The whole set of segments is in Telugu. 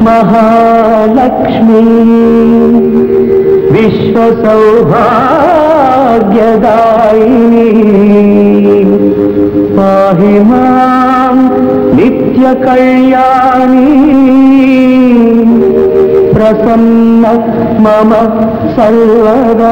మహాలక్ష్మి విశ్వసౌభాగ్యదాయిని పాహి మాం నిత్య కళ్యాణి ప్రసన్న మమ సర్వదా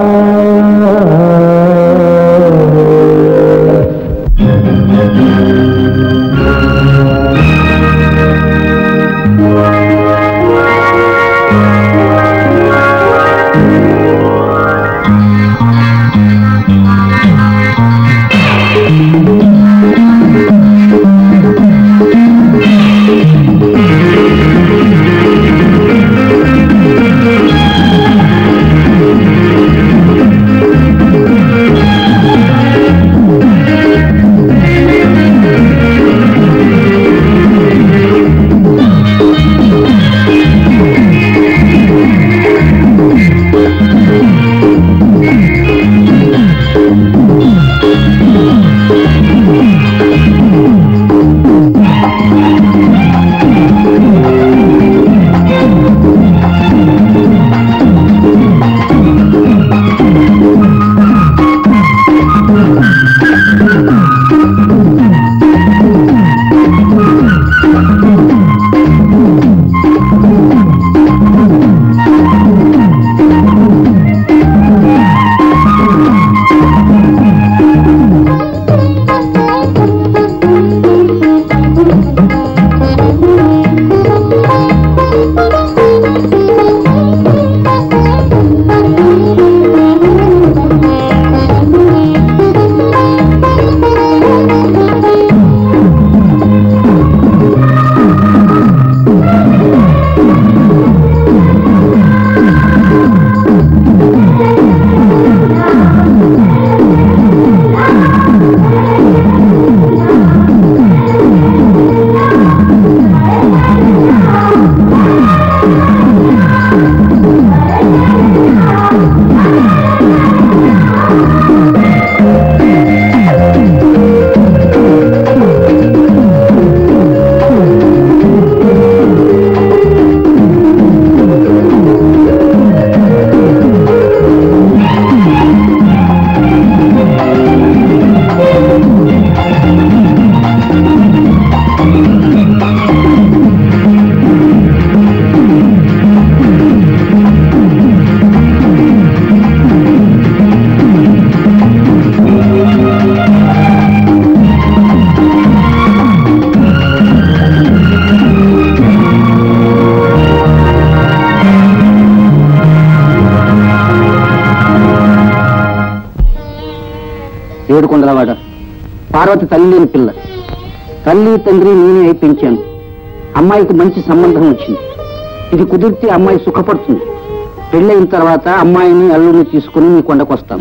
ఏడుకొండలవాడ పార్వతి తల్లి లేని పిల్ల తల్లి తండ్రి నేనే అయి పెంచాను అమ్మాయికి మంచి సంబంధం వచ్చింది ఇది కుదిరితే అమ్మాయి సుఖపడుతుంది పెళ్ళైన తర్వాత అమ్మాయిని అల్లుని తీసుకుని మీ కొండకు వస్తాను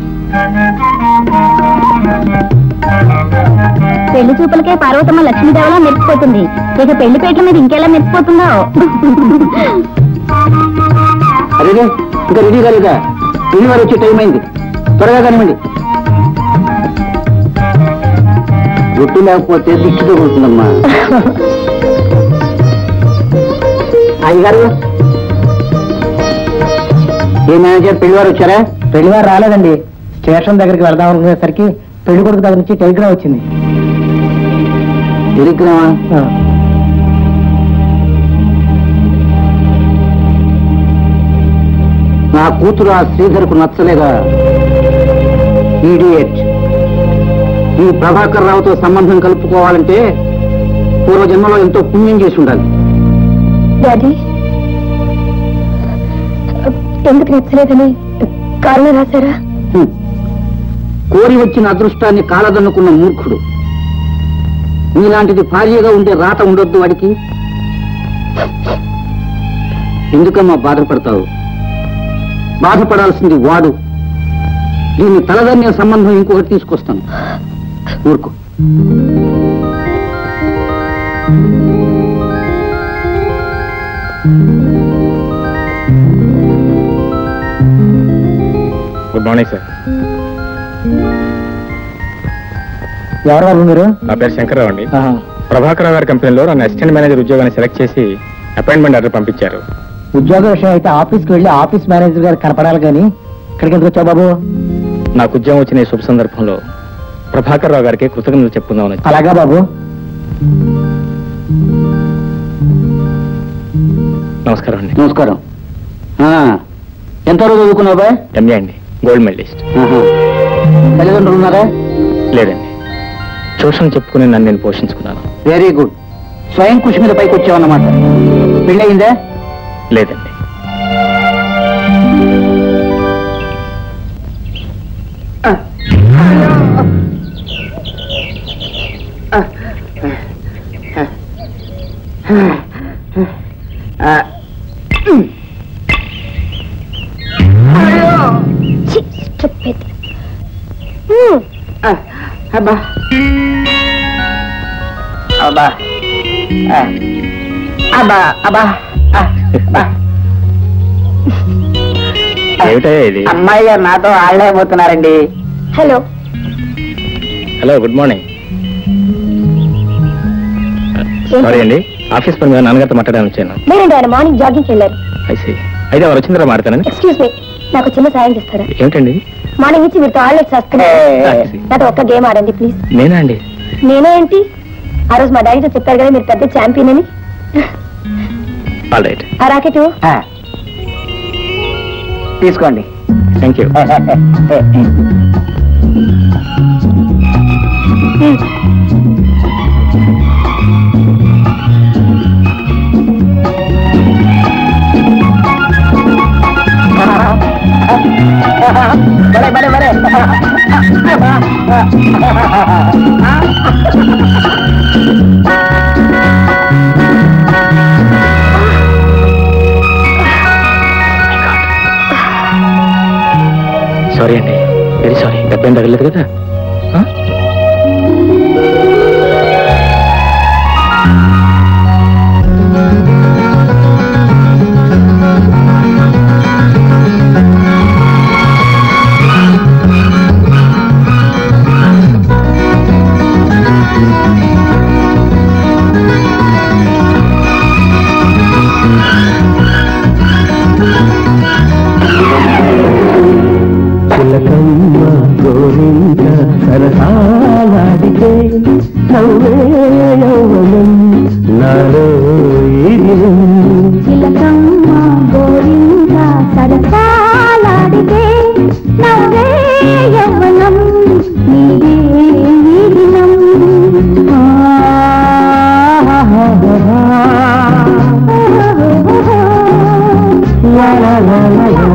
పెళ్లి చూపులకే పార్వతమ్మ లక్ష్మీదేవలా మెరిసిపోతుంది ఇక పెళ్లి పేట్ల మీద ఇంకెలా మెరిసిపోతుందో అరే ఇంకా రెడీ కాలేదా పెళ్లి వారు వచ్చే టైం అయింది త్వరగా కానివ్వండి గుట్టు లేకపోతే దిక్కు తగులుతుందమ్మా అయ్యగారు ఏ మేనేజర్ పెళ్లివారు వచ్చారా పెళ్లివారు రాలేదండి స్టేషన్ దగ్గరికి వెళ్దాం అనుకునేసరికి పెళ్లి కొడుకు దగ్గర నుంచి టెలిగ్రామ్ వచ్చింది టెలిగ్రామా ఆ, నా కూతురు ఆ శ్రీధర్కు నచ్చలేదా ఈడియట్ ఈ ప్రభాకర్ రావుతో సంబంధం కలుపుకోవాలంటే పూర్వజన్మలో ఎంతో పుణ్యం చేసి ఉండాలి డాడీ ఎందుకు నచ్చలేదని కారణం రాశారా హ్మ్. కోరి వచ్చిన అదృష్టాన్ని కాలదన్నుకున్న మూర్ఖుడు నీలాంటిది భార్యగా ఉండే రాత ఉండొద్దు వాడికి ఎందుకమ్మా బాధపడతావు బాధపడాల్సింది వాడు దీన్ని తలదన్నే సంబంధం ఇంకొకటి తీసుకొస్తాను ఊరుకో గుడ్ మార్నింగ్ సార్ ఎవరు వాళ్ళు మీరు నా పేరు శంకర్రావు అండి ఆహా. ప్రభాకర్ గారి కంపెనీలో నన్ను అసిస్టెంట్ మేనేజర్ ఉద్యోగాన్ని సెలెక్ట్ చేసి అపాయింట్మెంట్ ఆర్డర్ పంపించారు ఉద్యోగ విషయం అయితే ఆఫీస్కి వెళ్ళి ఆఫీస్ మేనేజర్ గారు కనపడాలి కానీ ఇక్కడికి ఎందుకు వచ్చావు బాబు నాకు ఉద్యోగం వచ్చిన ఈ శుభ సందర్భంలో ప్రభాకర్ రావు గారికి కృతజ్ఞతలు చెప్పుకుందామని వచ్చాను. అలాగా బాబు నమస్కారం అండి నమస్కారం ఆ, ఎంతవరకు చదువుకున్నావు బాయ్ ఎంఏ అండి గోల్డ్ మెడలిస్ట్ ఆహా. తల్లిదండ్రులు ఉన్నారా లేదండి ట్యూషన్ చెప్పుకుని నన్ను నేను పోషించుకున్నాను వెరీ గుడ్ స్వయం కృషి మీద పైకి వచ్చావన్నమాట పెళ్ళయిందా లేదండి ఛీ, stupid. అబ్బా అబ్బా ఆ. అబ్బా అబ్బా ఆ, అబ్బా. ఏమిటయ్యా ఇది అమ్మాయి గారు నాతో ఆడలేకపోతున్నారండి hello hello good morning sorry అండి ఆఫీస్ పని మీద నాన్నగారితో మాట్లాడాలని వచ్చాను లేరండి ఆయన మార్నింగ్ జాగింగ్కి వెళ్ళారు ఐసి అయితే వారు వచ్చిన తర్వాత మాడతానని ఎక్స్క్యూజ్ మీ నాకు చిన్న సాయం చేస్తారా ఏమిటండి మార్నింగ్ నుంచి వీరితో ఆడలేదు చేస్తున్నారు నాతో ఒక్క గేమ్ ఆడండి ప్లీజ్ నేనా అండి నేనే ఏంటి ఆ రోజు మా డాడీతో చెప్పారు కదా మీరు పెద్ద ఛాంపియన్ అని ఆల్ రైట్ ఆ రాకెట్ ఆ. తీసుకోండి థ్యాంక్ యూ బలే బలే బలే సారీ అండి వెరీ సారీ దెబ్బేం తగలేదు కదా ఆ? చిలకమ్మ గోరింక సరసాలాడితే నవ్వే యౌవనం నాలో ఈ దినం చిలకమ్మ గోరింక సరసాలాడితే నవ్వే యవ్వనం నీవే ఈ దినం లా లా లా లా లా.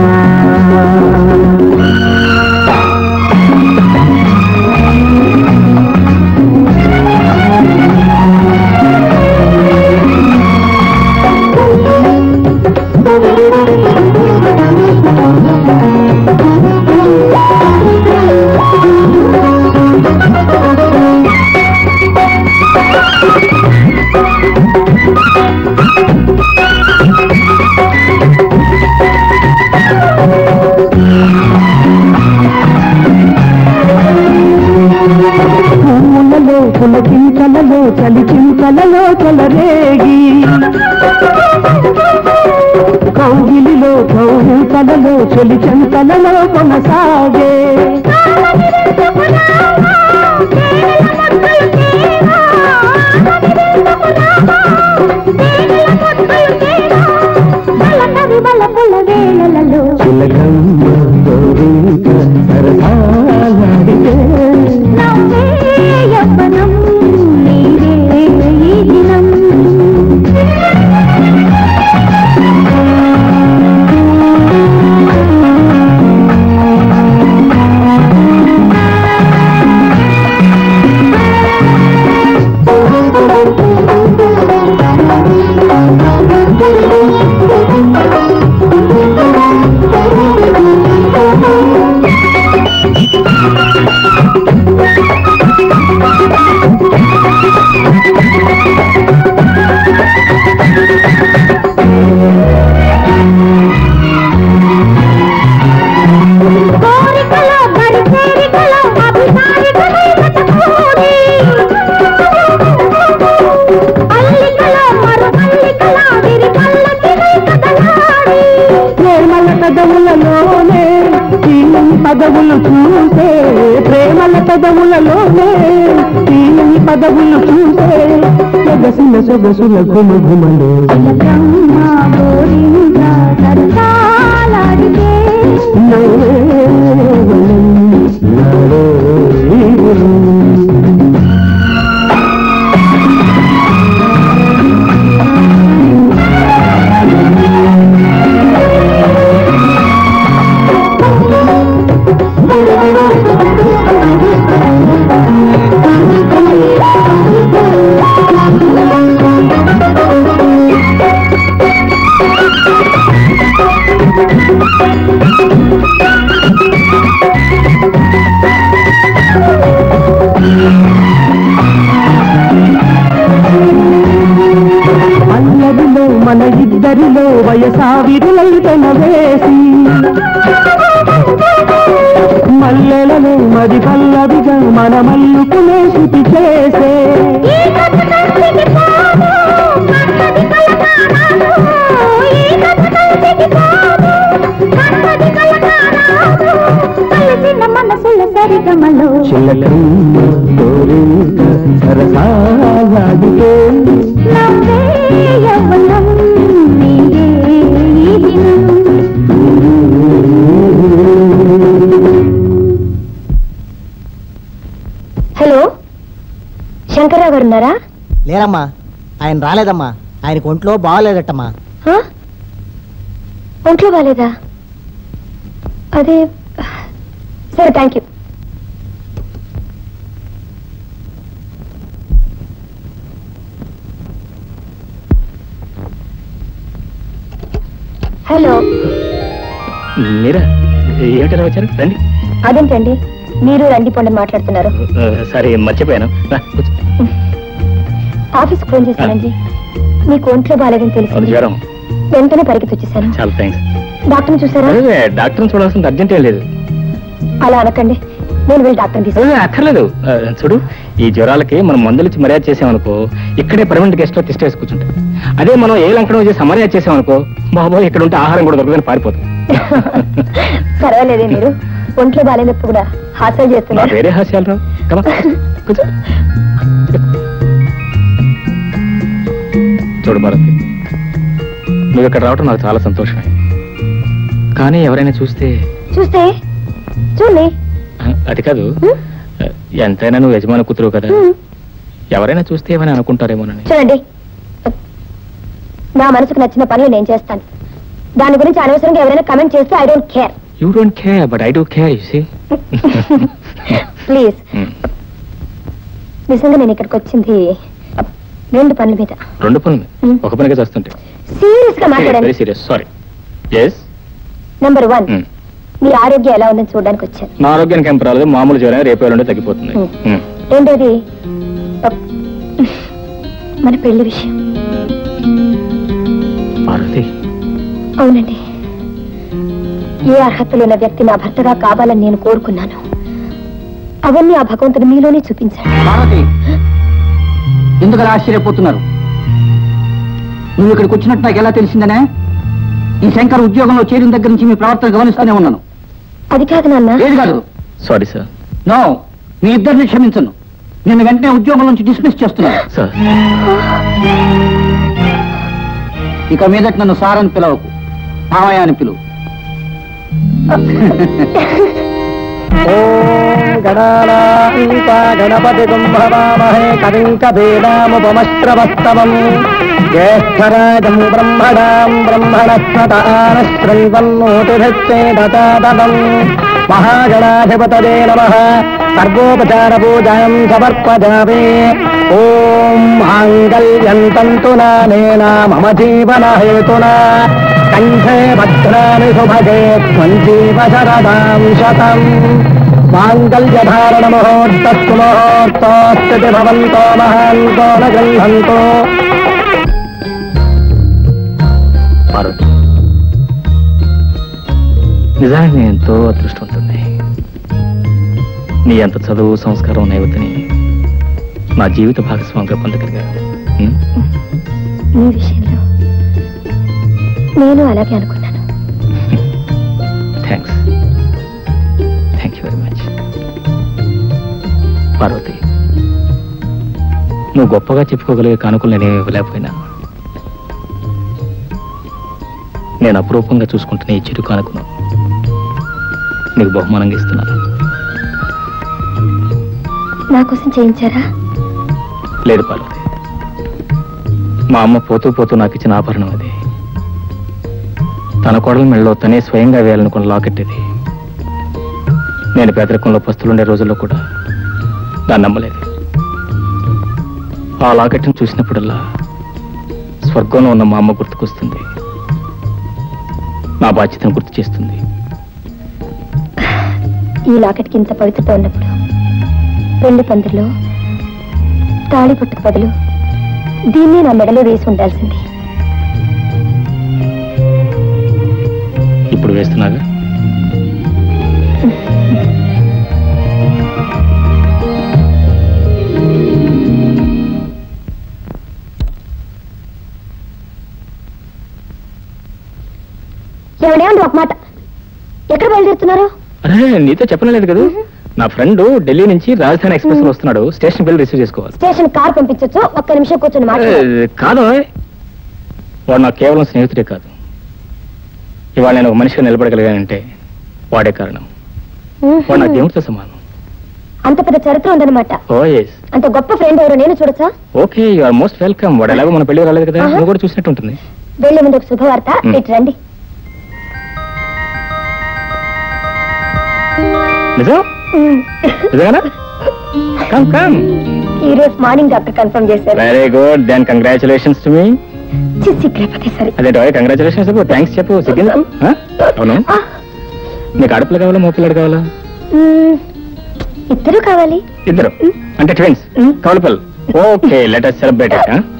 పువ్వులలో పులకింతలలో చలి చింతలలో చలరేగి కౌగిలిలో కౌగిలితలలో చలి చెంతలలో కొనసాగే వేళలలో చిలకమ్మ గోరింక సరసాలాడితే నవ్వే యవ్వనం నీవే ఈ దినం పదవులు చూసే ప్రేమల పదవులలోనే తీయని పదవులు చూసే సొగసిన సొగసుల ఘుమ ఘుమలు చిలకమ్మ గోరింక సరసాలాడితే పల్లవిలో మన ఇద్దరిలో వయసావిరులైతన వేసి మల్లెలలో మది పల్లవిగా మన మల్లుకునే శృతి చేసే ఈ కథ కంటికి పోదు, కన్నది కలకారాదు. ఈ కథ కంటికి పోదు, కన్నది కలకారాదు. కలిసిన మనసుల సరిగమలో చిలకమ్మ కోరింక సరసాలాడితే నవ్వే యవ్వనం నీదే ఈ దినం. హలో శంకర్రావు గారు ఉన్నారా లేరమ్మా ఆయన రాలేదమ్మా ఆయనకు ఒంట్లో బాగాలేదట్టమ్మా హ? ఒంట్లో బాలేదా అదే సరే థ్యాంక్ యూ హలో మీరా ఏమిటలా వచ్చారు రండి అదేంటండి మీరు రండి పొండి మాట్లాడుతున్నారు ఆ, సరే మర్చిపోయాను రా, కూర్చో. ఆఫీస్కి ఫోన్ చేశానండి మీకు ఒంట్లో బాలేదని అవును, తెలిసింది జ్వరం వెంటనే పరిగెత్తి వచ్చేసాను చాలా థ్యాంక్స్ డాక్టర్ని చూసారా అదే డాక్టర్ని చూడాల్సిన అర్జెంట్ ఏం లేదు అలా అనకండి నేను వెళ్ళి డాక్టర్ని తీసుకు అదే, అక్కర్లేదు ఆ, చూడు ఈ జ్వరాలకి మనం మందులు ఇచ్చి మర్యాద చేసామనుకో ఇక్కడే పర్మనెంట్ గెస్ట్ లో తిష్ట వేసి కూర్చుంటాం అదే మనం ఏ లంకడం చేసి మర్యాద చేసామనుకో బాబోయ్ ఇక్కడ ఉంటే ఆహారం కూడా దొరకదని పారిపోతాం పర్వాలేదే మీరు ఒంట్లో బాలేనప్పుడు కూడా హాస్యం నా చేస్తున్నారు వేరే హాస్యాలు రావు కమా కూర్చో చూడు భారతి నువ్వు ఇక్కడ రావటం నాకు చాలా సంతోషమే కానీ ఎవరైనా చూస్తే చూస్తే చూడండి ఆ, అది కాదు ఆ, ఎంతైనా నువ్వు యజమాని కూతురు కదా ఎవరైనా చూస్తే ఏమైనా అనుకుంటారేమోనని చూడండి నా మనసుకు నచ్చిన పనులు నేను చేస్తాను దాని గురించి అనవసరంగా ఎవరైనా కమెంట్ చేస్తే I don't care you don't care but I do care you see please నిజంగా నేను ఇక్కడికి వచ్చింది రెండు పనుల మీద రెండు పనులు Hmm. ఒక పనిగా చేస్తుంటే సీరియస్ గా వెరీ మాట్లాడండి serious sorry yes number one మీ ఆరోగ్యం ఎలా ఉందని చూడడానికి వచ్చాను నా ఆరోగ్యానికి ఏం పర్వాలేదు మామూలు జ్వరం రేపు ఎల్లుండి తగ్గిపోతుంది Hmm. Hmm. రెండోది అప్, మన పెళ్లి విషయం పార్వతి అవునండి ఏ అర్హతలు ఉన్న వ్యక్తి నా భర్తగా కావాలని నేను కోరుకున్నాను అవన్నీ ఆ భగవంతుడు మీలోనే చూపించాడు పార్వతి ఎందుకు అలా ఆశ్చర్యపోతున్నారు నువ్వు ఇక్కడికి వచ్చినట్టు నాకు ఎలా తెలిసిందనే ఈ శంకర్ ఉద్యోగంలో చేరిన దగ్గర నుంచి మీ ప్రవర్తన గమనిస్తూనే ఉన్నాను అది కాదు నాన్న ఏది కాదు సారీ సార్ నో మీ ఇద్దరిని క్షమించను నిన్ను వెంటనే ఉద్యోగం నుంచి డిస్మిస్ చేస్తున్నాను సార్ ఇక మీదట నన్ను సార్ అని పిలవకు మామయ్య అని పిలువు ఓం గణానాంతా గణపతి కుంభవామహే కవిం కవీనాముపమశ్రవస్తవం జ్యేష్ఠరాజం బ్రహ్మణాం బ్రహ్మణస్పతానశ్రవన్నోతిభిశ్చేదతాదవం మహాగణాధిపతదే నమ సర్వోపచార పూజాం సమర్పజామి ఓం మాంగళ్యం తంతునానేన మమ జీవన హేతునా కంఠే భద్రాని సుభగే త్వం జీవ శరదాం శతం మాంగళ్యధారణ ముహూర్తస్సు ముహూర్తోస్థితి భవంతో మహాంతో న గృహంతో పార్వతి నిజానికి నేను ఎంతో అదృష్టవంతుంది నీ అంత చదువు సంస్కారం ఉన్న యువతిని నా జీవిత భాగస్వామిగా పొందగలిగాను ఉం? మీ విషయంలో నేను అలాగే అనుకున్నాను థ్యాంక్స్ నువ్వు గొప్పగా చెప్పుకోగలిగే కానుకలు నేనేమి ఇవ్వలేకపోయినా నేను అపురూపంగా చూసుకుంటున్న ఈ చిరు కానుకను నీకు బహుమానంగా ఇస్తున్నాను నా కోసం చేయించారా లేదు పార్వతి మా అమ్మ పోతూ పోతూ నాకు ఇచ్చిన ఆభరణం అది తన కోడల మెళ్ళలో తనే స్వయంగా వేయాలనుకున్న లాకెట్ ఇది నేను పేదరికంలో పస్తులుండే రోజుల్లో కూడా దాన్ని నమ్మలేదు ఆ లాకెట్ను చూసినప్పుడల్లా స్వర్గంలో ఉన్న మా అమ్మ గుర్తుకొస్తుంది నా బాధ్యతను గుర్తు చేస్తుంది ఈ లాకెట్కి ఇంత పవిత్రత ఉన్నప్పుడు పెళ్లి పందిరిలో తాళి పట్టుకు బదులు దీన్ని నా మెడలో వేసి ఉండాల్సింది ఇప్పుడు వేస్తున్నాగా ఏమండి ఒక మాట ఎక్కడ బయలుదేరుతున్నారు అరే నీతో చెప్పలేదు కదా నా ఫ్రెండ్ ఢిల్లీ నుంచి రాజధాని ఎక్స్ప్రెస్ లో వస్తున్నాడు స్టేషన్ బిల్ రిసీవ్ చేసుకోవాలి స్టేషన్ కార్ పంపించొచ్చు ఒక్క నిమిషం కూర్చొని మాట ఏ, కాదు వాడు నాకు కేవలం స్నేహితుడే కాదు ఇవాళ నేను ఒక మనిషిగా నిలబడగలిగానంటే వాడే కారణం వాడు నా దేవుడితో సమానం అంత పెద్ద చరిత్ర ఉందన్నమాట ఓ ఎస్ అంత గొప్ప ఫ్రెండ్ ఎవరో నేను చూడొచ్చా okay you are most welcome వాడు ఎలాగో మన పెళ్లి రాలేదు కదా ఆహా. నువ్వు కూడా చూసినట్టు ఉంటుంది వెళ్లే ముందు ఒక శుభవార్త మ్. ఇటు రండి నిజం నిజంగానా కమ్ కమ్ ఈ రోజు మార్నింగ్ డాక్టర్ కన్ఫర్మ్ చేశారు very good then congratulations to me సిగ్గులేకపోతే సరే అదే కంగ్రాచులేషన్స్ చెప్పు థ్యాంక్స్ చెప్పు సిగ్గింది అవును ఆ, నీకు ఆడపిల్ల కావాలా మో పిల్లడు కావాలా మ్, ఇద్దరు కావాలి ఇద్దరు అంటే ట్విన్స్ మ్. కవలపల్ okay let us celebrate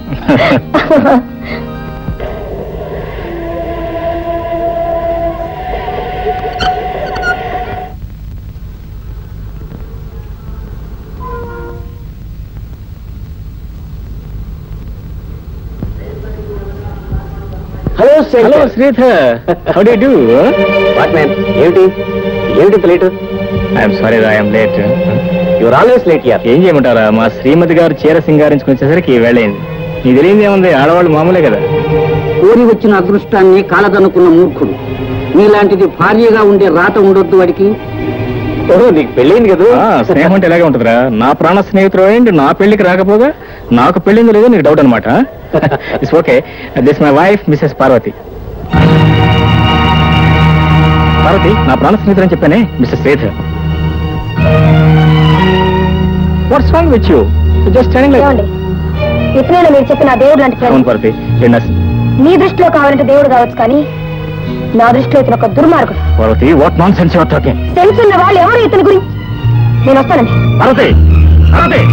hello hello Sridhar how do do what man ఏమిటి ఏమిటి late I'm sorry I'm late your always late యార్ ఏం చేయమంటారా మా శ్రీమతి గారు చీర సింగారించుకుని వచ్చేసరికి వేళైంది నీకు తెలియంది ఏముంది ఆడవాళ్ళు మామూలే కదా కోరి వచ్చిన అదృష్టాన్ని కాలదనుకున్న మూర్ఖుడు నీలాంటిది భార్యగా ఉండే రాత ఉండొద్దు వాడికి ఓహో నీకు పెళ్ళైంది కదా ఆ, స్నేహం అంటే ఇలాగే ఉంటుందిరా నా ప్రాణ స్నేహితుడు ఏంటి నా పెళ్లికి రాకపోగా నాకు పెళ్ళింది లేదో నీకు డౌట్ అనమాట it's okay this my wife Mrs Parvati Parvati నా ప్రాణ స్నేహితుడు అని చెప్పానే Mr Sridhar what's wrong with you just standing like ఏమండి ఇతనే మీరు చెప్పిన ఆ దేవుడు లాంటి అవును ఫ్రెండ్ పార్వతి you're nuts. మీ దృష్టిలో కావాలంటే దేవుడు కావచ్చు కానీ నా దృష్టిలో ఇతను ఒక దుర్మార్గుడు Parvati what nonsense your talking sense ఉన్న వాళ్ళు ఎవరు ఇతని గురించి నేను వస్తానండి పార్వతి పార్వతి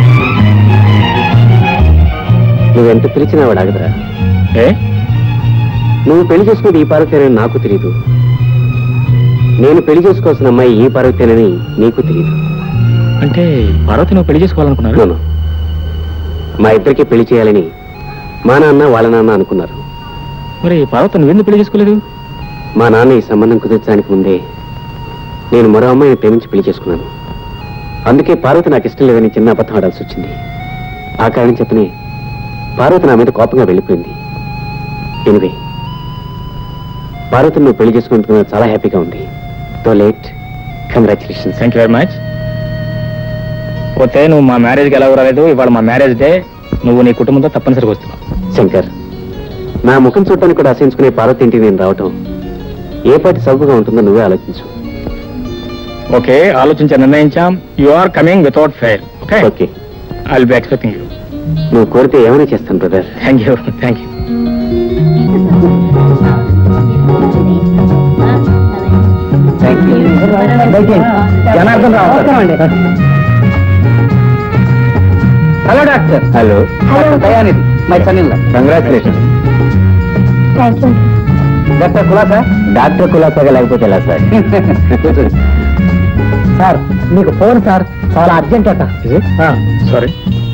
నువ్వెంత పిలిచినా వాడు అగదరా ఏ నువ్వు పెళ్లి చేసుకునేది ఈ పార్వతేనని నాకు తెలియదు నేను పెళ్లి చేసుకోవాల్సిన అమ్మాయి ఈ పార్వతేనని నీకు తెలియదు అంటే పార్వతి నువ్వు పెళ్లి చేసుకోవాలనుకున్నారు నోను మా ఇద్దరికి పెళ్లి చేయాలని మా నాన్న వాళ్ళ నాన్న అనుకున్నారు మరి పార్వతి నువ్వెందుకు పెళ్లి చేసుకోలేదు మా నాన్న ఈ సంబంధం కుదిర్చడానికి ముందే నేను మరో అమ్మాయిని ప్రేమించి పెళ్లి చేసుకున్నాను అందుకే పార్వతి నాకు ఇష్టం లేదని చిన్న అబద్ధం ఆడాల్సి వచ్చింది ఆ కారణం చెప్పని పార్వతి నా మీద కోపంగా వెళ్ళిపోయింది ఎనివే పార్వతిని నువ్వు పెళ్లి చేసుకున్నందుకు నాకు చాలా హ్యాపీగా ఉంది తో late congratulations thank you very much పోతే నువ్వు మా మ్యారేజ్కి ఎలా రాలేదు ఇవాళ మా మ్యారేజ్ డే నువ్వు నీ కుటుంబంతో తప్పనిసరిగా వస్తున్నావు శంకర్ నా ముఖం చూడటానికి కూడా అసహించుకునే పార్వతి ఇంటికి నేను రావటం ఏ పాటి సౌకర్యంగా ఉంటుందో నువ్వే ఆలోచించు ఓకే ఆలోచించ నిర్ణయించాం you are coming without fail okay okay I will be expecting you నువ్వు కోరితే ఏమైనా చేస్తాను brother thank you thank you Janardhan Rao hello doctor hello Hello. Dayanidhi my son congratulation thank you doctor కులాసా డాక్టర్ కులాసాగా లేకపోతే ఎలా సార్ సార్ మీకు ఫోన్ సార్ చాలా అర్జెంట్ అట సారీ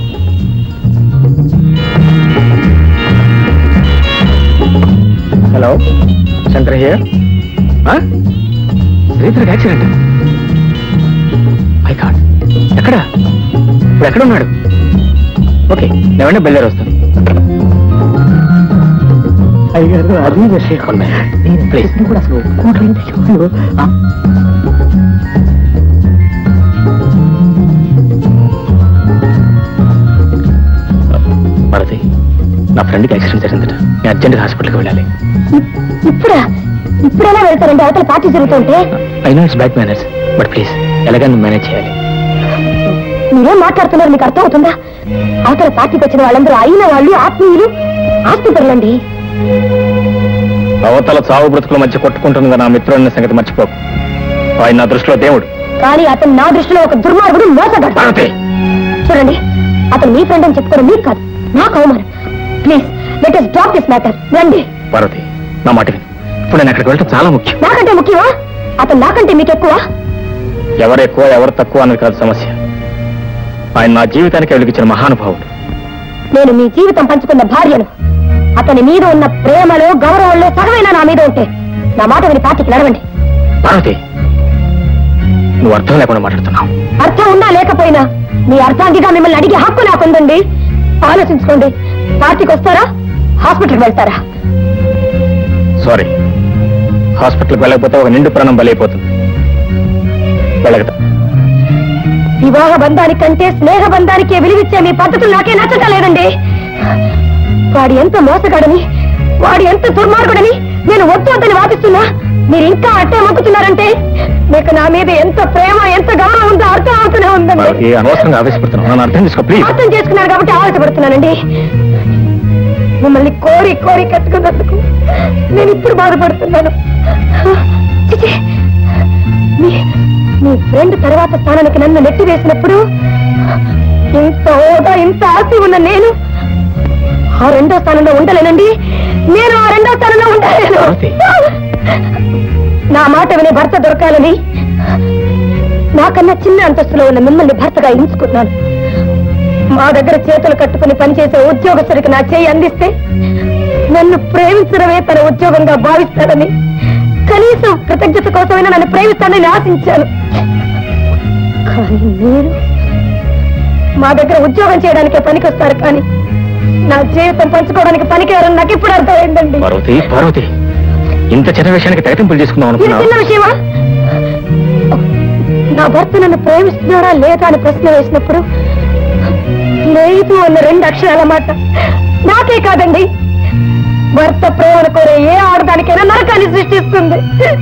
హలో శంకర్ హియర్ శ్రీధర్కి యాక్సిడెంట్ ఐ కాడ్ ఎక్కడ ఇప్పుడు ఎక్కడ ఉన్నాడు ఓకే నేను వెంటనే బయలుదేరి వస్తాను అయ్యారు అది విషయం నేను Please. చెప్పింది కూడా అసలు ఒప్పుకోవట్లేదు అయ్యో. ఆ, భారతి నా ఫ్రెండ్కి యాక్సిడెంట్ జరిగిందట నేను అర్జెంట్గా హాస్పిటల్కి వెళ్ళాలి ఇప్పుడా ఇప్పుడెలా వెళ్తారండి అవతల పార్టీ జరుగుతుంటే I know it's bad manners but please ఎలాగైనా నువ్వు మేనేజ్ చేయాలి మీరేం మాట్లాడుతున్నారు మీకు అర్థం అవుతుందా అవతల పార్టీకి వచ్చిన వాళ్ళందరూ అయిన వాళ్ళు ఆత్మీయులు ఆస్తిపరులండి అవతల చావు బ్రతుకుల మధ్య కొట్టుకుంటున్న నా మిత్రుడిన సంగతి మర్చిపోకు ఆయన నా దృష్టిలో దేవుడు కానీ అతను నా దృష్టిలో ఒక దుర్మార్గుడు మోసగాడు భారతి చూడండి అతను మీ ఫ్రెండ్ అని చెప్పుకోవడం మీకు కాదు నాకు అవమానం please let us drop this matter రండి భారతి నా మాట విను ఇప్పుడు నేను అక్కడికి వెళ్ళటం చాలా ముఖ్యం నాకంటే ముఖ్యమా అతను నాకంటే మీకు ఎక్కువ ఎవరు ఎక్కువ ఎవరు తక్కువ అన్నది కాదు సమస్య ఆయన నా జీవితానికి వెలిగించిన మహానుభావుడు నేను మీ జీవితం పంచుకున్న భార్యను అతని మీద ఉన్న ప్రేమలో గౌరవంలో సగమైనా నా మీద ఉంటే నా మాట విని పార్టీకి నడవండి పార్వతి నువ్వు అర్థం లేకుండా మాట్లాడుతున్నావు అర్థం ఉన్నా లేకపోయినా మీ అర్థాంగిగా మిమ్మల్ని అడిగే హక్కు నాకుందండి ఆలోచించుకోండి పార్టీకి వస్తారా హాస్పిటల్కి వెళ్తారా సారీ హాస్పిటల్కి వెళ్ళకపోతే ఒక నిండు ప్రాణం బలైపోతుంది వెళ్ళగట వివాహ బంధానికంటే స్నేహ బంధానికే విలువిచ్చే మీ పద్ధతులు నాకే నచ్చటం లేదండి వాడు ఎంత మోసగాడని వాడు ఎంత దుర్మార్గుడని నేను వద్దు వద్దని వాదిస్తున్నా మీరు ఇంకా అట్టే మొక్కుతున్నారంటే మీకు నా మీద ఎంత ప్రేమ ఎంత గౌరవం ఉందో అర్థం అవుతూనే ఉందండి పార్వతి అనవసరంగా ఆవేశపడుతున్నావు నన్ను అర్థం చేసుకో ప్లీజ్ అర్థం చేసుకున్నారు కాబట్టి ఆలోచపడుతున్నానండి మిమ్మల్ని కోరి కోరి కట్టుకున్నందుకు నేను ఇప్పుడు బాధపడుతున్నాను చిచి, మీ మీ ఫ్రెండ్ తర్వాత స్థానానికి నన్ను నెట్టి వేసినప్పుడు ఇంత హోదా ఇంత ఆస్తి ఉన్న నేను ఆ రెండో స్థానంలో ఉండలేనండి నేను ఆ రెండో స్థానంలో ఉండలేను పార్వతి. నా మాట వినే భర్త దొరకాలని నాకన్నా చిన్న అంతస్తులో ఉన్న మిమ్మల్ని భర్తగా ఎంచుకున్నాను మా దగ్గర చేతులు కట్టుకుని పనిచేసే ఉద్యోగస్తుడికి నా చేయి అందిస్తే నన్ను ప్రేమించడమే తన ఉద్యోగంగా భావిస్తాడని కనీసం కృతజ్ఞత కోసమైనా నన్ను ప్రేమిస్తానని ఆశించాను కానీ మీరు మా దగ్గర ఉద్యోగం చేయడానికే పనికొస్తారు కానీ నా జీవితం పంచుకోవడానికి పనికిరారని నాకు ఇప్పుడు అర్థమైందండి పార్వతి పార్వతి ఇంత చిన్న విషయానికి తెగతింపులు చేసుకుందాం ఇది చిన్న అనుకున్నావు విషయమా నా భర్త నన్ను ప్రేమిస్తున్నాడా లేదా అని ప్రశ్న వేసినప్పుడు లేదు అన్న రెండు అక్షరాల మాట నాకే కాదండి భర్త ప్రేమను కోరే ఏ ఆడదానికైనా నరకాన్ని సృష్టిస్తుంది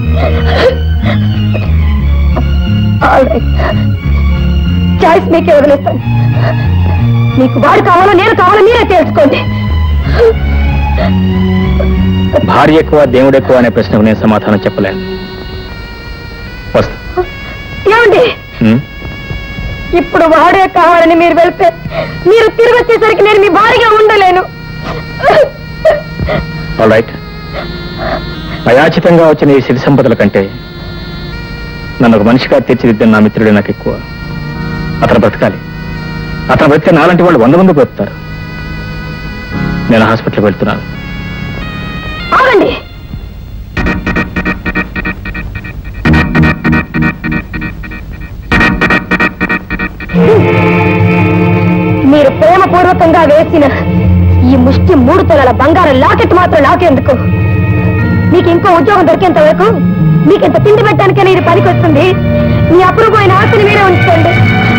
చాయిస్ మీకే వదిలేస్తాను మీకు వాడు కావాలో నేను కావాలో మీరే తెలుసుకోండి భార్య ఎక్కువ దేవుడు ఎక్కువ అనే ప్రశ్నకు నేను సమాధానం చెప్పలేను వస్తా ఏమండి ఉం? ఇప్పుడు వాడే కావాలని మీరు వెళ్తే మీరు తిరిగి వచ్చేసరికి నేను మీ భారీగా ఉండలేను ఆల్ రైట్ అయాచితంగా వచ్చిన ఈ సిరి సంపదల కంటే నన్ను ఒక మనిషిగా తీర్చిదిద్దిన నా మిత్రుడే నాకు ఎక్కువ అతను బ్రతకాలి అతను బ్రతికే నాలంటి వాళ్ళు వంద మంది బ్రతుకుతారు నేను హాస్పిటల్కి వెళ్తున్నాను ఆగండి మీరు ప్రేమపూర్వకంగా వేసిన ఈ ముష్టి మూడు తొలల బంగారం లాకెట్ మాత్రం నాకెందుకు మీకు ఇంకో ఉద్యోగం దొరికేంత వరకు మీకు ఇంత తిండి పెట్టడానికైనా ఇది పనికి వస్తుంది మీ అపురూపమైన ఆస్తిని మీరే ఉంచుకోండి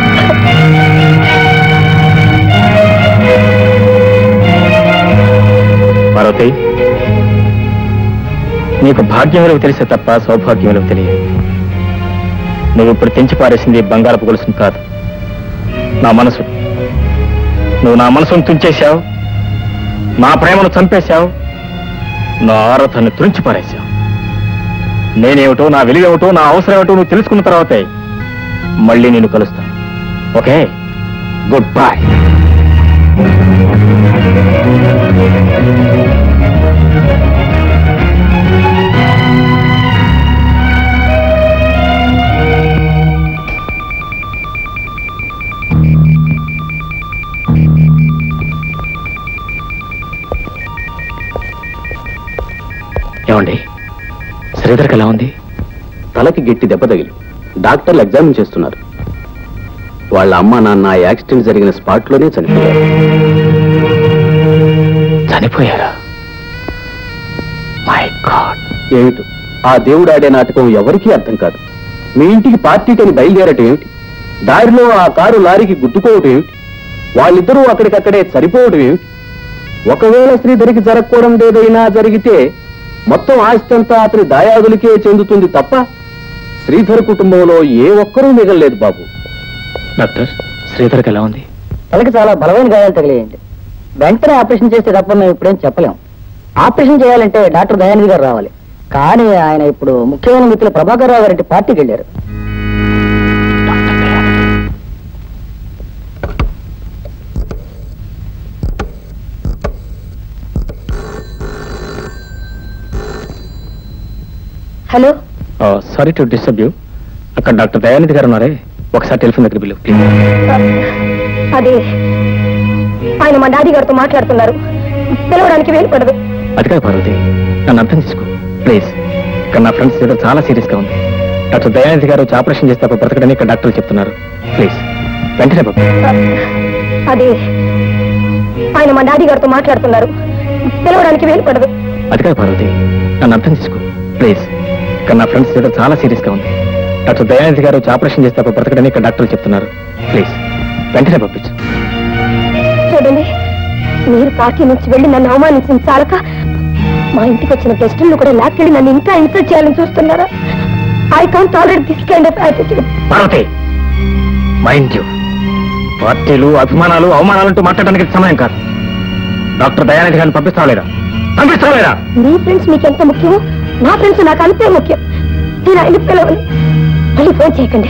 పార్వతి నీకు భాగ్యం విలువ తెలిసే తప్ప సౌభాగ్యం విలువ తెలియదు నువ్వు ఇప్పుడు తెంచి పారేసింది బంగారపు గొలుసును కాదు నా మనసు నువ్వు నా మనసును తుంచేశావు నా ప్రేమను చంపేశావు నా ఆరాధాన్ని తురించి పారేశావు నేనేమిటో నా విలువేమిటో నా అవసరం ఏమిటో నువ్వు తెలుసుకున్న తర్వాతే మళ్ళీ నేను కలుస్తాను ఓకే గుడ్ బై ఏమండి శ్రీధర్కి ఎలా ఉంది తలకి గట్టి దెబ్బ తగిలి డాక్టర్లు ఎగ్జామిన్ చేస్తున్నారు వాళ్ళ అమ్మ నాన్న యాక్సిడెంట్ జరిగిన స్పాట్ లోనే చనిపోయారు చనిపోయారా మై గాడ్ ఏమిటి ఆ దేవుడు ఆడే నాటకం ఎవరికీ అర్థం కాదు మీ ఇంటికి పార్టీకని బయలుదేరటం ఏమిటి దారిలో ఆ కారు లారీకి గుద్దుకోవటం ఏమిటి వాళ్ళిద్దరూ అక్కడికక్కడే సరిపోవటం ఏమిటి ఒకవేళ శ్రీధరికి జరగకూడదు ఏదైనా జరిగితే మొత్తం ఆస్తి అంతా అతని దాయాదులకే చెందుతుంది తప్ప శ్రీధర్ కుటుంబంలో ఏ ఒక్కరూ మిగలలేదు బాబు డాక్టర్ శ్రీధర్కి ఎలా ఉంది తలకి చాలా బలమైన గాయాలు తగిలేయండి వెంటనే ఆపరేషన్ చేస్తే తప్ప మేము ఇప్పుడేం చెప్పలేం ఆపరేషన్ చేయాలంటే డాక్టర్ దయానిధి గారు రావాలి కానీ ఆయన ఇప్పుడు ముఖ్యమైన మిత్రులు ప్రభాకర్ రావు గారి పార్టీకి వెళ్ళారు doctor Dayanidhi. Hello sorry to disturb you అక్కడ డాక్టర్ దయానిధి గారు ఉన్నారే ఒకసారి టెలిఫోన్ దగ్గర బిల్లు ప్లీజ్ అది ఆయన మా డాడీ గారితో మాట్లాడుతున్నారు పిలవడానికి వీలు పడదు అది కాదు పార్వతి నన్ను అర్థం చేసుకో ప్లీజ్ ఇక్కడ నా ఫ్రెండ్స్ ఏదో చాలా సీరియస్ గా ఉంది డాక్టర్ దయానిధి గారు వచ్చి ఆపరేషన్ చేస్తే అప్పుడు బ్రతకడని ఇక్కడ డాక్టర్లు చెప్తున్నారు ప్లీజ్ వెంటనే బాబు అది ఆయన మా డాడీ గారితో మాట్లాడుతున్నారు పిలవడానికి వీలు పడదు అది కాదు పార్వతి నన్ను అర్థం చేసుకో ప్లీజ్ ఇక్కడ నా ఫ్రెండ్స్ ఏదో చాలా సీరియస్ గా ఉంది డాక్టర్ దయానిధి గారు వచ్చి ఆపరేషన్ చేస్తే అప్పుడు బ్రతకడని ఇక్కడ డాక్టర్లు చెప్తున్నారు ప్లీజ్ వెంటనే పంపించు చూడండి మీరు పార్టీ నుంచి వెళ్ళి నన్ను అవమానించిన చాలక మా ఇంటికి వచ్చిన గెస్టులను కూడా లాక్కెళ్ళి నన్ను ఇంకా ఇన్సల్ట్ చేయాలని చూస్తున్నారా I can't already this kind of attitude Parvati mind you పార్టీలు అభిమానాలు అవమానాలంటూ మాట్లాడడానికి ఇది సమయం కాదు డాక్టర్ దయానిధి గారిని పంపిస్తావా లేదా పంపిస్తావా లేదా మీ ఫ్రెండ్స్ మీకు ఎంత ముఖ్యమో నా ఫ్రెండ్స్ నాకు అంతే ముఖ్యం నేను ఆయన పిలవను మళ్ళీ ఫోన్ చేయకండి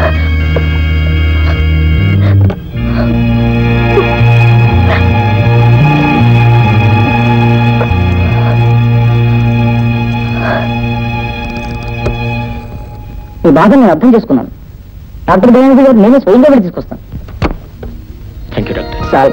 ఈ బాధ నేను అర్థం చేసుకున్నాను డాక్టర్ దయానిధి గారు నేనే స్వయంగా వెళ్ళి తీసుకొస్తాను థ్యాంక్ యూ డాక్టర్ చాలా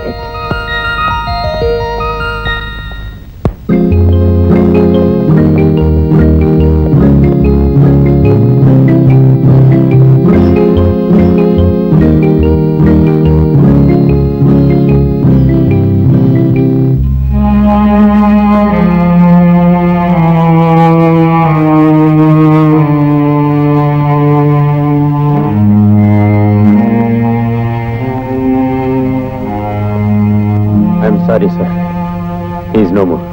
I'm sorry sir is no more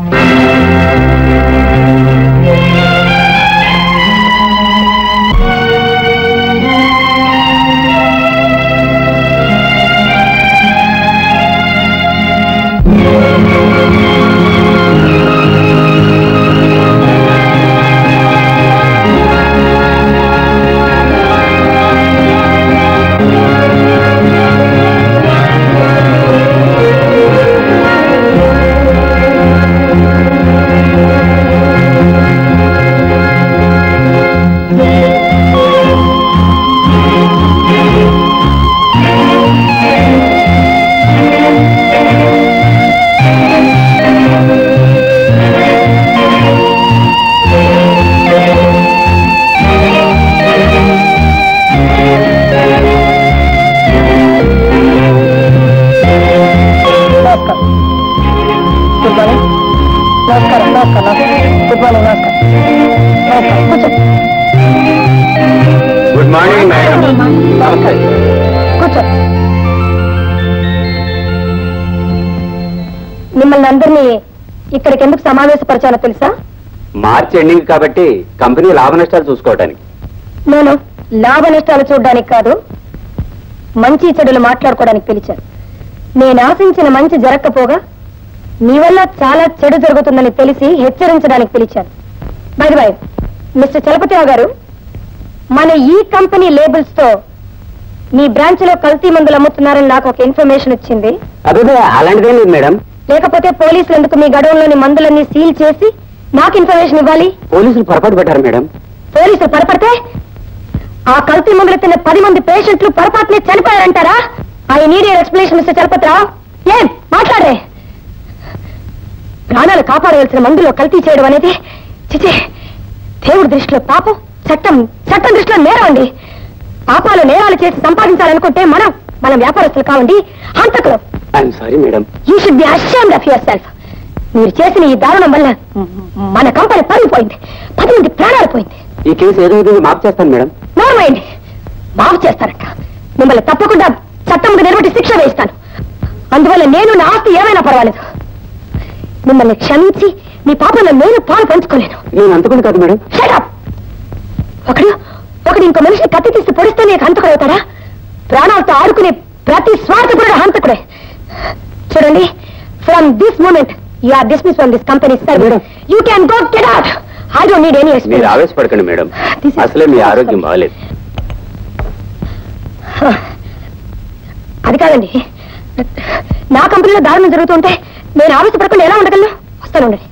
నమస్కారం గుడ్ మార్నింగ్ నమస్కారం నమస్కారం గుడ్ మార్నింగ్ నమస్కారం నమస్కారం కూర్చోండి గుడ్ మార్నింగ్ మేడం నమస్కారం కూర్చో మిమ్మల్ని అందరినీ ఇక్కడికి ఎందుకు సమావేశపరిచానో తెలుసా మార్చ్ ఎండింగ్ కాబట్టి కంపెనీ లాభ నష్టాలు చూసుకోవడానికి నేను లాభ నష్టాలు చూడడానికి కాదు మంచి చెడులు మాట్లాడుకోవడానికి పిలిచాను నేను ఆశించిన మంచి జరగకపోగా మీ వల్ల చాలా చెడు జరుగుతుందని తెలిసి హెచ్చరించడానికి పిలిచాను బై బై మిస్టర్ చలపతిరావు గారు మన ఈ కంపెనీ లేబుల్స్ తో మీ బ్రాంచ్ లో కల్తీ మందులు అమ్ముతున్నారని నాకు ఒక ఇన్ఫర్మేషన్ వచ్చింది అదే అలాంటిదేం లేదు మేడం లేకపోతే పోలీసులు ఎందుకు మీ గడవంలోని మందులన్నీ సీల్ చేసి నాకు ఇన్ఫర్మేషన్ ఇవ్వాలి పోలీసులు పొరపాటు పెట్టారు మేడం పోలీసులు పొరపడితే ఆ కల్తీ మందులు తిన్న పది మంది పేషెంట్లు పొరపాటునే చనిపోయారంటారా I need your explanation Mr Chalapathirao ఏం మాట్లాడరే ప్రాణాలు కాపాడవలసిన మందులో కల్తీ చేయడం అనేది చిచే దేవుడి దృష్టిలో పాపం చట్టం చట్టం దృష్టిలో నేరం అండి పాపాలు నేరాలు చేసి సంపాదించాలనుకుంటే మనం మనం వ్యాపారస్తులు కావండి హంతకులు I'm sorry madam you should be ashamed of yourself మీరు చేసిన ఈ దారుణం వల్ల మన కంపెనీ పడిపోయింది పది మంది ప్రాణాలు పోయింది ఈ కేసు ఏదో విధంగా మాఫ్ చేస్తాను మేడం నోర్మైంది మాఫ్ చేస్తారట మిమ్మల్ని తప్పకుండా చట్టం ముందు నిలబెట్టి శిక్ష వేయిస్తాను అందువల్ల నేను నా ఆస్తి ఏమైనా పర్వాలేదు మిమ్మల్ని క్షమించి మీ పాపంలో నేను పాలు పంచుకోలేను నేను అంతకుండా కాదు మేడం Shut up! ఒకడు ఒకడు ఇంకో మనిషిని కత్తి తీసి పొడిస్తే నీకు హంతకుడు అవుతాడా ప్రాణాలతో ఆడుకునే ప్రతి స్వార్థకుడు హంతకుడే చూడండి from this moment you are dismiss from this company service you can go get out I don't need any మీరు ఎక్స్పీరియన్స్ ఆవేశపడకండి మేడం This is- అసలే మీ ఆరోగ్యం బాగాలేదు అది కాదండి నా కంపెనీలో దారుణం జరుగుతుంటే నేను ఆవేశపడకుండా ఎలా ఉండగలను వస్తాను ఉండండి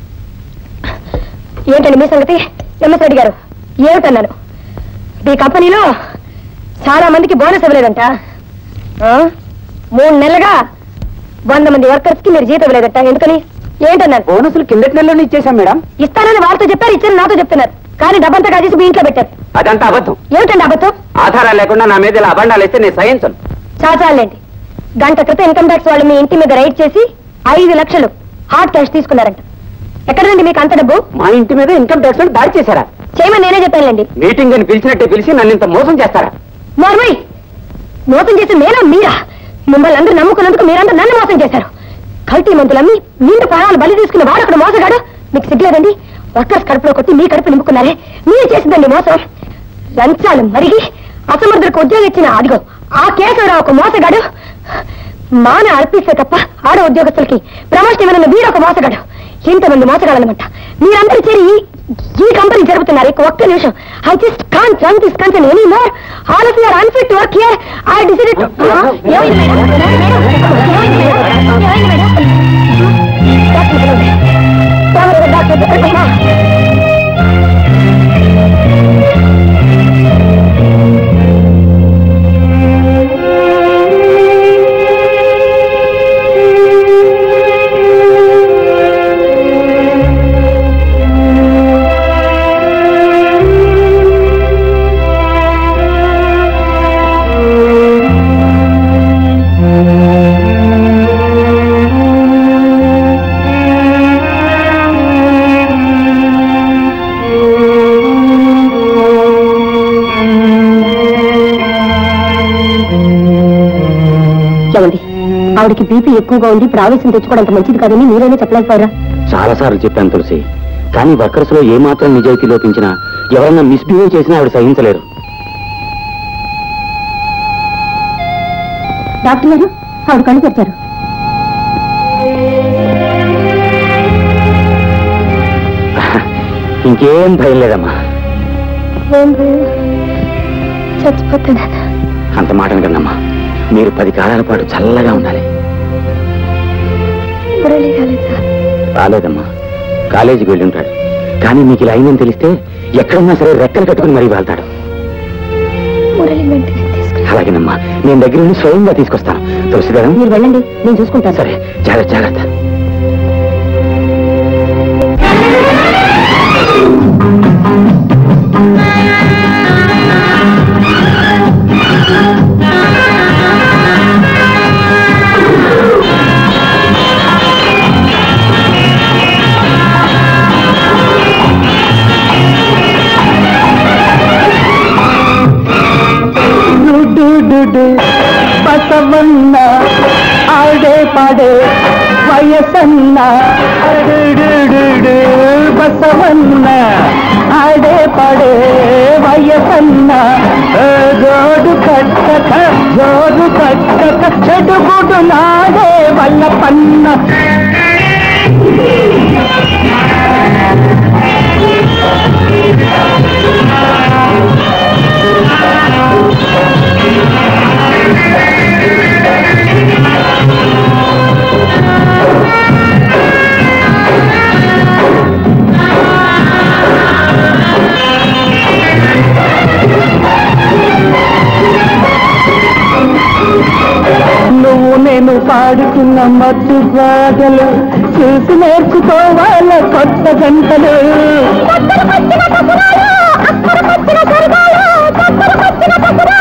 ఏంటండి మీ సంగతి ఎంఎస్ రెడ్డి గారు ఏమిటన్నాను మీ కంపెనీలో చాలా మందికి బోనస్ ఇవ్వలేదంట ఆ? మూడు నెలలుగా వంద మంది వర్కర్స్ కి మీరు జీతం ఇవ్వలేదంట ఎందుకని ఏంటన్నారు బోనసులు కిందటి నెలలో ఇచ్చేసాం మేడం ఇస్తానని వాళ్ళతో చెప్పారు ఇచ్చారు నాతో చెప్తున్నారు కానీ డబ్బంతా కాజేసి మీ ఇంట్లో పెట్టారు అదంతా అబద్ధం ఏమిటండి అబద్ధం ఆధారాలు లేకుండా నా మీద ఇలా అబండాలు వేస్తే నేను సహించను చాచాలండి గంట క్రితం ఇన్కమ్ ట్యాక్స్ వాళ్ళు మీ ఇంటి మీద రైడ్ చేసి ఐదు లక్షలు హార్డ్ క్యాష్ తీసుకున్నారంట ఎక్కడండి మీకు అంత డబ్బు మా ఇంటి మీద ఇన్కమ్ ట్యాక్స్ వాళ్ళు దాడి చేశారా చేయమని నేనే చెప్పానులేండి మీటింగ్ అని పిలిచినట్టే పిలిచి నన్ను ఇంత మోసం చేస్తారా మోర్మయ్ మోసం చేసి నేనా మీరా మిమ్మల్ని అందరూ నమ్ముకున్నందుకు మీరందరూ నన్ను మోసం చేశారు కల్తీ మందులమ్మి నిండు ప్రాణాలు బలి తీసుకున్న వాడు అక్కడ మోసగాడు మీకు సిగ్గులేదండి వర్కర్స్ కడుపులో కొట్టి మీ కడుపు నింపుకున్నారే మీరు చేసిందండి మోసం లంచాలు మరిగి అసమర్థులకు ఉద్యోగం ఇచ్చిన అదిగో ఆ కేశవరావు ఒక మోసగాడు మాన అర్పిస్తే తప్ప ఆడ ఉద్యోగస్తులకి ప్రమోషన్ ఇవ్వనున్న వీరొక మోసగాడు ఇంతమంది మోసగాడనమాట మీరందరూ చేరి ఈ- ఈ కంపెనీ జరుగుతున్నారు ఇక ఒక్క నిమిషం I just can't run this company any more all of you're unfit work here I decided ఏమైంది మేడం ఏమైంది మేడం ఏమైంది మేడం డాక్టర్ పిలవండి. తొందరగా డాక్టర్ పిలవండి. ఏమండి ఆవిడకి బీపీ ఎక్కువగా ఉంది ఇప్పుడు ఆవేశం తెచ్చుకోవడం అంత మంచిది కాదని మీరైనా చెప్పలేకపోయారా చాలా సార్లు చెప్పాను తులసి కానీ వర్కర్స్ లో ఏ మాత్రం నిజాయితీ లోపించినా ఎవరన్నా మిస్బిహేవ్ చేసినా ఆవిడ సహించలేరు డాక్టర్ గారు ఆవిడ కళ్ళు తెరిచారు ఇంకేం భయం లేదమ్మా చచ్చిపోతాను అంత మాట కదమ్మా మీరు పది కాలాల పాటు చల్లగా ఉండాలి మురళి కాలేదా రాలేదమ్మా కాలేజీకి వెళ్ళి ఉంటాడు కానీ మీకు ఇలా అయిందని తెలిస్తే ఎక్కడున్నా సరే రెక్కలు కట్టుకుని మరీ వెళ్తాడు మురళి వెంటనే తీసుకురా అలాగేనమ్మా నేను దగ్గర నుండి స్వయంగా తీసుకొస్తాను తులసిదరం మీరు వెళ్ళండి నేను చూసుకుంటాను సరే జాగ్రత్త జాగ్రత్త బసవన్న ఆడే పాడే వయసన్న బసవన్న ఆడే పాడే వయసన్న జోడు కట్టక జోడు కట్టక చెడుగుడు నాడే వల్ల పన్న నువ్వు నేను పాడుతున్న మత్తు పాటలు చూసి నేర్చుకోవాల కొత్త గంటలు పచ్చని పచ్చిన కసురాలు, అక్కర పచ్చిన సరిగాలు, పచ్చని పచ్చిన కసురాలు,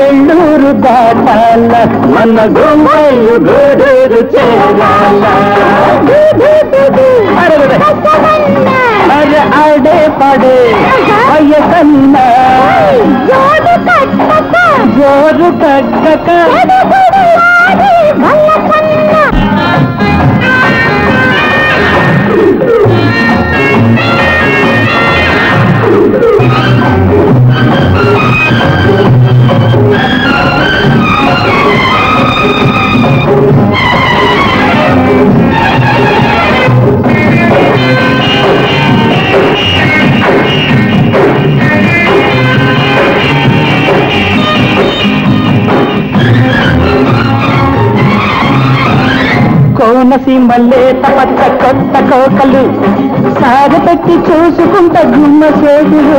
వెల్లూరు దాటాల మన గొంగళ్ళు గోడూరు చేరాల అరెరెరె. అరె ఆడే పడే వయసన్నా జోరు తగ్గక కోనసీమల్లే తపచ్చ కొత్త కోకలు సాగపెట్టి చూసుకుంట గుమ్మ సేదులు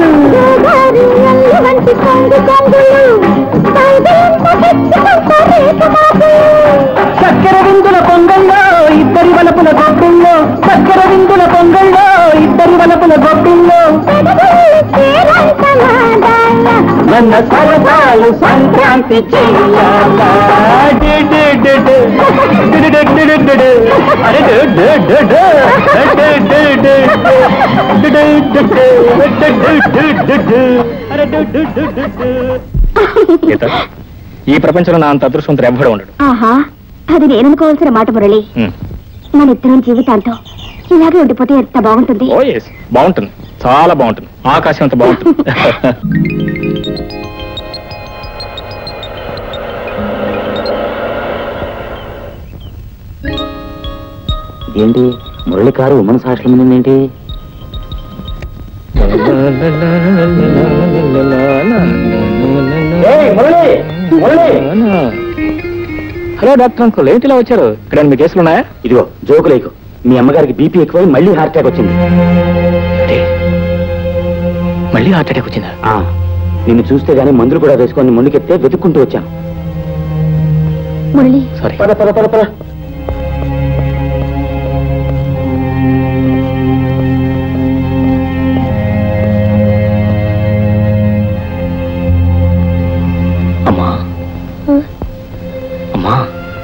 చక్కెర విందుల పొంగల్లో ఇద్దరి వలపుల గొప్పిల్లో చక్కెర విందుల పొంగల్లో ఇద్దరి వలపుల గొప్పిల్లో మన సరదాలు సంక్రాంతి చెయ్యాల డి డి డి డి. డి డి డి డి డి డి. అరే డి డి డి డి. డి డి డి డి. డి డి డి డి. డి డి డి డి డి. అరే డి డి డి డి డి. గీత ఈ ప్రపంచంలో నా అంత అదృష్టవంతుడు ఎవ్వడు ఉండడు ఆహా అది నేననుకోవాల్సిన మాట మురళి హ్మ్. మన ఇద్దరం జీవితాంతం ఇలాగే ఉండిపోతే ఎంత బాగుంటుంది ఓ ఎస్ బాగుంటుంది చాలా బాగుంటుంది ఆకాశం అంత బాగుంటుంది ఏంటి మురళి కారు ఉమెన్స్ హాస్టల్ మీద ఏంటి హలో డాక్టర్ అంకుల్ ఏంటి ఇలా వచ్చారు ఇక్కడ మీ కేసులు ఉన్నాయా ఇదిగో జోకు లేకు మీ అమ్మగారికి బీపీ ఎక్కువై మళ్ళీ హార్ట్ అటాక్ వచ్చింది ఏంటి? మళ్ళీ హార్ట్ అటాక్ వచ్చిందా ఆ, నిన్ను చూస్తే గానీ మందులు కూడా వేసుకొని ముందుకెత్తే వెతుక్కుంటూ వచ్చాను మురళి సారీ పద పద పద పద అమ్మా అమ్మా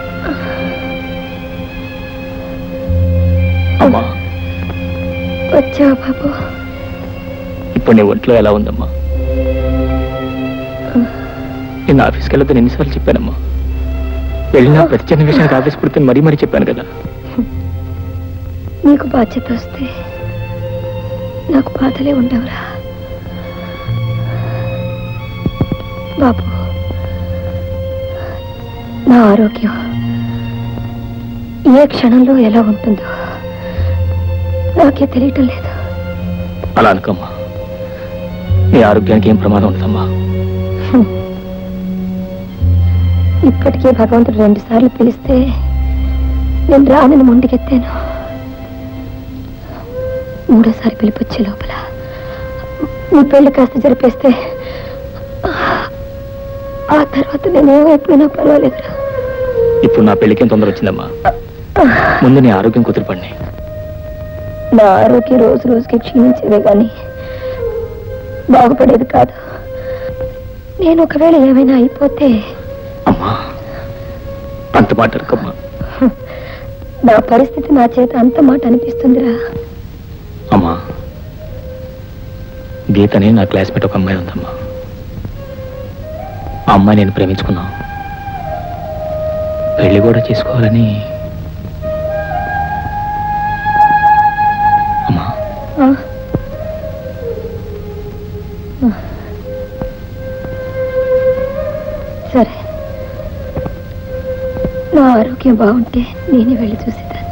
అమ్మా వచ్చావు బాబు ఇప్పుడు నీ ఒంట్లో ఎలా ఉందమ్మా నేను ఆఫీస్కి వెళ్ళొద్దని ఎన్నిసార్లు చెప్పానమ్మా వెళ్ళినా ప్రతి చిన్న విషయానికి ఆఫీస్ పుడితే మరీ మరీ చెప్పాను కదా నీకు బాధ్యత వస్తే నాకు బాధలే ఉండవురా బాబు నా ఆరోగ్యం ఏ క్షణంలో ఎలా ఉంటుందో నాకే తెలియటం లేదు అలా అనుకోమ్మా నీ ఆరోగ్యానికి ఏం ప్రమాదం ఉండదమ్మా ఇప్పటికే భగవంతుడు రెండు సార్లు పిలిస్తే నేను రానని ముందుకెత్తాను మూడోసారి పిలిపొచ్చే లోపల నీ పెళ్లి కాస్త జరిపేస్తే ఆ తర్వాత నేను ఏమైపోయినా పర్వాలేదురా ఇప్పుడు నా పెళ్లికి ఏం తొందర వచ్చిందమ్మా ముందు నీ ఆరోగ్యం కుదిరిపడినాయి నా ఆరోగ్యం రోజు రోజుకి క్షీణించేదే కానీ బాగుపడేది కాదు నేను ఒకవేళ ఏమైనా అయిపోతే అమ్మా అంత మాట అనకమ్మా నా పరిస్థితి నా చేత అంత మాట అనిపిస్తుందిరా అమ్మా గీతని నా క్లాస్మేట్ ఒక అమ్మాయి ఉందమ్మా ఆ అమ్మాయి నేను ప్రేమించుకున్నా పెళ్లి కూడా చేసుకోవాలని అమ్మా ఆ. సరే నా ఆరోగ్యం బాగుంటే నేనే వెళ్ళి చూసేదాన్ని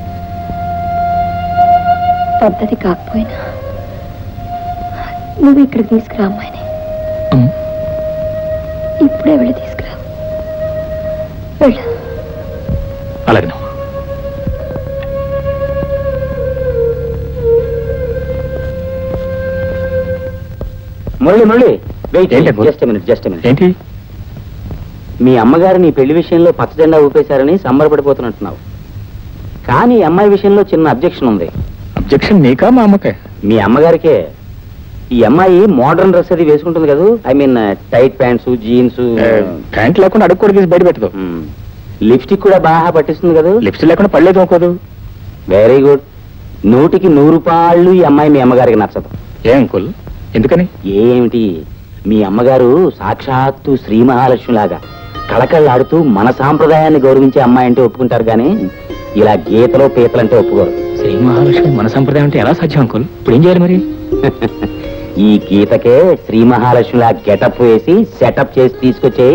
పద్ధతి కాకపోయినా నువ్వు ఇక్కడికి తీసుకురా అమ్మాయిని ఉమ్. ఇప్పుడే వెళ్ళి తీసుకురా వెళ్ళు అలాగేనమ్మా మురళి మురళి వెయిట్ ఏంటి అబ్బు? జస్ట్ మినిట్ జస్ట్ మినిట్ ఏంటి మీ అమ్మగారు నీ పెళ్లి విషయంలో పచ్చ జెండా ఊపేశారని సంబరపడిపోతున్నట్టున్నావు కానీ ఈ అమ్మాయి విషయంలో చిన్న అబ్జెక్షన్ ఉంది అబ్జెక్షన్ నీకా మా అమ్మకే మీ అమ్మగారికే ఈ అమ్మాయి మోడర్న్ డ్రెస్ అది వేసుకుంటుంది కదా I mean tight pants jeans pant లేకుండా అడుగు కూడా తీసి బయట పెట్టదు లిప్స్టిక్ కూడా బాగా పట్టిస్తుంది కదా లిప్స్ లేకుండా పడలేదు అనుకోదు వెరీ గుడ్ నూటికి నూరు పాళ్ళు ఈ అమ్మాయి మీ అమ్మగారికి నచ్చదు ఏ అంకుల్ ఎందుకని ఏమిటి మీ అమ్మగారు సాక్షాత్తు శ్రీ మహాలక్ష్మి లాగా కళకళలాడుతూ మన సాంప్రదాయాన్ని గౌరవించే అమ్మాయి అంటే ఒప్పుకుంటారు కానీ ఇలా గీతలో పీతలంటే ఒప్పుకోరు శ్రీ మహాలక్ష్మి మన సంప్రదాయం అంటే ఎలా సాధ్యం అంకుల్ ఇప్పుడు ఏం చేయాలి మరి ఈ గీతకే శ్రీ మహాలక్ష్మిలా గెటప్ వేసి సెటప్ చేసి తీసుకొచ్చేయి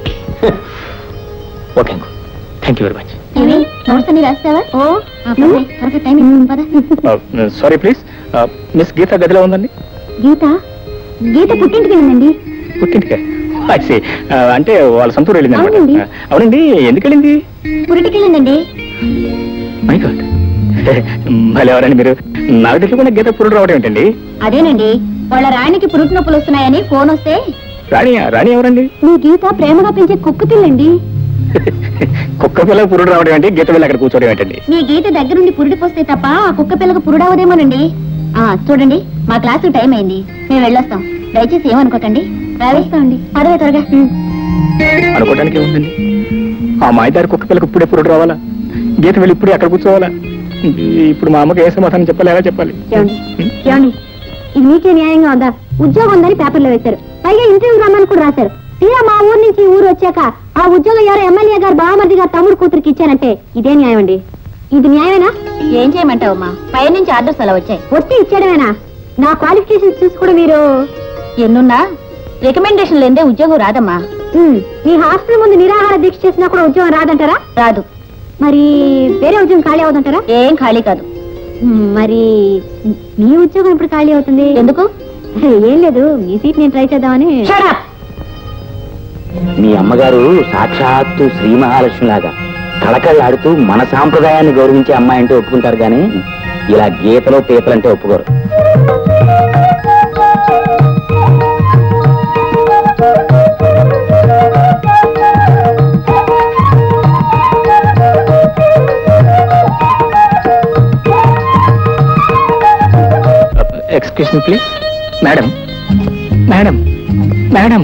okay uncle thank you very much notes అన్ని రాస్తావా ఓ త్వరగా టైం పద సారీ ప్లీజ్ మిస్ గీత గదిలో ఉందండి గీత గీత పుట్టింటికి వెళ్ళిందండి పుట్టింటికే I see. Uh, అంటే వాళ్ళ సొంతూరు వెళ్ళింది అనమాట అవునండి. అవునండి ఎందుకు వెళ్ళింది పురిటికి వెళ్ళిందండి మై గాడ్ మళ్ళీ ఎవరండి మీరు నాకు తెలియకుండా గీత పురుడు రావడం ఏంటండి అదేనండి వాళ్ళ రాణికి పురుటి నొప్పులు వస్తున్నాయని ఫోన్ వస్తే రాణి రాణి ఎవరండి మీ గీత ప్రేమగా పెంచే కుక్క పిల్లండి కుక్క పిల్ల పురుడు రావడం ఏంటి గీత పిల్ల అక్కడ కూర్చోవడం ఏంటండి మీ గీత దగ్గరుండి పురుడి పోస్తే తప్ప ఆ కుక్క పిల్లకు పురుడవదేమోనండి ఆ చూడండి మా క్లాసు టైం అయింది మేము వెళ్ళొస్తాం దయచేసి ఏమనుకోకండి రావేస్తామండి పదవే త్వరగా అనుకోవడానికి ఏముందండి ఆ మాయదారి కుక్క పిల్లకి ఇప్పుడే పురుడు రావాలా గీత వెళ్ళి ఇప్పుడే అక్కడ కూర్చోవాలా ఇప్పుడు మా అమ్మకి ఏ సమాధానం చెప్పాలి ఎలా చెప్పాలి ఏమండి ఏమండి ఇది మీకే న్యాయంగా ఉందా ఉద్యోగం ఉందని పేపర్లో వేశారు పైగా ఇంటర్వ్యూ రమ్మని కూడా రాశారు తీరా మా ఊరు నుంచి ఈ ఊరు వచ్చాక ఆ ఉద్యోగం ఎవరో ఎమ్మెల్యే గారు బావమర్ది గారు తమ్ముడు కూతురికి ఇచ్చారంటే ఇదే న్యాయం అండి ఇది న్యాయమేనా ఏం చేయమంటావమ్మా పై నుంచి ఆర్డర్స్ అలా వచ్చాయి వచ్చి ఇచ్చేయడమేనా నా క్వాలిఫికేషన్స్ చూసి కూడా మీరు ఎన్నున్నా రికమెండేషన్ లేదే ఉద్యోగం రాదమ్మా మీ హాస్టల్ ముందు నిరాహార దీక్ష చేసినా కూడా ఉద్యోగం రాదంటారా రాదు మరి వేరే ఉద్యోగం ఖాళీ అవుతుంటారా ఏం ఖాళీ కాదు మరి మీ ఉద్యోగం ఇప్పుడు ఖాళీ అవుతుంది ఎందుకు ఏం లేదు మీ సీట్ నేను ట్రై చేద్దామని మీ అమ్మగారు సాక్షాత్తు శ్రీ మహాలక్ష్మి లాగా కళకళలాడుతూ మన సాంప్రదాయాన్ని గౌరవించే అమ్మాయి అంటే ఒప్పుకుంటారు కానీ ఇలా గీతలో పీతలంటే ఒప్పుకోరు excuse me please madam madam madam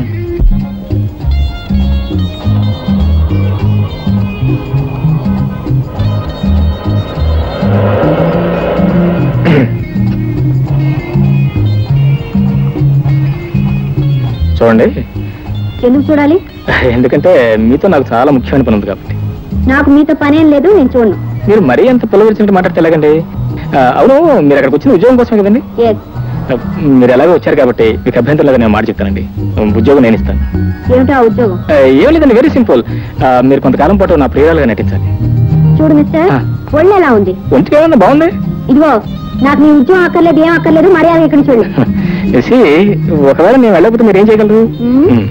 చూడండి ఎందుకు చూడాలి ఎందుకంటే మీతో నాకు చాలా ముఖ్యమైన పని ఉంది కాబట్టి నాకు మీతో పనేం లేదు నేను చూడను మీరు మరీ అంత పిలవరిచినట్టు మాట్లాడితే ఎలాగండి ఆ, అవును మీరు అక్కడికి వచ్చిన ఉద్యోగం కోసమే కదండి Yes. ఆ, మీరు ఎలాగో వచ్చారు కాబట్టి మీకు అభ్యంతరం లేదని నేను మాట చెప్తానండి ఉద్యోగం నేను ఇస్తాను ఏమిటో ఆ ఉద్యోగం ఆ, ఏం లేదండి వెరీ సింపుల్ మీరు కొంతకాలం పాటు నా ప్రియురాలుగా నటించాలి చూడు మిస్టర్ ఆ. ఒళ్ళు ఎలా ఉంది ఒంటికి ఏమన్నా బాగుంది ఇదిగో నాకు నీ ఉద్యోగం అక్కర్లేదు ఏం అక్కర్లేదు మర్యాద ఇక్కడ చూడు See, ఒకవేళ నేను వెళ్ళకపోతే మీరు ఏం చేయగలరు మ్మ్. మ్మ్.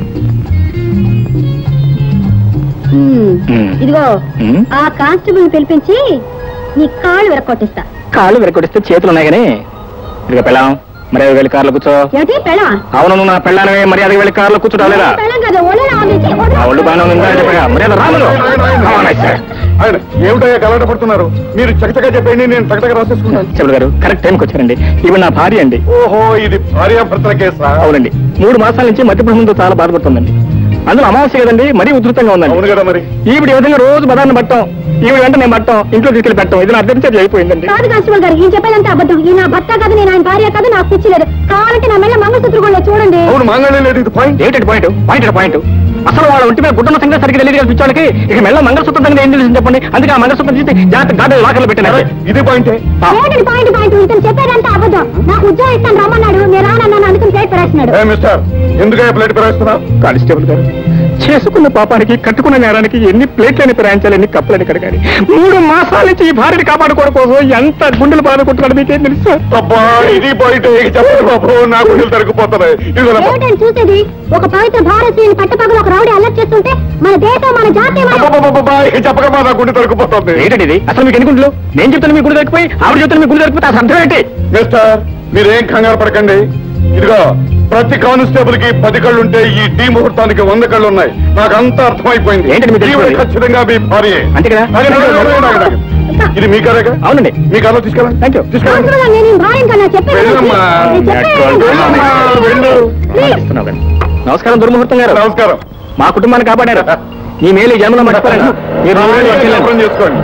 మ్మ్. మ్మ్. ఇదిగో మ్మ్. ఆ కానిస్టేబుల్ పిలిపించి నీ కాళ్ళు విరక్కొట్టిస్తా కాళ్ళు విరకొడిస్తే చేతులు ఉన్నాయి కానీ ఇదిగో పెళ్ళాం మర్యాద వెళ్ళి కార్లో కూర్చో ఏమిటి పెళ్ళం అవును నువ్వు నా పెళ్ళానమే మర్యాద వెళ్ళి కార్లో కూర్చోలేదా పెళ్ళం కదా ఒళ్ళు ఎలా ఉంది ఛీ, వదలు. ఆ ఒళ్ళు బాగానే ఉందా చెప్పగా మర్యాద రాములు ఆయన ఏమిటయ్యా గలాట పడుతున్నారు మీరు చకచకా చెప్పండి నేను చకచక రాసేసుకుంటాను చెప్పుడు గారు కరెక్ట్ టైంకి వచ్చారండి ఇవి నా భార్య అండి ఓహో ఇది భార్యాభర్తల కేసా అవునండి మూడు మాసాల నుంచి మధ్యప్రభుత్వంతో చాలా బాధపడుతుందండి అందులో అమావాస్య కదండి మరీ ఉధృతంగా అవును ఉందండి కదా మరి ఈవిడ ఈ విధంగా రోజు బదాన్ని పట్టం ఈవిడ వెంట నేను పట్టం ఇంట్లో తీసుకెళ్ళి పెట్టం ఇది నా అర్థం అయిపోయిందండి కాదు కానిస్టేబుల్ గారు ఈయన చెప్పేదంతా అబద్ధం ఈ నా భర్త కాదు నేను ఆయన భార్య కాదు నాకు పిచ్చిలేదు కావాలంటే నా మెల్ల మంగళసూత్రం కూడా చూడండి అవును మాంగళ్యం లేదు ఇది పాయింట్ ఏమిటండి పాయింట్ పాయింట్ పాయింట్ అసలు వాళ్ళ ఒంటి మీద గుడ్డల సంగతి సరిగ్గా తెలియదు పిచ్చోళ్ళకి ఇక మెల్ల మంగళసూత్రం దగ్గర ఏం తెలిసింది చెప్పండి అందుకే ఆ మంగళసూత్రం తీసి జాగ్రత్త గాడి లాకర్లో పెట్టాను ఇది పాయింటే ఏంటండి పాయింట్ పాయింట్ ఇతను చెప్పేదంతా అబద్ధం నాకు ఉద్యోగం ఇస్తాను రమ్మన్నాడు నేను రానన్నాను అందుకని ప్లేట్ పడేస్తున్నాడు ఏ మిస్టర్ ఎందుకయ్యా ప్లేట్ పెరేస్తున్నా కానిస్టేబుల్ గారు చేసుకున్న పాపానికి కట్టుకున్న నేరానికి ఎన్ని ప్లేట్లని ప్రయాణించాలి ఎన్ని కప్పులని కడగాలి మూడు మాసాల నుంచి ఈ భార్యని కాపాడుకోవడం కోసం ఎంత గుండెలు బాధకుంటున్నాడు మీకేం తెలుసు సార్? అబ్బా ఇది పాయింట్ చెప్పండి బాబు నా గుండెలు తరుక్కుపోతున్నాయి ఇదిగో ఏమిటని చూసేది ఒక పవిత్ర భారతీయుని పట్టపగలు ఒక రౌడీ అల్లరి చేస్తుంటే మన దేశం మన జాతి మన అబ్బబ్బబ్బబ్బా, ఇక చెప్పకమా నా గుండె తరుక్కుపోతుంది ఏంటండి ఇది అసలు మీకు ఎన్ని గుండెలు నేను చెప్తాను మీ గుండె దొరికిపోయి ఆవిడ చెప్తాను మీ గుండె దొరికిపోతే అసలు అర్థం ఏంటి మిస్టర్ మీరేం కంగారు పడకండి ఇదిగో ప్రతి కానిస్టేబుల్ కి పది కళ్ళుంటే ఈ టీ ముహూర్తానికి వంద కళ్ళు ఉన్నాయి నాకు అంతా అర్థమైపోయింది ఏంటండి మీరు ఈవిడ తెలుసుకోవాలి? ఖచ్చితంగా మీ భార్య అంతే కదా? ఇది మీ కారేగా అవునండి మీ కారులో తీసుకెళ్ళండి థ్యాంక్ యూ తీసుకెళ్ళండి అవసరమా? నేను రాయను కన్నా చెప్పాను వెళ్ళమ్మా. నేను చెప్పాను. వెళ్ళమ్మా, వెళ్ళు. ఇస్తున్నావు కానీ. నమస్కారం దుర్ముహూర్తం గారు నమస్కారం మా కుటుంబాన్ని కాపాడారు మీ మేలు ఈ జన్మలో మర్చిపోలేను మీరు నూరేళ్ళు వర్ధిల్లండి. అర్థం చేసుకోండి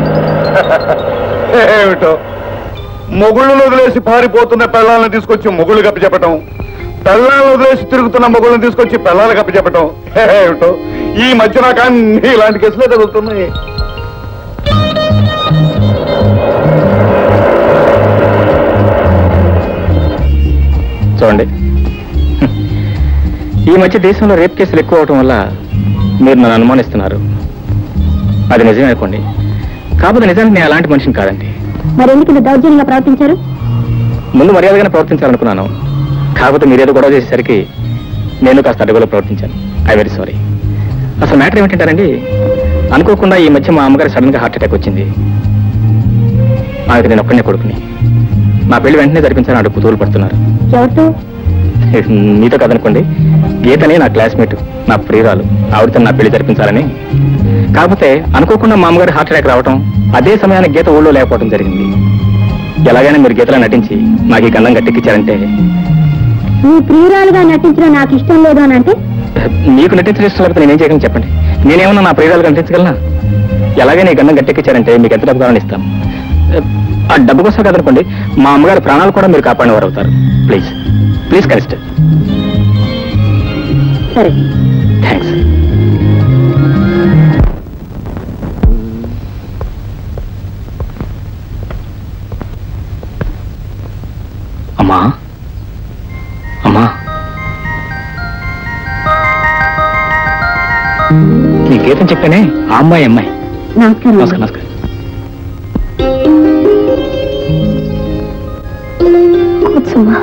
ఏమిటో మొగుళ్ళను వదిలేసి పారిపోతున్న పిల్లల్ని తీసుకొచ్చి మొగుళ్ళు కప్పి చెప్పటం పిల్లల్ని వదిలేసి తిరుగుతున్న మొగుళ్ళని తీసుకొచ్చి పిల్లలు కప్పి చెప్పటం ఏమిటో ఈ మధ్య నాకు అన్ని ఇలాంటి కేసులే తగులుతున్నాయి చూడండి ఈ మధ్య దేశంలో రేప్ కేసులు ఎక్కువ అవటం వల్ల మీరు నన్ను అనుమానిస్తున్నారు అది నిజమే అనుకోండి కాకపోతే నిజానికి నేను అలాంటి మనిషిని కాదండి మరి ఎందుకు ఇంత దౌర్జన్యంగా ప్రవర్తించారు ముందు మర్యాదగానే ప్రవర్తించాలనుకున్నాను కాకపోతే మీరేదో గొడవ చేసేసరికి నేను కాస్త అడుగులో ప్రవర్తించాను ఐ వెరీ సారీ అసలు మ్యాటర్ ఏమిటంటారండి అనుకోకుండా ఈ మధ్య మా అమ్మగారు సడన్ గా హార్ట్ అటాక్ వచ్చింది ఆమెకు నేను ఒక్కడనే కొడుకుని నా పెళ్లి వెంటనే జరిపించాలని అడుగు కుతూలు పడుతున్నారు ఎవరితో మీతో కదనుకోండి గీతని నా క్లాస్మేట్ నా ప్రియురాలు ఆవిడతో నా పెళ్లి జరిపించాలని కాకపోతే అనుకోకుండా మా అమ్మగారి హార్ట్ అటాక్ రావటం అదే సమయానికి గీత ఊళ్ళో లేకపోవడం జరిగింది ఎలాగైనా మీరు గీతలో నటించి నాకు ఈ గంధం గట్టెక్కించారంటే నీ ప్రియురాలుగా నటించడం నాకు ఇష్టం లేదు అని అంటే మీకు నటించడం ఇష్టం లేకపోతే నేనేం చేయగలను చెప్పండి నేనేమన్నా నా ప్రియురాలుగా నటించగలనా ఎలాగైనా ఈ గంధం గట్టెక్కించారంటే మీకు ఎంత డబ్బు కావాలని ఇస్తాం ఆ డబ్బు కోసం కదనుకోండి మా అమ్మగారి ప్రాణాలు కూడా మీరు కాపాడిన వారు అవుతారు ప్లీజ్ ప్లీజ్ కనిస్టర్ సరే థ్యాంక్స్ అమ్మా అమ్మా నీ గీతం చెప్పానే ఆ అమ్మాయి అమ్మాయి నమస్కారం నమస్కారం నమస్కారం కూర్చోమ్మా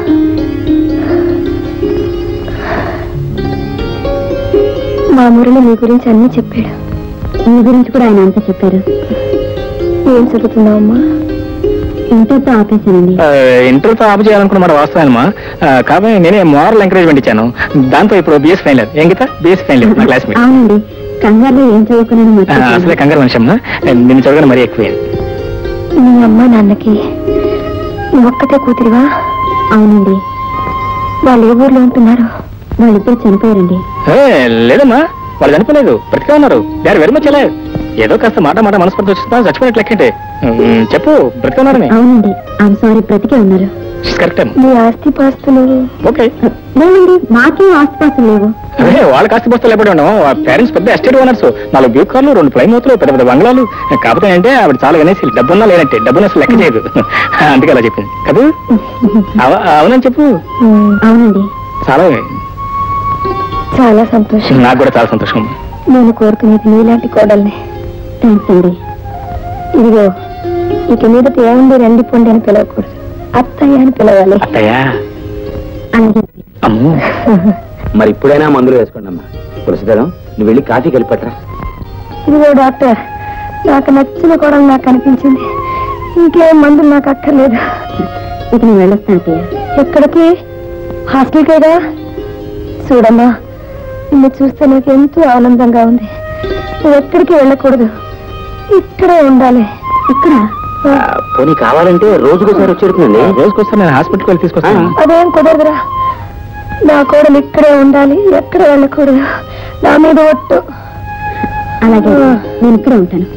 మా మురళి మీ గురించి అన్ని చెప్పాడు మీ గురించి కూడా ఆయన అంతా చెప్పారు ఏం చదువుతున్నావమ్మా ఇంటర్తో ఆపేశానండి ఆ, ఇంటర్తో ఆపు చేయాలనుకున్న మాట వాస్తవమా కాబట్టి నేనే మోరల్ ఎంకరేజ్మెంట్ ఇచ్చాను దాంతో ఇప్పుడు బిఎస్ ఫైనల్ ఏం గీత బిఎస్ ఫైనల్ నా క్లాస్మేట్ అవునండి కంగారులో ఏం చదువుకున్నాను ఆ, అసలే కంగారు మనిషి అమ్మా నిన్ను చదవగానే మరీ ఎక్కువ మీ అమ్మ నాన్నకి నువ్వు ఒక్కతే కూతురివా అవునండి వాళ్ళు ఏ ఊర్లో ఉంటున్నారు వాళ్ళిద్దరు చనిపోయారండి లేదమ్మా వాళ్ళు చనిపోలేదు బ్రతికే ఉన్నారు దాని వెరీ మచ్ లేదు ఏదో కాస్త మాట మాట మనస్పర్ధ వచ్చిందా చచ్చిపోయినట్లు లెక్కంటే ఉమ్, చెప్పు బ్రతికే ఉన్నారని అవునండి ఐఎమ్ సారీ బ్రతికే ఉన్నారు కరెక్ట్ మీ ఆస్తి పాస్తులు ఓకే లేవండి మాకేం ఆస్తిపాస్తులు లేవు అదే వాళ్ళ కాస్త బస్తాలు ఎప్పుడు ఉన్నాం పేరెంట్స్ పెద్ద ఎస్టేట్ ఓనర్స్ నాలుగు బ్యూ కార్లు రెండు ఫ్లైమ్ మూతలు పెద్ద పెద్ద బంగ్లాలు కాకపోతే అంటే ఆవిడ చాలా అనేసి డబ్బున్నా లేనట్టే డబ్బున్న అసలు లెక్క చేయదు అందుకే అలా చెప్పింది కదా అవ- అవునని చెప్పు అవునండి చాలా చాలా సంతోషం నాకు కూడా చాలా సంతోషం నేను కోరుకునేది నీలాంటి కోడల్ని థ్యాంక్స్ అండి ఇదిగో ఇక మీదట ఏముంది రండి పొండి అని పిలవకూడదు అత్తయ్య అని పిలవాలి అత్తయ్యా అలాగే అమ్మో మరి ఇప్పుడైనా మందులు వేసుకోండి అమ్మా తులసిదళం నువ్వు వెళ్ళి కాఫీ కలిపట్రా ఇదిగో డాక్టర్ నాకు నచ్చిన కోడలు నాకు అనిపించింది ఇంకేం మందులు నాకు అక్కర్లేదు ఇక నేను వెళ్ళొస్తాను ఎక్కడికి హాస్టల్కేగా చూడమ్మా నిన్ను చూస్తే నాకు ఎంతో ఆనందంగా ఉంది నువ్వు ఎక్కడికి వెళ్ళకూడదు ఇక్కడే ఉండాలి ఇక్కడ పోనీ కావాలంటే రోజుకోసారి వచ్చేడుతుందండి రోజుకొస్తాను నేను హాస్పిటల్కి వెళ్ళి తీసుకొస్తాను అదేం కుదరదురా నా కోడలు ఇక్కడే ఉండాలి ఎక్కడ వెళ్ళకూడదు నా మీద ఒట్టు అలాగే నేను ఇక్కడే ఉంటాను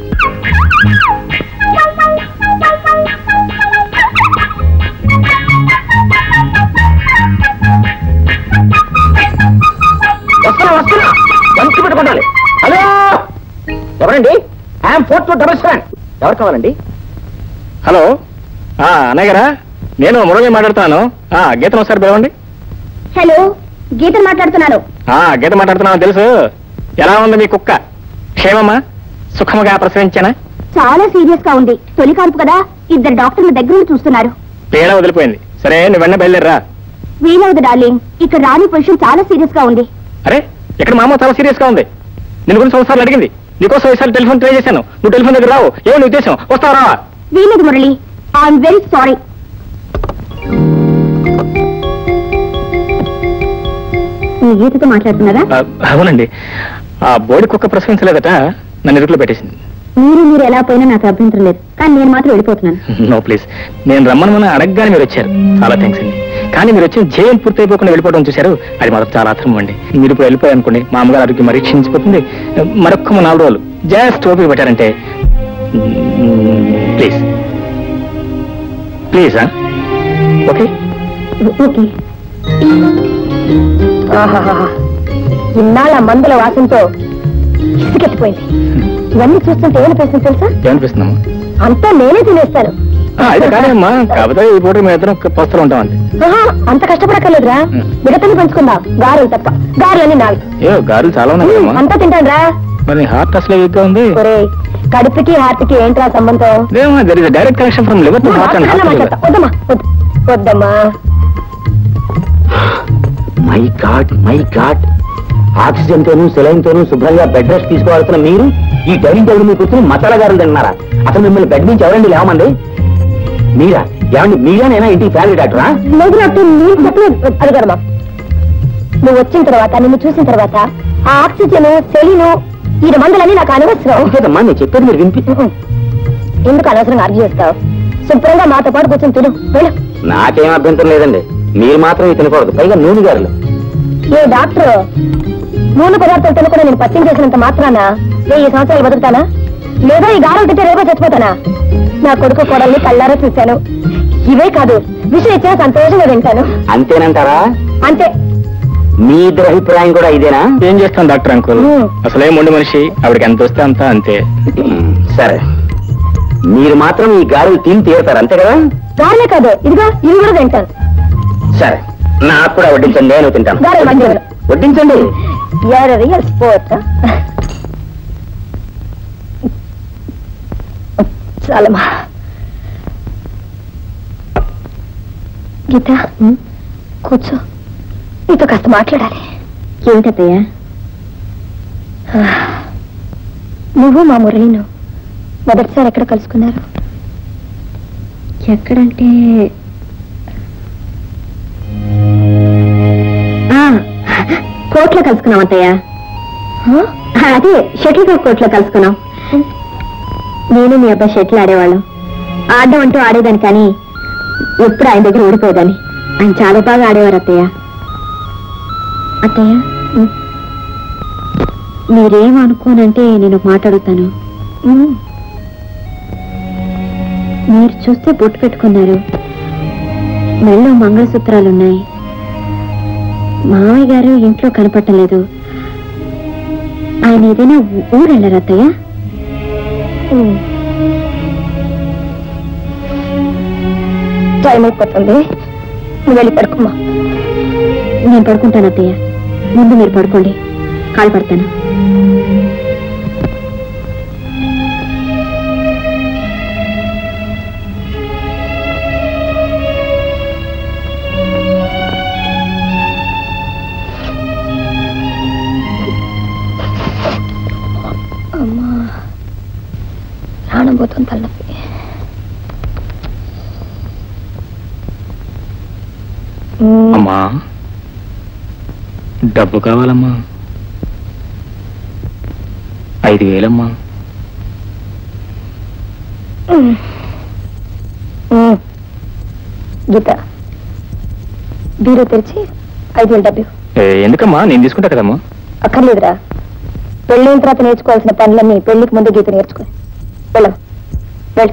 వస్తున్నా వస్తున్నా మంచి పెట్టుకోండి హలో ఎవరండి I'm four two double seven ఎవరు కావాలండి హలో ఆ, అన్నయ్య గారా నేను మురళి మాట్లాడుతున్నాను ఆ, గీతను ఒకసారి పిలవండి హలో గీత మాట్లాడుతున్నాను ఆ, గీత మాట్లాడుతున్నాను తెలుసు ఎలా ఉంది మీ కుక్క క్షేమమ్మా సుఖముగా ప్రసవించానా చాలా సీరియస్ గా ఉంది తొలి కాన్పు కదా ఇద్దరు డాక్టర్ల దగ్గర నుండి చూస్తున్నారు పీడ వదిలిపోయింది సరే నువ్వు వెన్న బయలుదేరరా వీలవదు డార్లింగ్ ఇక్కడ రాని పొజిషన్ చాలా సీరియస్ గా ఉంది అరే ఇక్కడ మా అమ్మ చాలా సీరియస్ గా ఉంది నేను గురించి ఒకసారి అడిగింది నీకోసం ఒకసారి టెలిఫోన్ ట్రై చేశాను నువ్వు టెలిఫోన్ దగ్గర రావు ఏమో నీ ఉద్దేశం వస్తావా రావా? వీలదు మురళి ఐఎమ్ వెరీ సారీ మీ గీతతో మాట్లాడుతున్నారా ఆ, అవునండి ఆ బోడి కుక్క ప్రసవించలేదట నన్ను ఇరుకులో పెట్టేసింది మీరు మీరు ఎలా పోయినా నాకు అభ్యంతరం లేదు కానీ నేను మాత్రం వెళ్ళిపోతున్నాను నో ప్లీజ్ నేను రమ్మని అడగగానే మీరు వచ్చారు చాలా థ్యాంక్స్ అండి కానీ మీరు వచ్చిన జైలు పూర్తి అయిపోకుండా వెళ్ళిపోవడం చూశారు అది మాత్రం చాలా అర్థం అండి మీరు ఇప్పుడు వెళ్ళిపోయారు అనుకోండి మా అమ్మగారు ఆరోగ్యం మరీ క్షీణించిపోతుంది మరొక్క నాలుగు రోజులు జస్ట్ ఓపిక పెట్టారంటే ప్లీజ్ ప్లీజ్ ఓకే ఓకే ఇన్నాళ్ళ మందుల వాసనతో ఇసుకెత్తిపోయింది ఇవన్నీ చూస్తుంటే ఏమనిపిస్తుంది తెలుసా ఏమనిపిస్తుందమ్మా అంతా నేనే తినేస్తాను ఆ, అయితే కాదేమ్మా కాకపోతే ఈ పూట మేము ఇద్దరం పోస్తలు ఉంటాం అంతే ఆహా, అంత కష్టపడక్కర్లేదురా ఉం. మిగతాన్ని పంచుకుందాం గారెలు తప్ప గారెలన్నీ నావి ఏ గారులు చాలా ఉన్నాయి ఉం, కదమ్మా అంతా తింటాను రా మరి హార్ట్ అసలు వీక్గా ఉంది ఒరే కడుపుకి హార్ట్కి ఏంట్రా సంబంధం ఏమో there is direct connection from liver to నువ్వు హార్ట్ అండ్ హాస్పిటల్లో హార్ట్ మాట్లాడతా. వద్దమ్మా వద్దు. వద్దమ్మా my God my God oxygen తోను సెలైన్ తోను శుభ్రంగా బెడ్ రెస్ట్ తీసుకోవాల్సిన మీరు ఈ డైనింగ్ టేబుల్ మీద కూర్చొని మసాలా గారులు తిన్నారా అసలు మిమ్మల్ని బెడ్ నుంచి ఎవరండి లేవమండి మీరా ఏమండి మీరా నేనా ఇంటికి ఫ్యామిలీ డాక్టరా లేదు నాకు నేను చెప్పలేదు అది కదమ్మా నువ్వు వచ్చిన తర్వాత నిన్ను చూసిన తర్వాత ఆ ఆక్సిజన్ సెలీను ఈ మందులన్నీ నాకు అనవసరం లేదమ్మా నేను చెప్పేది మీరు వినిపి ఉహు. ఎందుకు అనవసరంగా అర్జీ చేస్తావు శుభ్రంగా మాతో పాటు కూర్చొని తిను వెళ్ళు నాకేం అభ్యంతరం లేదండి మీరు మాత్రం ఇవి తినకూడదు పైగా నూనె గారులు ఏ డాక్టర్ నూనె పదార్థాలు తినకుండా నేను పచ్చం చేసినంత మాత్రాన వెయ్యి సంవత్సరాలు బతుకుతానా లేదా ఈ గారం తింటే రేపో చచ్చిపోతానా నా కొడుకు కోడల్ని కళ్ళారా చూశాను ఇవే కాదు విషయం ఇచ్చినా సంతోషంగా తింటాను అంతేనంటారా అంతే మీ ఇద్దరు అభిప్రాయం కూడా ఇదేనా ఏం చేస్తాం డాక్టర్ అంకుల్ ఉం. అసలే మొండి మనిషి ఆవిడకి ఎంత వస్తే అంత అంతే సరే మీరు మాత్రం ఈ గారెలు తిని తీరుతారు అంతే కదా గారలే కాదు ఇదిగో ఇవి కూడా తింటాను సరే నాకు కూడా వడ్డించండి నేను తింటాను గారెలు మంచిగా వడ్డించండి ఎవరు రియల్ స్పోర్ట్ చాలమ్మా గీత కూర్చో నీతో కాస్త మాట్లాడాలి ఏమిటత్తయ్యా నువ్వు మా మురళీను మొదటిసారి ఎక్కడ కలుసుకున్నారు ఎక్కడంటే కోట్లో కలుసుకున్నాం అత్తయ్య అదే షటిల్ కాక్ కోట్లో కలుసుకున్నాం నేను మీ అబ్బాయి షటిల్ ఆడేవాళ్ళం ఆడడం అంటూ ఆడేదాన్ని కానీ ఎప్పుడు ఆయన దగ్గర ఓడిపోయేదాన్ని ఆయన చాలా బాగా ఆడేవారు అత్తయ్య అత్తయ్య మీరేం అనుకోనంటే నేను ఒక మాట అడుగుతాను మీరు చూస్తే బొట్టు పెట్టుకున్నారు మెళ్ళో మంగళసూత్రాలున్నాయి మామయ్య గారు ఇంట్లో కనపట్టలేదు ఆయన ఏదైనా ఊ- ఊరు వెళ్ళారు అత్తయ్య టైం అయిపోతుంది నువ్వు వెళ్ళి పడుకోమా నేను పడుకుంటాను అత్తయ్య ముందు మీరు పడుకోండి కాలు పడతాను అమ్మా ప్రాణం పోతుంది తలనొప్పి మ్మ్. అమ్మా డబ్బు కావాలమ్మా ఐదు వేలమ్మా మ్మ్. మ్మ్. గీత బీరో తెరిచి ఐదు వేలు డబ్బు ఏ, ఎందుకమ్మా నేను తీసుకుంటా కదమ్మా అక్కర్లేదురా పెళ్ళైన తర్వాత నేర్చుకోవాల్సిన పనులన్నీ పెళ్లికి ముందు గీత నేర్చుకో వెళ్ళం వెళ్ళు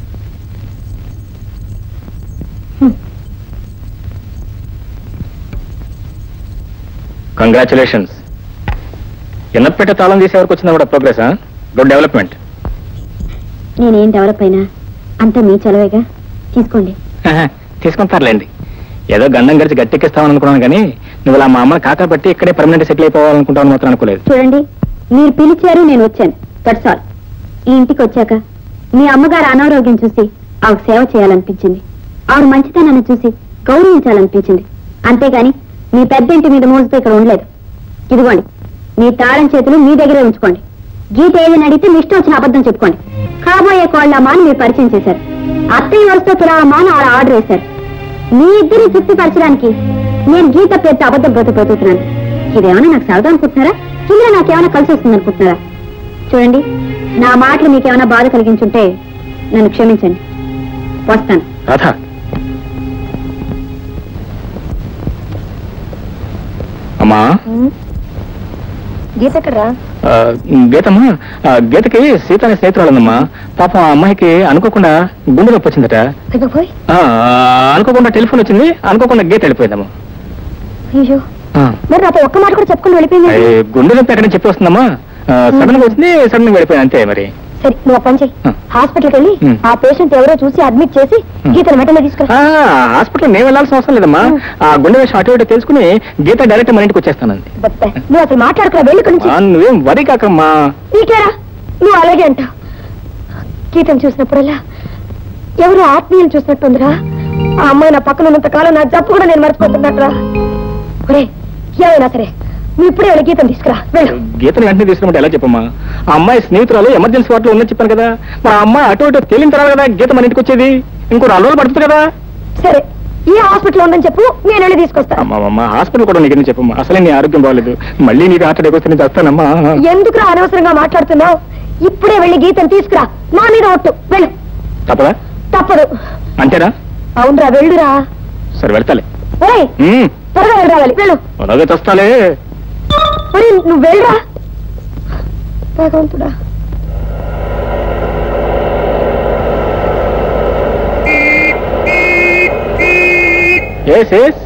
కంగ్రాచులేషన్స్ ఎన్నపెట్ట తాళం తీసే వరకు వచ్చిందా కూడా ప్రోగ్రెస్ గుడ్ డెవలప్మెంట్ నేనేం డెవలప్ అయినా అంతా మీ చలవేగా తీసుకోండి తీసుకుంటారులేండి ఏదో గండం గడిచి గట్టెక్కిస్తామని అనుకున్నాను కానీ నువ్వు ఇలా మా అమ్మని కాకా పట్టి ఇక్కడే పర్మనెంట్ సెటిల్ అయిపోవాలనుకుంటావు మాత్రం అనుకోలేదు చూడండి మీరు పిలిచారు నేను వచ్చాను దట్స్ ఆల్ ఈ ఇంటికి వచ్చాక మీ అమ్మగారు అనారోగ్యం చూసి ఆవిడ సేవ చేయాలనిపించింది ఆవిడ మంచితనాన్ని చూసి గౌరవించాలనిపించింది అంతేగాని మీ పెద్ద ఇంటి మీద మోజుతో ఇక్కడ ఉండలేదు ఇదిగోండి మీ తాళం చేతులు మీ దగ్గరే ఉంచుకోండి గీత ఏదైనా అడిగితే మీ ఇష్టం వచ్చిన అబద్ధం చెప్పుకోండి కాబోయే కోళ్ళమ్మా అని మీరు పరిచయం చేశారు అత్తయ్య వరుసతో తులామా అని ఆవిడ ఆర్డర్ వేశారు మీ ఇద్దరిని తృప్తిపరచడానికి నేను గీత పేరుతో అబద్ధం బ్రతపోతున్నాను ఇదేమైనా నాకు సరదా అనుకుంటున్నారా ఇందులో నాకేమైనా కలిసి వస్తుంది అనుకుంటున్నారా చూడండి నా మాటలు మీకేమైనా బాధ కలిగించుంటే నన్ను క్షమించండి వస్తాను రాధ అమ్మా గీత ఎక్కడరా ఆ, గీతమ్మా ఆ, గీతకి సీత అనే స్నేహితురాలు ఉందమ్మా పాపం ఆ అమ్మాయికి అనుకోకుండా గుండె నొప్పి వచ్చిందట పోయి ఆ, అనుకోకుండా టెలిఫోన్ వచ్చింది అనుకోకుండా గీత వెళ్ళిపోయిందమ్మా అయ్యో ఆ. మరి నాతో ఒక్క మాట కూడా చెప్పుకుని వెళ్ళిపోయింది అయ్య, గుండె నొప్పి ఎక్కడని చెప్పి వస్తుందమ్మా సడన్ గా వచ్చింది సడన్ గా వెళ్ళిపోయింది అంతే మరి సరే నువ్వు ఒక పని చెయ్యి ఆ. హాస్పిటల్కి వెళ్ళి ఉమ్. ఆ పేషెంట్ ఎవరో చూసి అడ్మిట్ చేసి ఉమ్. గీతను వెంటనే తీసుకురా ఆ, హాస్పిటల్ నేను వెళ్ళాల్సిన అవసరం లేదమ్మా ఆ గుండె విషయం అటు ఇటు తెలుసుకుని గీత డైరెక్ట్ మన ఇంటికి వచ్చేస్తానంది బబ్బే, నువ్వు అసలు మాట్లాడుకురా వెళ్ళి ఇక్కడి నుంచి ఆ, నువ్వేం వరి కాకమ్మా నీకేరా నువ్వు అలాగే అంట గీతను చూసినప్పుడల్లా ఎవరు ఆత్మీయులు చూసినట్టుందిరా ఆ అమ్మాయి నా పక్కన ఉన్నంత కాలం నా జబ్బు కూడా నేను మర్చిపోతున్నట్రా ఒరే ఏమైనా సరే నువ్వు ఇప్పుడే వెళ్ళి గీతం తీసుకురా వెళ్ళు గీతను వెంటనే తీసుకున్నట్టు ఎలా చెప్పమ్మా ఆ అమ్మాయి స్నేహితురాలు ఎమర్జెన్సీ వార్డులో ఉందని చెప్పాను కదా మరి ఆ అమ్మాయి అటు ఇటు తేలిన తర్వాత కదా గీత మన ఇంటికి వచ్చేది ఇంకో నాలుగు రోజులు పడుతుంది కదా సరే ఈ హాస్పిటల్ ఉందని చెప్పు నేను వెళ్ళి తీసుకొస్తాను అమ్మా హాస్పిటల్ కూడా నీకు చెప్పమ్మా అసలే నీ ఆరోగ్యం బాగలేదు మళ్ళీ నీకు హార్ట్ అటాక్ వస్తే నేను చేస్తానమ్మా ఎందుకురా అనవసరంగా మాట్లాడుతున్నావు ఇప్పుడే వెళ్ళి గీతం తీసుకురా నా మీద ఒట్టు వెళ్ళు తప్పదా తప్పదు అంతేనా అవునరా వెళ్ళురా సరే వెళ్తాలే ఒరేయ్ ఉమ్, త్వరగా వెళ్ళి రావాలి వెళ్ళు అలాగే తెస్తాలే ఒరే నువ్వు వెళ్ళరా భగవంతుడా ఎస్ ఎస్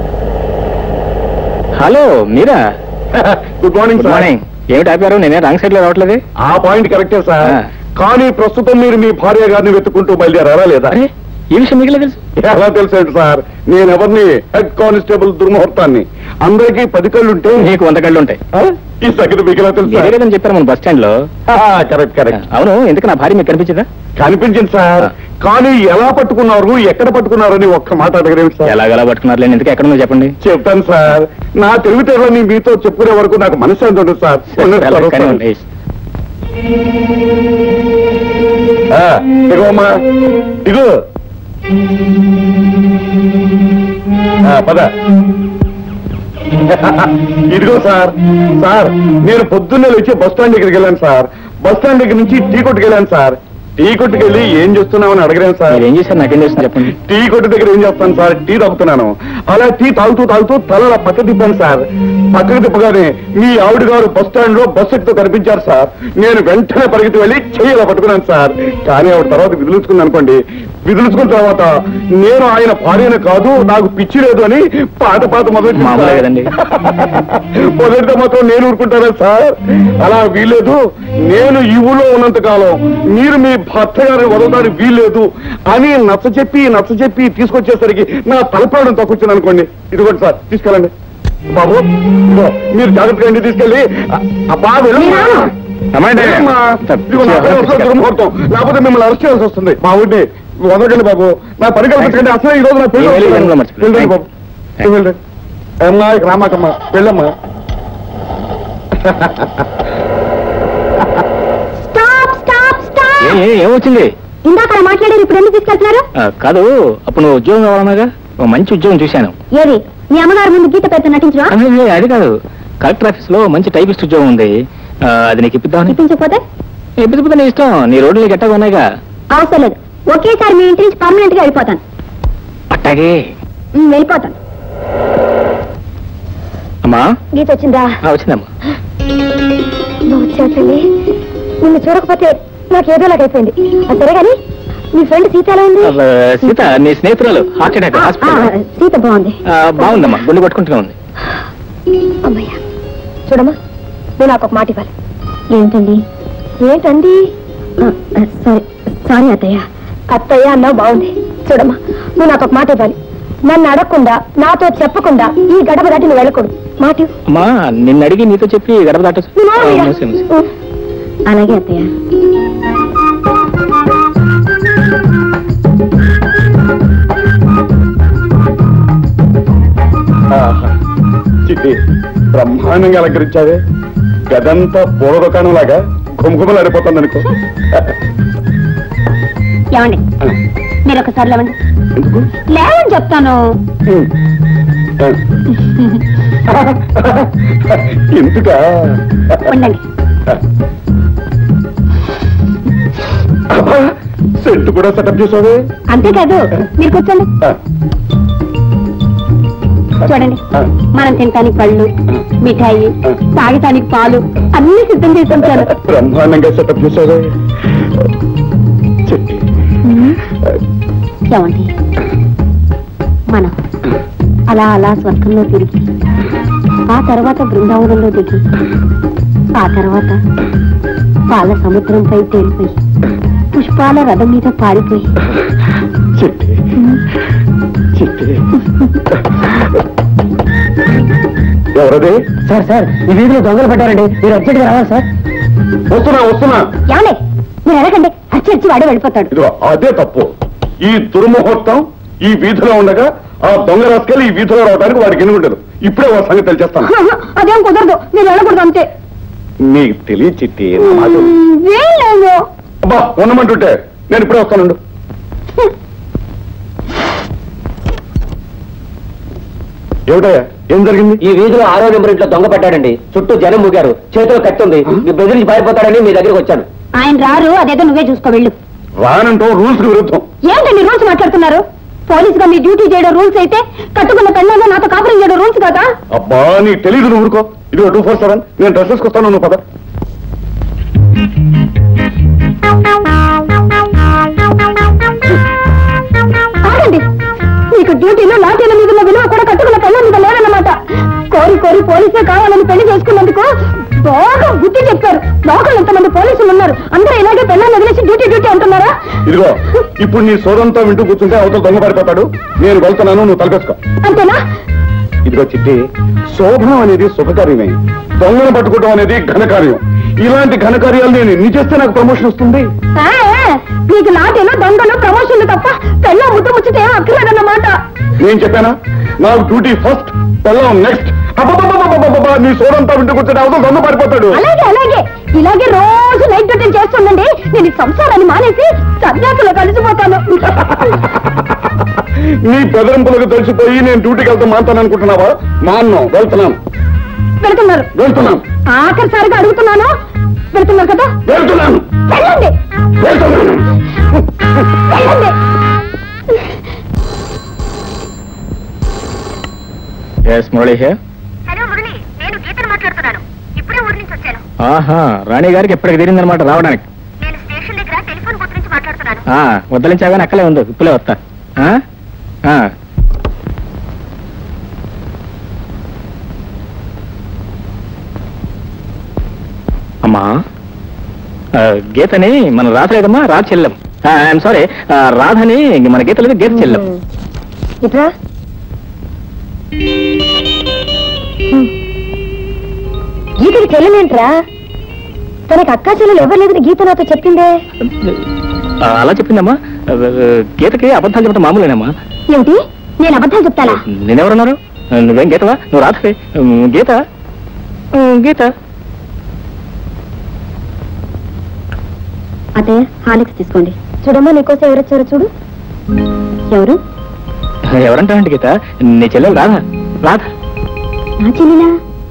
హలో మీరా good morning good sir morning ఏమిటి ఆపారు నేనే రాంగ్ సైడ్ లో రావట్లేదు ఆ పాయింట్ కరెక్టే సార్ ఆ. కానీ ప్రస్తుతం మీరు మీ భార్య గారిని వెతుక్కుంటూ బయలుదేరారా లేదా అరే ఈ విషయం మీకు ఎలా తెలుసు ఎలా తెలుసండి సార్ నేను ఎవరిని హెడ్ కానిస్టేబుల్ దుర్ముహూర్తాన్ని అందరికీ పది కళ్ళుంటే నీకు వంద కళ్ళు ఉంటాయి ఆ? ఈ సంగతి మీకు ఎలా తెలుసు మీరే కదని చెప్పారు మన బస్ స్టాండ్ లో కరెక్ట్ కరెక్ట్ అవును ఎందుకు నా భార్య మీకు కనిపించదా కనిపించింది సార్ ఆ. కానీ ఎలా పట్టుకున్నారు ఎక్కడ పట్టుకున్నారని ఒక్క మాట అడగరేమి సార్ ఎలాగలా పట్టుకున్నారు లేని ఎందుకు ఎక్కడుందో చెప్పండి చెప్తాను సార్ నా తెలివితేటలని మీతో చెప్పుకునే వరకు నాకు మనశ్శాంతి ఉండదు సార్ ఎలా కానివ్వండి. ఆ, ఇదిగో అమ్మా ఇదిగో ఆ, పద ఇదిగో సార్ సార్ నేను పొద్దున్నే లేచి బస్ స్టాండ్ దగ్గరికి వెళ్ళాను సార్ బస్ స్టాండ్ దగ్గర నుంచి టీ కొట్టుకు వెళ్ళాను సార్ టీ కొట్టుకు వెళ్ళి ఏం చేస్తున్నామని అడగలేను సార్ మీరు ఏం చేశారు నాకేం చేస్తుంది చెప్పండి టీ కొట్టు దగ్గర ఏం చేస్తాను సార్ టీ తాగుతున్నాను అలా టీ తాగుతూ తాగుతూ తల అలా పక్క తిప్పాను సార్ పక్కకు తిప్పగానే మీ ఆవిడ గారు బస్ స్టాండ్ లో బస్ ఎక్కుతూ కనిపించారు సార్ నేను వెంటనే పరిగెత్తి వెళ్ళి చెయ్యి అలా పట్టుకున్నాను సార్ కానీ ఆవిడ తర్వాత విదిలించుకుంది అనుకోండి విదిలించుకున్న తర్వాత నేను ఆయన భార్యను కాదు నాకు పిచ్చి లేదు అని పాత పాత మొదటి మామూలే కదండి. మొదటితో మాత్రం నేను ఊరుకుంటారా సార్ అలా వీల్లేదు నేను ఈ ఊళ్ళో ఉన్నంత కాలం మీరు మీ భర్త గారిని వదలడానికి వీల్లేదు అని నచ్చ చెప్పి నచ్చ చెప్పి తీసుకొచ్చేసరికి నా తలపడం తక్కువచ్చింది అనుకోండి ఇదిగోండి సార్ తీసుకెళ్ళండి బాబు ఇదిగో, మీరు జాగ్రత్తగా ఇంటికి తీసుకెళ్ళి అ- అబ్బా వెళ్ళమ్మా. అమ్మాయి వెళ్ళమ్మా. ఇదిగో నా పేరు వస్తుంది దుర్ముహూర్తం లేకపోతే మిమ్మల్ని అరెస్ట్ చేయాల్సి వస్తుంది మా ఊరిని వదలకండి బాబు నా పని కల్పించకండి అసలు ఈ రోజు నా పెళ్లి వెళ్ళి, వస్తుంది. వెళ్ళి, మర్చిపోయాను. వెళ్ళండి బాబు వెళ్ళండి అమ్మా ఇక రామాకమ్మా వెళ్ళమ్మా స్టాప్ స్టాప్ స్టాప్ ఏ- ఏ- ఏమొచ్చింది ఇందాక అలా మాట్లాడారు ఇప్పుడు ఎందుకు తీసుకెళ్తున్నారు ఆ, కాదు అప్పుడు నువ్వు ఉద్యోగం కావాలన్నాగా ఓ మంచి ఉద్యోగం చూశాను ఏది మీ అమ్మగారు ముందు గీత పేరుతో నటించరా అదే, అది కాదు కలెక్టర్ ఆఫీస్ లో మంచి టైపిస్ట్ ఉద్యోగం ఉంది ఆ, అది నీకు ఇప్పిద్దామని నటించకపోతే ఇప్పితే నీ ఇష్టం నీ రోడ్లు నీకు ఎట్టగా ఉన్నాయిగా అవసరం లేదు ఒకేసారి మీ ఇంటి నుంచి పర్మనెంట్ గా వెళ్ళిపోతాను అట్టాగే ఉమ్, వెళ్ళిపోతాను అమ్మా గీత వచ్చిందా ఆ, వచ్చిందమ్మా నువ్వు వచ్చావు తల్లి నిన్ను చూడకపోతే నాకు ఏదోలాగైపోయింది అది సరే కానీ మీ ఫ్రెండ్ సీత ఎలా ఉంది ఆ, సీత నీ స్నేహితురాలు హార్ట్ అటాక్ ఆ, హాస్పిటల్ సీత బాగుంది బాగుందమ్మా గుండె కొట్టుకుంటూనే ఉంది అమ్మయ్య చూడమ్మా నువ్వు నాకు ఒక మాట ఇవ్వాలి ఏంటండి ఏంటండి సారీ సారీ అత్తయ్య అత్తయ్య అన్నావు బాగుంది చూడమ్మా నువ్వు నాకు ఒక మాట ఇవ్వాలి నన్ను అడగకుండా నాతో చెప్పకుండా ఈ గడప దాటి నువ్వు వెళ్ళకూడదు మాట ఇవ్వు. అమ్మా నిన్ను అడిగి నీతో చెప్పి గడప దాట నువ్వు మామయ్య. అలాగే అత్తయ్య ఆహా. చిట్టి బ్రహ్మాండంగా అలంకరించావే గదంతా పూల దుకాణం లాగా గుమగుమలు ఆడిపోతుంది అనుకో ఏమండి మీరు ఒకసారి లేవండి ఎందుకు లేవని చెప్తాను ఎందుకా ఉండండి సెట్ కూడా సెటప్ చేసావే అంతేకాదు మీరు కూర్చోండి ఆ, చూడండి ఆ, మనం తినటానికి పళ్ళు మిఠాయి తాగటానికి పాలు అన్ని సిద్ధం చేసి ఉంచాను బ్రహ్మాండంగా సెటప్ చేసావే చెట్టి ఏమండి మనం అలా అలా స్వర్గంలో తిరిగి ఆ తర్వాత బృందావనంలో దిగి ఆ తర్వాత పాల సముద్రంపై తేలిపోయి పుష్పాల రథం మీద పారిపోయి చెట్టి చెట్టి ఎవరది సార్ సార్ ఈ వీధిలో దొంగలు పట్టారండి మీరు అర్జెంట్గా రావాలి సార్ వస్తున్నా వస్తున్నా ఏమండి మీరు ఎలాగండి అచ్చి వచ్చి వాడే వెళ్ళిపోతాడు ఇదిగో అదే తప్పు ఈ దుర్ముహూర్తం ఈ వీధిలో ఉండగా ఆ దొంగ రాసుకెళ్ళి ఈ వీధిలో రావడానికి వాడికి ఎన్ని ఉండదు ఇప్పుడే వాళ్ళ సంగతి తెలిచేస్తాను అదేం కుదరదు మీరు వెళ్ళకూడదు అంతే నీకు తెలియ చిట్టి నా మాట విను. వేయలేదు అబ్బా ఉండమంటుంటే నేను ఇప్పుడే వస్తానండు ఏమిటయ్యా ఏం జరిగింది ఈ వీధిలో ఆరో నెంబర్ ఇంట్లో దొంగ పట్టాడండి చుట్టూ జనం ముగారు చేతిలో కత్తుంది మీ బెదిరించి పారిపోతాడని మీ దగ్గరికి వచ్చాను ఆయన రారు అదేదో నువ్వే చూసుకో వెళ్ళు రానంటూ రూల్స్ విరుద్ధం ఏంటండి రూల్స్ మాట్లాడుతున్నారు పోలీస్ గా మీ డ్యూటీ చేయడం రూల్స్ అయితే కట్టుకున్న పెళ్ళగా నాతో కాపురం చేయడం రూల్స్ కదా అబ్బా నీకు తెలియదు నువ్వు ఊరుకో ఇదిగో టూ ఫోర్ సెవెన్ నేను డ్రెస్ వేసుకొస్తాను నువ్వు పద ఆగండి మీకు డ్యూటీలో లాఠీల మీద ఉన్న విలువ కూడా కట్టుకున్న పెళ్ళ మీద లేదన్నమాట కోరి కోరి పోలీసే కావాలని పెళ్లి చేసుకున్నందుకు బాగా బుద్ధి చెప్పారు లోకల్ ఎంతమంది పోలీసులు ఉన్నారు అందరూ ఇలాగే పెళ్ళని వదిలేసి డ్యూటీ డ్యూటీ అంటున్నారా ఇదిగో ఇప్పుడు నీ సోదంతా వింటూ కూర్చుంటే అవతల దొంగ పడిపోతాడు నేను వెళ్తున్నాను నువ్వు తలపేసుకో అంతేనా ఇదిగో చిట్టి శోభనం అనేది శుభకార్యమే దొంగను పట్టుకోవడం అనేది ఘనకార్యం ఇలాంటి ఘనకార్యాలు నేను ఎన్ని చేస్తే నాకు ప్రమోషన్ వస్తుంది ఆ, ఆ, మీకు లాఠీలు దొంగలు ప్రమోషన్లు తప్ప పెళ్ళ ముద్దు ముచ్చితే ఏం అక్కర్లేదన్నమాట నేను చెప్పానా నాకు డ్యూటీ ఫస్ట్ పెళ్ళం నెక్స్ట్ నీ సోదంతా వింటూ కూర్చుంటే అవతల దొంగ పడిపోతాడు అలాగే అలాగే ఇలాగే రోజు నైట్ డ్యూటీ చేస్తుండండి నేను ఈ సంసారాన్ని మానేసి సన్యాసులో కలిసిపోతాను నీ బెదరింపులకు తెలిసిపోయి నేను డ్యూటీకి వెళ్తా మానుతాను అనుకుంటున్నావా మాన్ను వెళ్తున్నాను వెళ్తున్నారు వెళ్తున్నాను ఆఖరిసారిగా అడుగుతున్నాను వెళ్తున్నారు కదా వెళ్తున్నాను వెళ్ళండి వెళ్తున్నాను వెళ్ళండి yes Murali here hello Murali నేను గీతను మాట్లాడుతున్నాను ఇప్పుడే ఊరి నుంచి వచ్చాను ఆహా రాణి గారికి ఎప్పటికి తీరిందనమాట రావడానికి నేను స్టేషన్ దగ్గర టెలిఫోన్ బూత్ నుంచి మాట్లాడుతున్నాను ఆ, వద్దలించాగానే అక్కలే ఉంది ఇప్పులే వస్తా ఆ? ఆ. అమ్మా ఆ, గీతని మన రాధ లేదమ్మా రాధ చెల్లెం ఐఎమ్ సారీ రాధని మన గీత లేదు గీత చెల్లెం ఇట్రా గీతకి చెల్లెలేంట్రా తనకి అక్కా చెల్లెలు ఎవరు లేదని గీత నాతో చెప్పిందే ఆ, అలా చెప్పిందమ్మా ఆ, గీతకి అబద్ధాలు చెప్పడం మామూలేనమ్మా ఏమిటి నేను అబద్ధాలు చెప్తానా నేనెవరున్నారు నువ్వేం గీతవా నువ్వు రాధవే ఉమ్, గీత ఉమ్, గీత అదే హాలిక్స్ తీసుకోండి చూడమ్మా నీకోసం ఎవరు వచ్చారో చూడు ఎవరు ఎవరంటావంటే గీత నీ చెల్లెలు రాధ రాధ నా చెల్లినా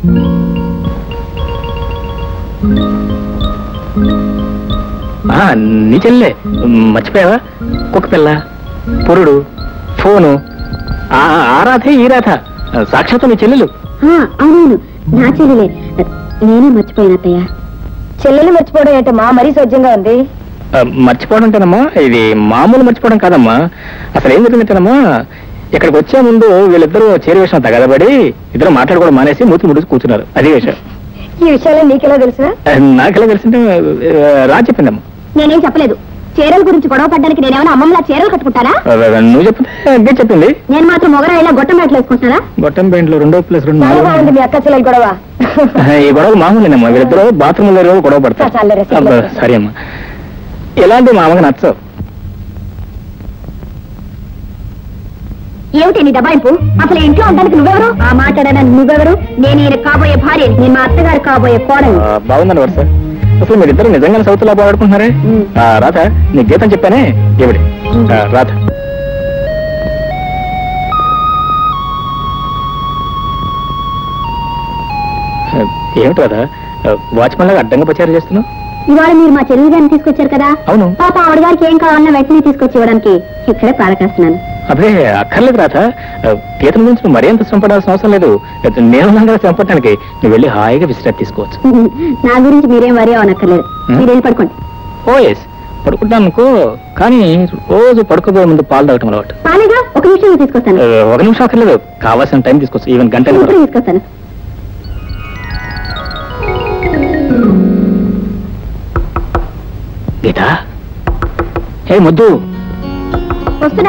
ఆ, నీ చెల్లె మర్చిపోయావా కుక్క పిల్ల పురుడు ఫోను ఆ ఆ రాధే ఈ రాధ సాక్షాత్తు నీ చెల్లెలు ఆ, అవునవును నా చెల్లెలే నేనే మర్చిపోయాను అత్తయ్య చెల్లెలు మర్చిపోవడం ఏంటో మా మరీ సోజ్యంగా ఉంది ఆ, మర్చిపోవడం అంటేనమ్మా ఇది మామూలు మర్చిపోవడం కాదమ్మా అసలు ఏం జరిగిందంటేనమ్మా ఇక్కడికి వచ్చే ముందు వీళ్ళిద్దరూ చేరి విషయం తగదబడి ఇద్దరు మాట్లాడుకోవడం మానేసి మూతి ముడిచి కూర్చున్నారు అదే విషయం ఈ విషయాలు నీకెలా తెలుసా ఆ, నాకెలా తెలిసింటే ఆ, రా చెప్పిందమ్మా నేనేం చెప్పలేదు చీరల గురించి గొడవ పడ్డానికి నేనేమైనా అమ్మమ్మలా చీరలు కట్టుకుంటానా ఆ, నువ్వు చెప్తే అదే చెప్పింది నేను మాత్రం మొగరాయిలా గొట్టం బయటలు వేసుకుంటానా బొట్టం పెయింట్లో రెండో ప్లస్ రెండు చాలా నాలుగు. బాగుంది మీ అక్క చెల్లెలు గొడవ ఈ గొడవ మామూలేనమ్మా వీళ్ళిద్దరూ బాత్రూమ్ లో గొడవ పడతారు చాలే రే, చాలే. అబ్బా, సరే అమ్మా ఇలాంటి మా అమ్మకి నచ్చవు ఏమిటి నీ దబాయింపు అసలు ఇంట్లో ఉండడానికి నువ్వెవరు ఆ మాట్లాడడానికి నువ్వెవరు నేను ఈయన కాబోయే భార్య నేను మా అత్తగారు కాబోయే కోడలు ఆ, బాగుందండి వరుస అసలు మీరిద్దరు నిజంగానే సౌత్ లా పోరాడుకుంటున్నారే ఉమ్. ఆ, రాధ నీ గీతం చెప్పానే ఏమిటి ఆ, రాధ ఆ, ఏమిటి రాధ వాచ్మెన్ లాగా అడ్డంగా ప్రచారం చేస్తున్నావు ఇవాళ మీరు మా చెల్లి గారిని తీసుకొచ్చారు కదా అవును. పాప ఆవిడ గారికి ఏం కావాలన్నా వెంటనే తీసుకొచ్చి ఇవ్వడానికి ఇక్కడే పాలకేస్తున్నాను అదే అక్కర్లేదు రాత గీతల గురించి నువ్వు మరీ అంత శ్రమపడాల్సిన అవసరం లేదు నేను ఉన్నాను కదా శ్రమపడటానికి నువ్వు వెళ్ళి హాయిగా విశ్రాంతి తీసుకోవచ్చు నా గురించి మీరేం వరి అవనక్కర్లేదు Hmm? మీరు వెళ్ళి పడుకోండి ఓ ఎస్ పడుకుంటాను అనుకో కానీ రోజు పడుకోబోయే ముందు పాలు తాగటం అలవాటు పాలేగా ఒక నిమిషంలో తీసుకొస్తాను ఆ, ఒక నిమిషం అక్కర్లేదు కావాల్సిన టైం తీసుకోవచ్చు ఈవెన్ గంట అయినా ఇప్పుడు పర్వాలేదు. తీసుకొస్తాను గీత హే ముద్దు వస్తున్నా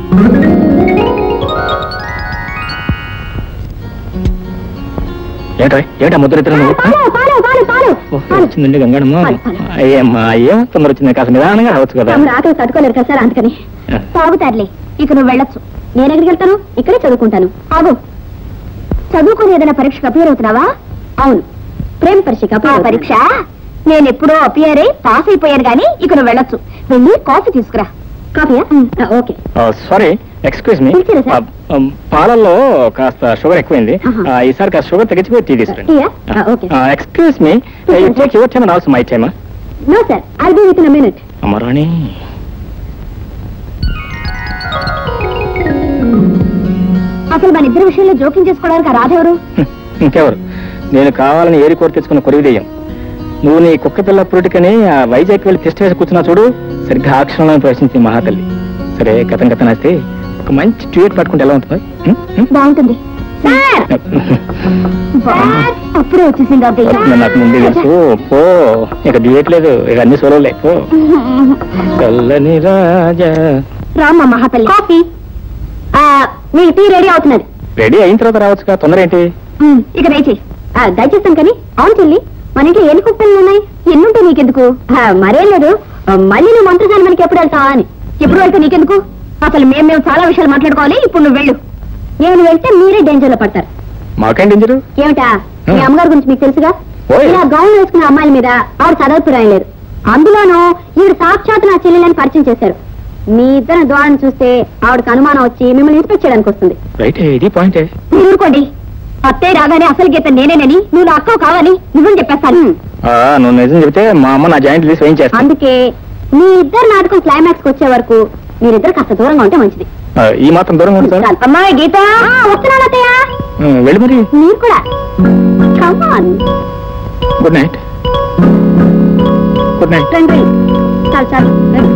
ఏంటో ఏంటా ముద్దు ఇద్దరు నువ్వు పాలు పాలు పాలు పాలు ఓ, పాలు వచ్చిందండి గంగడమ్మ పాలు, పాలు. అయ్యమ్మా ఏం తొందర వచ్చింది కాస్త నిదానంగా రావచ్చు కదా తమరు ఆకలి తట్టుకోలేరు కదా సార్ అందుకని ఆ. తాగుతారులే ఇక నువ్వు వెళ్ళొచ్చు నేను ఎక్కడికి వెళ్తాను ఇక్కడే చదువుకుంటాను ఆగు చదువుకుని ఏదైనా పరీక్షకు అపియర్ అవుతున్నావా అవును ప్రేమ పరీక్షకు అపియర్ పరీక్ష నేను ఎప్పుడో అపియర్ అయి పాస్ అయిపోయాను కానీ ఇక నువ్వు వెళ్ళొచ్చు వెళ్ళి కాఫీ తీసుకురా కాఫీయా ఓకే సారీ ఎక్స్క్యూజ్ మీ పిలిచారా సార్? పాలల్లో కాస్త షుగర్ ఎక్కువైంది ఆహా. ఆ, ఈసారి కాస్త షుగర్ తగ్గించిపోయి టీ తీసుకురండి టీయా? ఆ, okay. Excuse me you take your time and also my time no sir I be within minute అమరాణి అసలు మన ఇద్దరి విషయంలో జోక్యం చేసుకోవడానికి ఆ రాధెవరు హ్మ్, ఇంకెవరు నేను కావాలని ఏరి కోరి తెచ్చుకున్న కొరివిదయ్యం నువ్వు నీ కుక్క పిల్ల పురుటికని ఆ వైజాగ్ వెళ్ళి టెస్ట్ వేసి కూర్చున్నా చూడు సరిగ్గా ఆ క్షణంలో ప్రవేశించింది మహాతల్లి సరే కథం కథ నాస్తే ఒక మంచి ట్యూట్ పట్టుకుంటే ఎలా ఉంటుంది హ్మ్? హ్మ్? బాగుంటుంది సార్ సార్, అప్పుడే వచ్చేసింది అబ్బయ్య. వస్తుందని నాకు ముందే తెలుసు పో ఇక దిగట్లేదు ఇక అన్ని సోలోలే పో చల్లని రాజా రామ్మ మహాతల్లి కాఫీ ఆ, మీ టీ రెడీ అవుతున్నది రెడీ అయిన తర్వాత రావచ్చుగా తొందర ఏంటి ఉమ్, ఇక దయచేయి ఆ, దయచేస్తాను కానీ అవును చెల్లి మన ఇంట్లో ఎన్ని కుక్కలు ఉన్నాయి ఎన్నుంటాయి నీకెందుకు ఆ, మరేం లేదు ఆ, మళ్ళీ నువ్వు మంత్రజాలం మనకి ఎప్పుడు వెళ్తావా అని ఎప్పుడు వెళ్తే నీకెందుకు అసలు మేము మేము చాలా విషయాలు మాట్లాడుకోవాలి ఇప్పుడు నువ్వు వెళ్ళు నేను వెళ్తే మీరే డేంజర్ లో పడతారు మాకేం డేంజరు ఏమిటా మీ ఆ. అమ్మగారి గురించి మీకు తెలుసుగా ఓయ్. ఇలా గౌన్ వేసుకున్న అమ్మాయిల మీద ఆవిడ చదవపు రాయలేరు అందులోనూ ఈవిడ సాక్షాత్ నా చెల్లెలని పరిచయం చేశారు మీ ఇద్దరు ద్వారం చూస్తే ఆవిడకి అనుమానం వచ్చి మిమ్మల్ని ఇన్స్పెక్ట్ చేయడానికి వస్తుంది రైట్ ఇది పాయింటే మీరు ఊరుకోండి అత్తయ్య రాగానే అసలు గీత నేనేనని నువ్వు నా అక్క కావాలి నువ్వు చెప్పేస్తాను ఆ, నువ్వు నిజం చెబితే మా అమ్మ నా జాయింట్ తీసి వేయించేస్తాను అందుకే మీ ఇద్దరు నాటకం క్లైమాక్స్ వచ్చే వరకు మీరిద్దరు కాస్త దూరంగా ఉంటే మంచిది ఆ, ఈ మాత్రం దూరంగా ఉంటుంది సార్ అమ్మాయి గీత వస్తున్నాను అత్తయ్య ఉమ్, వెళ్ళి మరి మీరు కూడా Come on. Good night good night రండి చాలు చాలు రండి.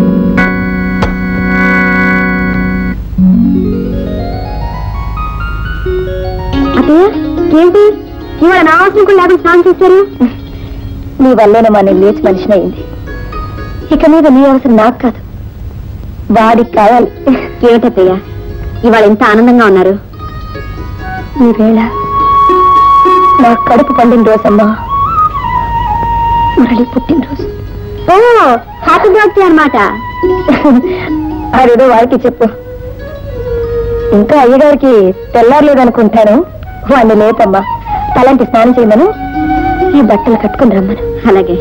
అత్తయ్య ఏంటి ఇవాళ నా అవసరం కూడా లేకుండా స్నానం చేశారు నీ వల్లేనే మన లేచి మనిషిని అయింది ఇక మీద నీ అవసరం నాకు కాదు వాడికి కావాలి ఏమిటత్తయ్య ఇవాళ ఎంత ఆనందంగా ఉన్నారు ఈ వేళ నా కడుపు పండిన రోజమ్మా మురళి పుట్టినరోజు ఓ హ్యాపీ బర్త్డే అనమాట అదేదో వారికి చెప్పు ఇంకా అయ్యగారికి తెల్లారలేదనుకుంటాను వాడిని లేపమ్మా తలంటి స్నానం చేయమను ఈ బట్టలు కట్టుకుని రమ్మను అలాగే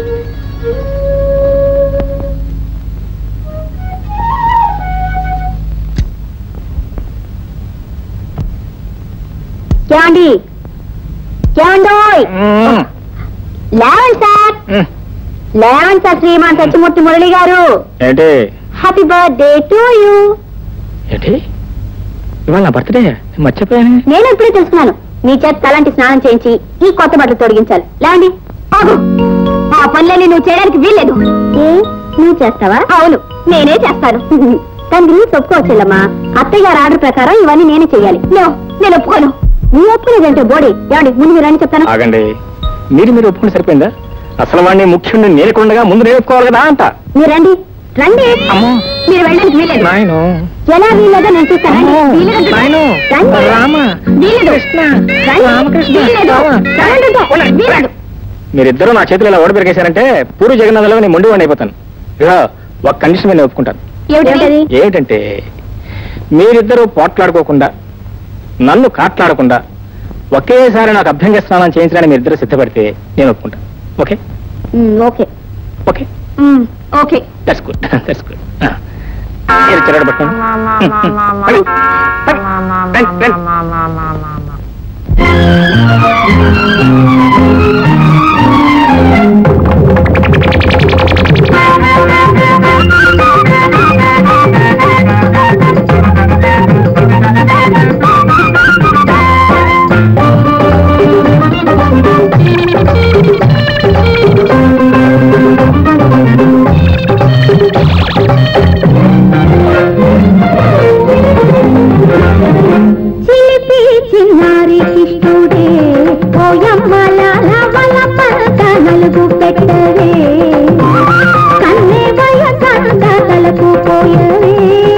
ఏమండి ఏమండోయ్ ఉమ్, లేవండి సార్ ఉమ్. లేవండి సార్ శ్రీమాన్ సత్యమూర్తి మురళి గారు ఏంటి హ్యాపీ బర్త్డే టు యూ ఏంటి ఇవాళ నా బర్త్డే మర్చిపోయాను నేను ఇప్పుడే తెలుసుకున్నాను మీ చేత తలంటి స్నానం చేయించి ఈ కొత్త బట్టలు తొడిగించాలి లేవండి ఆగు ఆ పనులన్నీ నువ్వు చేయడానికి వీల్లేదు ఏ నువ్వు చేస్తావా అవును నేనే చేస్తాను దాని గురించి ఒప్పుకోవచ్చులమ్మా అత్తయ్య గారి ఆర్డర్ ప్రకారం ఇవన్నీ నేనే చేయాలి నో నేను ఒప్పుకోను నీ ఒప్పుకునేదంటే బోడీ ఏమండి ముందు మీరు రండి చెప్తాను ఆగండి మీరు మీరు ఒప్పుకుంటే సరిపోయిందా అసలు వాడిని ముఖ్యుడిని నేర్కొండగా ముందు నేర్చుకోవాలి కదా అంట మీరు రండి రండి అమ్మో. మీరు వెళ్ళడానికి వీలేదు నాయను ఎలా వీలేదో నేను చూస్తాను అమ్మో. వీలేదంటే- నాయను. రండి. రామ. వీలేదు. కృష్ణ. రండి. రామకృష్ణ. వీలేదు. రామ. రండి. వీలేదు. మీరిద్దరూ నా చేతులు ఇలా ఓడిపెరిగేశారంటే పూరి జగన్నాథంలో నేను మొండి వాడిని అయిపోతాను ఇక ఒక కండిషన్ మీద నేను ఒప్పుకుంటాను ఏమిటది? ఏమిటంటే మీరిద్దరూ పోట్లాడుకోకుండా నన్ను కాట్లాడకుండా ఒకేసారి నాకు అభ్యంగ స్నానం చేయించడానికి మీరిద్దరూ సిద్ధపడితే నేను ఒప్పుకుంటాను okay um, okay okay um, okay that's good that's good మీరు చెరగడ పట్టుకోండి పడి, పడి, రండి, రండి. కిష్టుడే ఓయమ్మల వలపంత నలుగు పెట్టవే కన్నే వయసంత తలకు పోయవే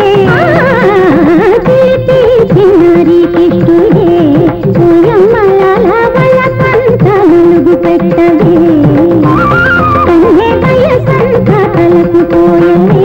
చిలిపి చిన్నారి కిష్టుడే ఓయమ్మల వలపంత నలుగు పెట్టవే కన్నే వయసంత తలకు పోయవే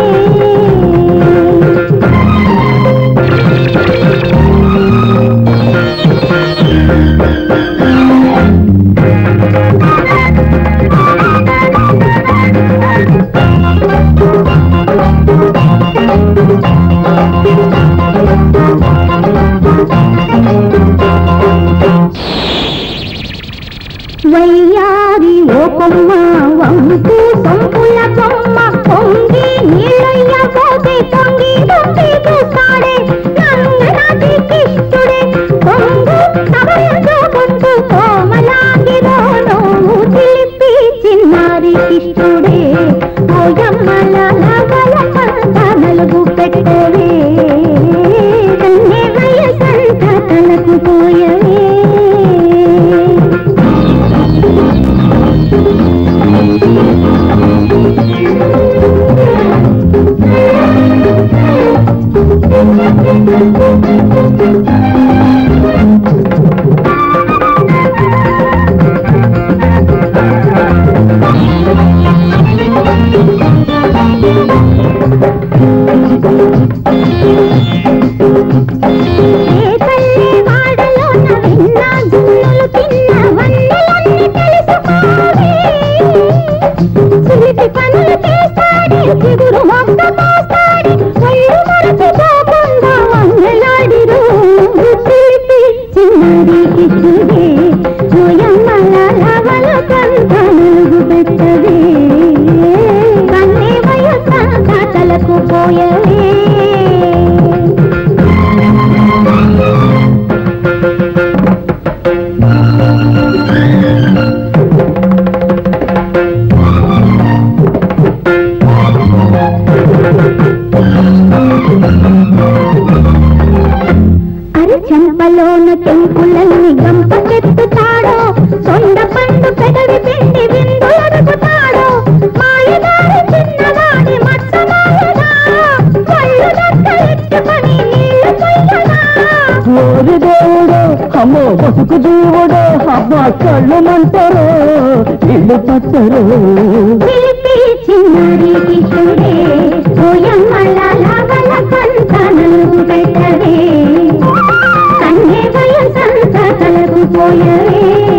వయ్యారి ఓ కొమ్మ వంపు సొంపుల కొమ్మ పొంగి నీళ్ళయ్య పోతే పొంగి పొంగి చూస్తాడే నంగనాటి కిష్టుడే పొంగు సవయంతో పొంగు కోమలాంగిలో నువ్వు చిలిపి చిన్నారి కిష్టుడే ఓయమ్మల నగల పంట నలుగు పెట్టవే కన్నే వయసంత తలకు పోయవే ఏ తల్లి వాడలోన విన్న జున్నులు తిన్న వన్నెలన్నీ తెలుసుకోవే చిలిపి పనులు చేస్తాడే చిగురు మొక్క పోస్తాడే ఒళ్ళు మరచిపోకుండా వన్నెలాడిరు చిలిపి చిన్నది కిచ్చుడే జోయమ్మల లవల కంత నలుగు పెట్టవే కన్నే వయసంత తలకు పోయవే అరి చెంపలోన తెంపులన్నీ గంపకెత్తుతాడో సొండ పండు పెదవి పిండి విందులడుగుతాడో మాయదారి చిన్నవాడి మచ్చ మాయదా కళ్ళు దక్కలెట్టుకొని నీళ్లు పొయ్యదా ఓరి దేవుడు అమ్మో బతుకు జీవుడు అమ్మ కళ్ళు మంటరు ఇల్లు పట్టరు పిలిపి చిన్నారి కిషుడే ఓయమ్మల లవల కంత నలుగు పెట్టవే కన్నే వయసంత తలకు పోయవే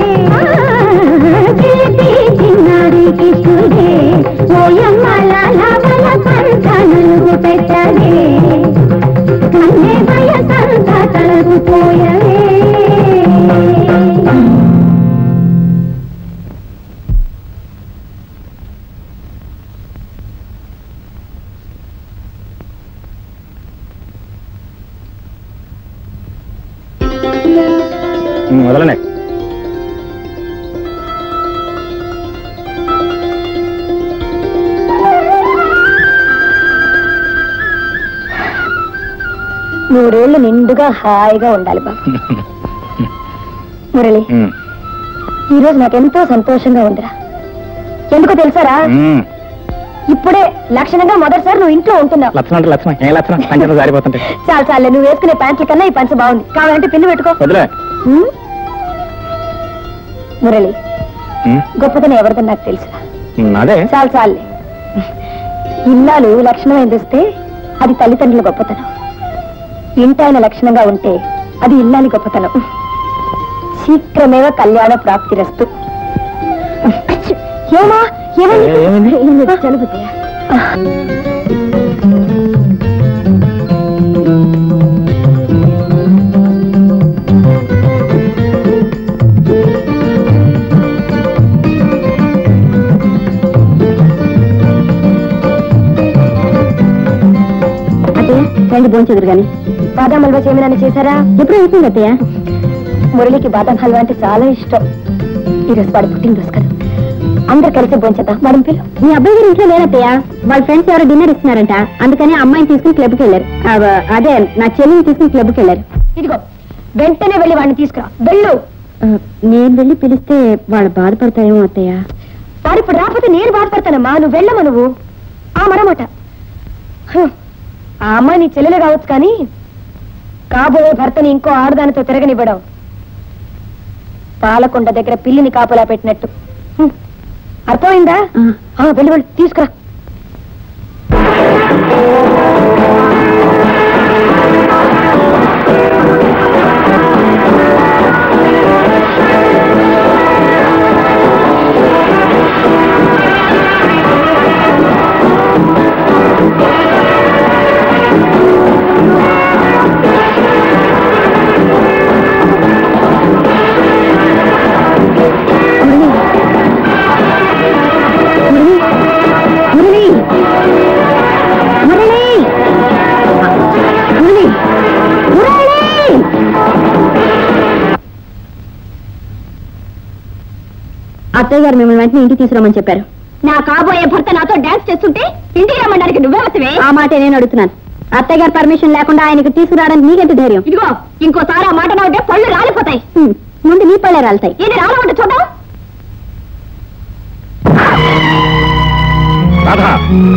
పిలిపి చిన్నారి కిషుడే ఓయమ్మల లవల కంత నలుగు పెట్టవే కన్నే వయసంత తలకు పోయవే మొదలనే నూరేళ్లు నిండుగా హాయిగా ఉండాలి బాబు మురళి ఉమ్, ఈ రోజు నాకెంతో సంతోషంగా ఉందిరా ఎందుకో తెలుసారా ఉమ్. ఇప్పుడే లక్షణంగా మొదటిసారి నువ్వు ఇంట్లో ఉంటున్నావు లక్షణం అంటే లక్షణం ఏ లక్షణం పంచంలో జారిపోతుంటే చాలు చాలే నువ్వు వేసుకునే ప్యాంట్ల కన్నా ఈ పంచ బాగుంది కావాలంటే పిన్ను పెట్టుకో వదిలే ఉమ్? మురళి ఉమ్, గొప్పతనం ఎవరిదని నాకు తెలుసు ఉమ్, అదే చాలు చాలే ఇల్లాలు లక్షణం తెస్తే అది తల్లిదండ్రుల గొప్పతనం ఇంటాయన లక్షణంగా ఉంటే అది ఇల్లాలి గొప్పతనం శీఘ్రమేవ కళ్యాణ ప్రాప్తిరస్తు అచ్చు, ఏమా ఏమైంది? ఏ- ఏమైంది? ఏం లేదు, జలుబుదయ్యా. అత్తయ్య రండి భోంచెదురు గాని బాదాం హల్వా చేయమని చేశారా ఎప్పుడు అవుతుంది అత్తయ్య మురళికి బాదాం హల్వా అంటే చాలా ఇష్టం ఈరోజు వాడు పుట్టినరోజు కదా అందరు కలిసి భోంచేద్దాం మనం పిలు మీ అబ్బాయి గారు ఇంట్లో లేనత్తయ్య వాళ్ళ ఫ్రెండ్స్ ఎవరో డిన్నర్ ఇస్తున్నారంట అందుకని అమ్మాయిని తీసుకుని క్లబ్కి వెళ్ళారు అవ- అదే నా చెల్లిని తీసుకుని క్లబ్కి వెళ్ళారు ఇదిగో వెంటనే వెళ్ళి వాడిని తీసుకురా వెళ్ళు నేను వెళ్ళి పిలిస్తే వాళ్ళు బాధపడతాయేమో అత్తయ్య వాడు ఇప్పుడు రాకపోతే నేను బాధపడతానమ్మా నువ్వు వెళ్ళమా నువ్వు ఆ మరమాట హ్, ఆ అమ్మాయి నీ చెల్లెలే కావచ్చు కానీ కాబోయే భర్తని ఇంకో ఆడదానితో తిరగనివ్వడం పాలకొండ దగ్గర పిల్లిని కాపలా పెట్టినట్టు హ్మ్. అర్థమైందా ఆ, వెళ్ళి వెళ్ళి తీసుకురా మురళి మురళి మురళి మురళి అత్తయ్య గారు మిమ్మల్ని వెంటనే ఇంటికి తీసుకురామని చెప్పారు నా కాబోయే భర్త నాతో డాన్స్ చేస్తుంటే ఇంటికి రమ్మడానికి నువ్వే వస్తవే ఆ మాట నేను అడుగుతున్నాను అత్తయ్య గారి పర్మిషన్ లేకుండా ఆయనకి తీసుకురావడానికి నీకెంత ధైర్యం ఇదిగో ఇంకోసారి ఆ మాట నవ్వుంటే పళ్ళు రాలిపోతాయి హ్మ్, ముందు నీ పళ్ళే రాలుతాయి ఇది రాలమంటే చూద్దాం రాధా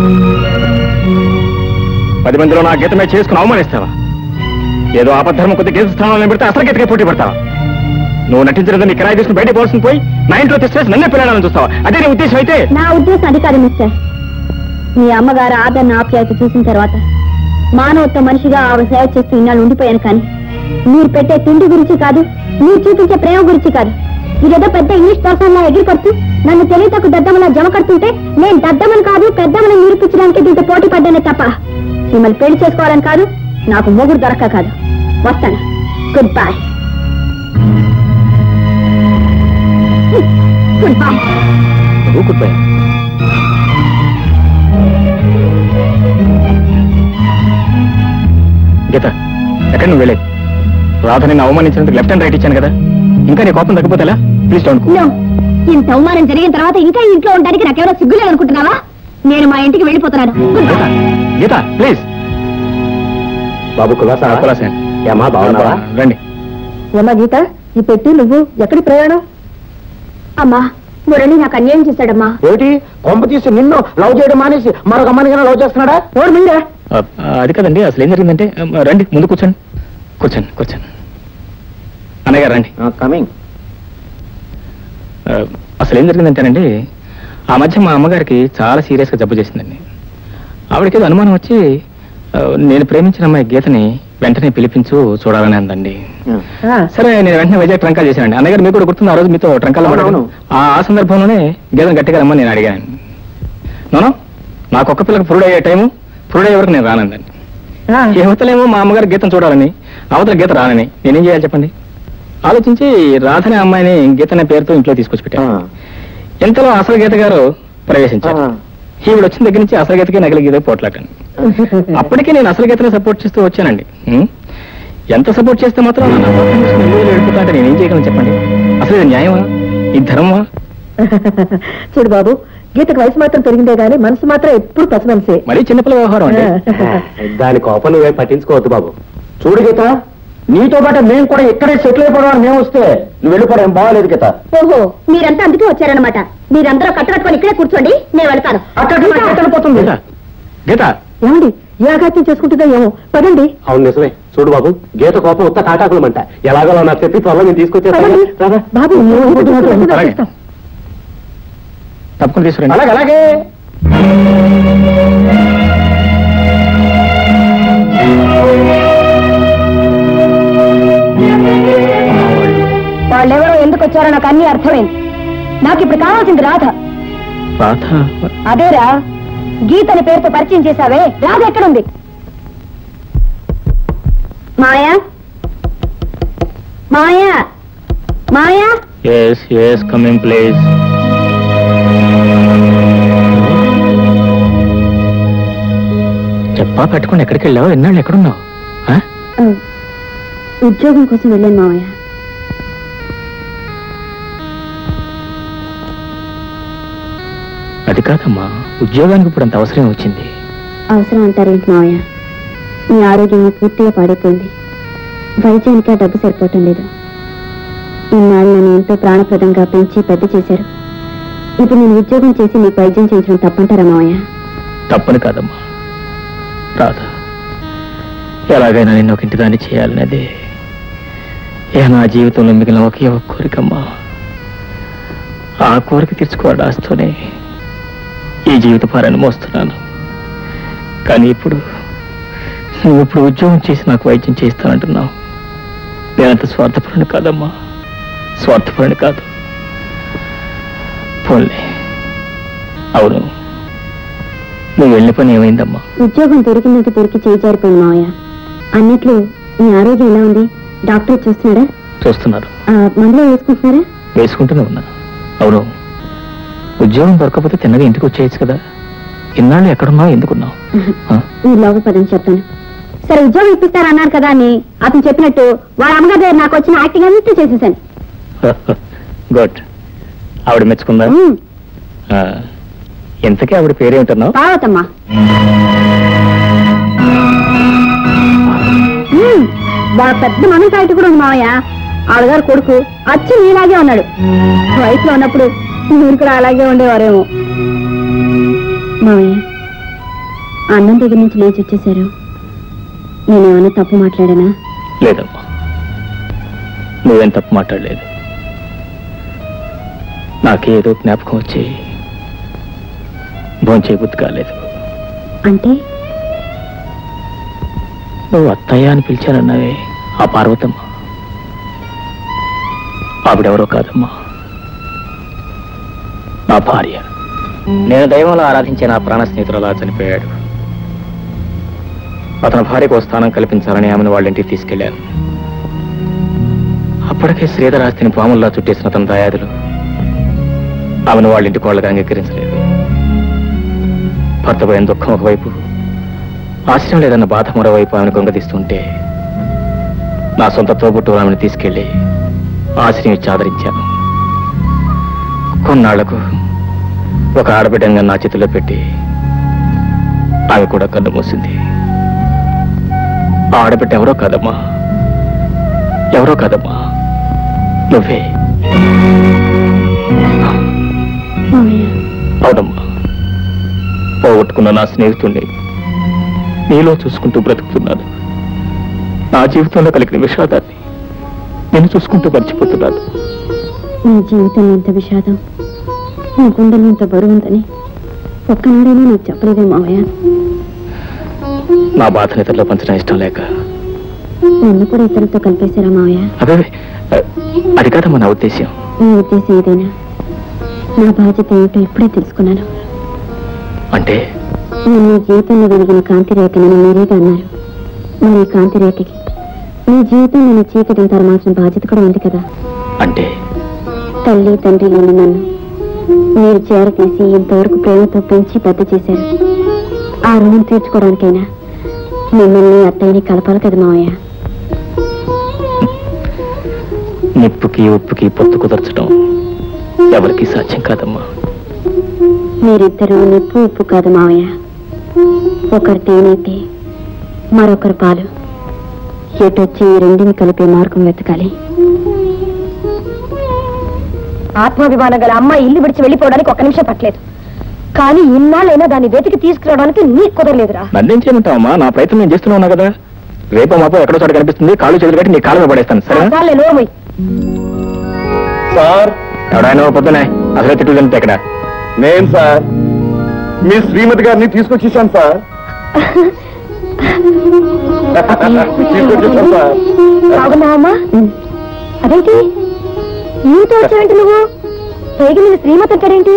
పది మందిలో నా గీతమే చేసుకుని అవమానిస్తావా ఏదో ఆపద్ధర్మం కొద్ది గీత స్థానంలో పెడితే అసలు గీతకే పోటీ పడతావా నువ్వు నటించడం నీ కిరాయి తీసుకుని బయట పోవాల్సింది పోయి నా ఇంట్లో తెచ్చేసి నన్నే పిల్లలని చూస్తావా అదే నీ ఉద్దేశం అయితే నా ఉద్దేశం అది కాదు మిస్టర్ మీ అమ్మగారు ఆదరణ ఆప్యాయత చూసిన తర్వాత మానవత్వ మనిషిగా ఆవిడ సేవ చేస్తూ ఇన్నాళ్ళు ఉండిపోయాను కానీ మీరు పెట్టే తిండి గురించి కాదు మీరు చూపించే ప్రేమ గురించి కాదు ఇదేదో పెద్ద ఇంగ్లీష్ పర్సన్లా ఎగిరిపడుతూ నన్ను తెలియతకు దద్దమలా జమ కడుతుంటే నేను దద్దమని కాదు పెద్దమని నిరూపించడానికి దీంతో పోటీ పడ్డానే తప్ప మిమ్మల్ని పెళ్లి చేసుకోవాలని కాదు నాకు మొగుడు దొరక్క కాదు వస్తాను గుడ్ బాయ్ గుడ్ బాయ్ నువ్వు గుడ్ బై గీత ఎక్కడ నువ్వు వెళ్ళేది రాధ నిన్ను అవమానించినందుకు లెఫ్ట్ అండ్ రైట్ ఇచ్చాను కదా ఇంకా నీ కోపం తగ్గిపోతే ఎలా ప్లీజ్ డోంట్ నో ఇంత అవమానం జరిగిన తర్వాత ఇంకా ఇంట్లో ఉండడానికి నాకెవరో సిగ్గులేదు అనుకుంటున్నావా నేను మా ఇంటికి వెళ్ళిపోతున్నాను గీత గీత ప్లీజ్ బాబు కులాసా కులాసే. ఏమా బాగున్నావా రండి ఏమా గీత ఈ పెట్టి నువ్వు ఎక్కడి ప్రయాణం అమ్మా మురళి నాకు అన్యాయం చేశాడమ్మా ఏమిటి కొంప తీసి నిన్ను లవ్ చేయడం మానేసి మరొక అమ్మాయిని లవ్ చేస్తున్నాడా ఎవరు మింగా ఆ, ఆ, అది కదండి అసలు ఏం జరిగిందంటే ఆ, రండి ముందు కూర్చోండి కూర్చోండి కూర్చోండి అన్నయ్య గారు రండి కమింగ్ ఆ, అసలు ఏం జరిగిందంటేనండి ఆ మధ్య మా అమ్మగారికి చాలా సీరియస్గా జబ్బు చేసిందండి ఆవిడకి ఏదో అనుమానం వచ్చి ఆ, నేను ప్రేమించిన అమ్మాయి గీతని వెంటనే పిలిపించు చూడాలని అందండి సరే నేను వెంటనే వైజాగ్ ట్రంకాలు చేశానండి అన్నగారు మీకు కూడా గుర్తుంది ఆ రోజు మీతో ట్రంకాలు అవునవును. ఆ ఆ సందర్భంలోనే గీతను గట్టిగా రమ్మని నేను అడిగాను నోనో నాకు ఒక్క పిల్లకి పురుడు అయ్యే టైము పురుడు అయ్యే వరకు నేను రానందండి యువతలేమో మా అమ్మగారు గీతం చూడాలని అవతల గీత రానని నేనేం చేయాలి చెప్పండి ఆలోచించి రాధనే అమ్మాయిని గీత అనే పేరుతో ఇంట్లో తీసుకొచ్చి పెట్టాను ఇంతలో అసలు గీత గారు ప్రవేశించారు ఈవిడ వచ్చిన దగ్గర నుంచి అసలు గీతకి నగలి గీత పోట్లాటండి అప్పటికే నేను అసలు గీతనే సపోర్ట్ చేస్తూ వచ్చానండి ఉం? ఎంత సపోర్ట్ చేస్తే మాత్రం నా పక్కన కూర్చుని ఇల్లు వదిలి వెళ్ళిపోతా అంటే నేనేం చేయగలను చెప్పండి అసలు ఇది న్యాయమా ఇది ధర్మమా చూడు బాబు గీతకు వయసు మాత్రం పెరిగిందే గానీ మనసు మాత్రం ఎప్పుడు పసి మనిషే మరీ చిన్నపిల్ల వ్యవహారం అండి దాని కోపం నువ్వే పట్టించుకోవద్దు బాబు చూడు గీత నీతో పాటు మేము కూడా ఇక్కడే సెటిల్ అయిపోవడం మేము వస్తే నువ్వు వెళ్ళిపోవడం బాగాలేదు గీత ఓహో మీరంతా అందుకే వచ్చారనమాట మీరందరూ కట్టకట్టుకొని ఇక్కడే కూర్చోండి నేను వెళ్తాను అక్కడ పోతుంది గీత గీత ఏమండి ఏ అఘాత్యం చేసుకుంటుందో ఏమో పదండి అవును నిజమే చూడు బాబు గీత కోపం ఉత్త తాటాకులమంట ఎలాగో నాకు చెప్పి త్వరలో నేను తీసుకొచ్చేస్తాను రాదా? బాబు అలాగే. తప్పకుండా తీసుకురండి అలాగే అలాగే వాళ్ళెవరో ఎందుకు వచ్చారో నాకు అన్ని అర్థమైంది నాకు ఇప్పుడు కావాల్సింది రాధ రాధ అదేరా గీతని పేరుతో పరిచయం చేశావే రాధ ఎక్కడుంది Maya Maya Maya yes yes coming please చెప్పా పెట్టుకుని ఎక్కడికి వెళ్ళావు ఎన్నాళ్ళు ఎక్కడున్నావు ఆ? ఉద్యోగం కోసం వెళ్ళాను మావయ్య అది కాదమ్మా ఉద్యోగానికి ఇప్పుడు అంత అవసరం వచ్చింది అవసరం అంటారేంటి మావయ్య మీ ఆరోగ్యం పూర్తిగా పాడైపోయింది వైద్యానికి ఆ డబ్బు సరిపోవటం లేదు ఇన్నాళ్ళు నన్ను ఎంతో ప్రాణప్రదంగా పెంచి పెద్ద చేశారు ఇప్పుడు నేను ఉద్యోగం చేసి మీకు వైద్యం చేయించడం తప్పంటారా మావయ్య తప్పని కాదమ్మా రాధా ఎలాగైనా నిన్ను ఒక ఇంటి దాన్ని చేయాలనేది ఇక నా జీవితంలో మిగిలిన ఒకే ఒక కోరికమ్మా ఆ కోరిక తీర్చుకోవాలి ఆస్తూనే ఈ జీవిత భారాన్ని మోస్తున్నాను కానీ ఇప్పుడు నువ్వు ఇప్పుడు ఉద్యోగం చేసి నాకు వైద్యం చేస్తానంటున్నావు నేనంత స్వార్థపరుని కాదమ్మా స్వార్థపరుని కాదు పోన్లే అవును నువ్వు వెళ్ళిన పని ఏమైందమ్మా ఉద్యోగం దొరికిందంటే దొరికి చేయి జారిపోయింది మావయ్య అన్నిట్లు మీ ఆరోగ్యం ఎలా ఉంది డాక్టర్ చూస్తున్నాడా చూస్తున్నారు ఆ, మందులో వేసుకుంటున్నారా వేసుకుంటూనే ఉన్నా అవును ఉద్యోగం దొరకకపోతే తిన్నగా ఇంటికి వచ్చేయచ్చు కదా ఇన్నాళ్ళు ఎక్కడున్నావు ఎందుకున్నావు ఆ? మీరు లోపల పదని చెప్తాను సరే ఉద్యోగం ఇప్పిస్తారన్నారు కదా అని అతను చెప్పినట్టు వాళ్ళ అమ్మగారి దగ్గర నాకు వచ్చిన యాక్టింగ్ అంతా చేసేసాను గుడ్ ఆవిడ మెచ్చుకుందా ఉమ్, ఆ. ఇంతకీ ఆవిడ పేరేమిటన్నావు పార్వతమ్మా ఉమ్, వాళ్ళ పెద్ద మనసాయిటి కూడా ఉంది మావయ్య ఆవిడగారు కొడుకు అచ్చు నీలాగే ఉన్నాడు వయసులో ఉన్నప్పుడు మీరు కూడా అలాగే ఉండేవారేమో మావయ్య అన్నం దగ్గర నుంచి లేచి వచ్చేసారు నేనేమన్నా తప్పు మాట్లాడానా లేదమ్మా నువ్వేం తప్పు మాట్లాడలేదు నాకేదో జ్ఞాపకం వచ్చి భోంచేయబుద్ధి కాలేదు అంటే నువ్వు అత్తయ్య అని పిలిచానన్నావే ఆ పార్వతమ్మ ఆవిడెవరో కాదమ్మా నా భార్య నేను దైవంలో ఆరాధించే నా ప్రాణ స్నేహితుడు అలా చనిపోయాడు అతని భార్యకు ఓ స్థానం కల్పించాలని ఆమెను వాళ్ళ ఇంటికి తీసుకెళ్లాను అప్పటికే శ్రీధర్ ఆస్తిని పాముల్లా చుట్టేసిన తన దయాదులు ఆమెను వాళ్ళ ఇంటి కోళ్ళగా అంగీకరించలేదు భర్త పోయిన దుఃఖం ఒకవైపు ఆశ్రయం లేదన్న బాధ మరోవైపు ఆమెను కొంగదీస్తుంటే నా సొంత తోబుట్టు ఆమెను తీసుకెళ్లి ఆశ్రయం ఇచ్చి ఆదరించాను కొన్నాళ్లకు ఒక ఆడబిడ్డంగా నా చేతిలో పెట్టి ఆమె కూడా కన్ను మూసింది ఆ ఆడబిడ్డ ఎవరో కాదమ్మా ఎవరో కాదమ్మా నువ్వే మావయ్య అవునమ్మా పోగొట్టుకున్న నా స్నేహితుణ్ణి నీలో చూసుకుంటూ బ్రతుకుతున్నాను నా జీవితంలో కలిగిన విషాదాన్ని నేను చూసుకుంటూ మర్చిపోతున్నాను నీ జీవితంలో ఇంత విషాదం నీ గుండెలో ఇంత బరువు ఉందని ఒక్కనాడైనా నాకు చెప్పలేదే మావయ్య నా బాధని ఇతరులో పంచడం ఇష్టం లేక నన్ను కూడా ఇతరులతో కలిపేశారా మావయ్య అదే అది కాదమ్మా నా ఉద్దేశ్యం నీ ఉద్దేశం ఏదైనా నా బాధ్యత ఏమిటో ఇప్పుడే తెలుసుకున్నాను అంటే నేను నీ జీవితంలో వెలిగిన కాంతి రేఖనని మీరేగా అన్నారు మరి ఈ కాంతి రేఖకి నీ జీవితం నేను చీకటిని తరమాల్సిన బాధ్యత కూడా ఉంది కదా అంటే తల్లి తండ్రి లేని నన్ను మీరు చేరతీసి ఇంతవరకు ప్రేమతో పెంచి పెద్ద చేశారు ఆ రుణం తీర్చుకోవడానికైనా మిమ్మల్ని అత్తయ్యని కలపాలి కదా మావయ్య నిప్పుకి ఉప్పుకి పొత్తు కుదర్చడం ఎవరికి సాధ్యం కాదమ్మా మీరిద్దరూ నిప్పు ఉప్పు కాదు మావయ్య ఒకరు తేనైతే మరొకరు పాలు ఎటొచ్చి ఈ రెండిని కలిపే మార్గం వెతకాలి ఆత్మాభిమానం గల అమ్మాయి ఇల్లు విడిచి వెళ్ళిపోవడానికి ఒక్క నిమిషం పట్టలేదు కానీ ఇన్నాళ్ళైనా దాన్ని వెతికి తీసుకురావడానికి నీకు కుదరలేదురా నన్నేం చేయమంటావమ్మా నా ప్రయత్నం నేను చేస్తూనే ఉన్నా కదా రేపు మాపో ఎక్కడో చోట కనిపిస్తుంది కాళ్ళు చేతులు కట్టి నీ కాళ్ళ మీద పడేస్తాను సరే చాలే నోర్మయ్ సార్ ఎవడాయన పొద్దునే అసలే తిట్లు తింటే ఇక్కడ నేను సార్ మీ శ్రీమతి గారిని తీసుకొచ్చేసాను సార్ తీసుకొచ్చేసాను సార్ బాగున్నావమ్మా అదేంటి నీతో వచ్చావేంటి నువ్వు పైకి మీద శ్రీమతి అంటాడేంటి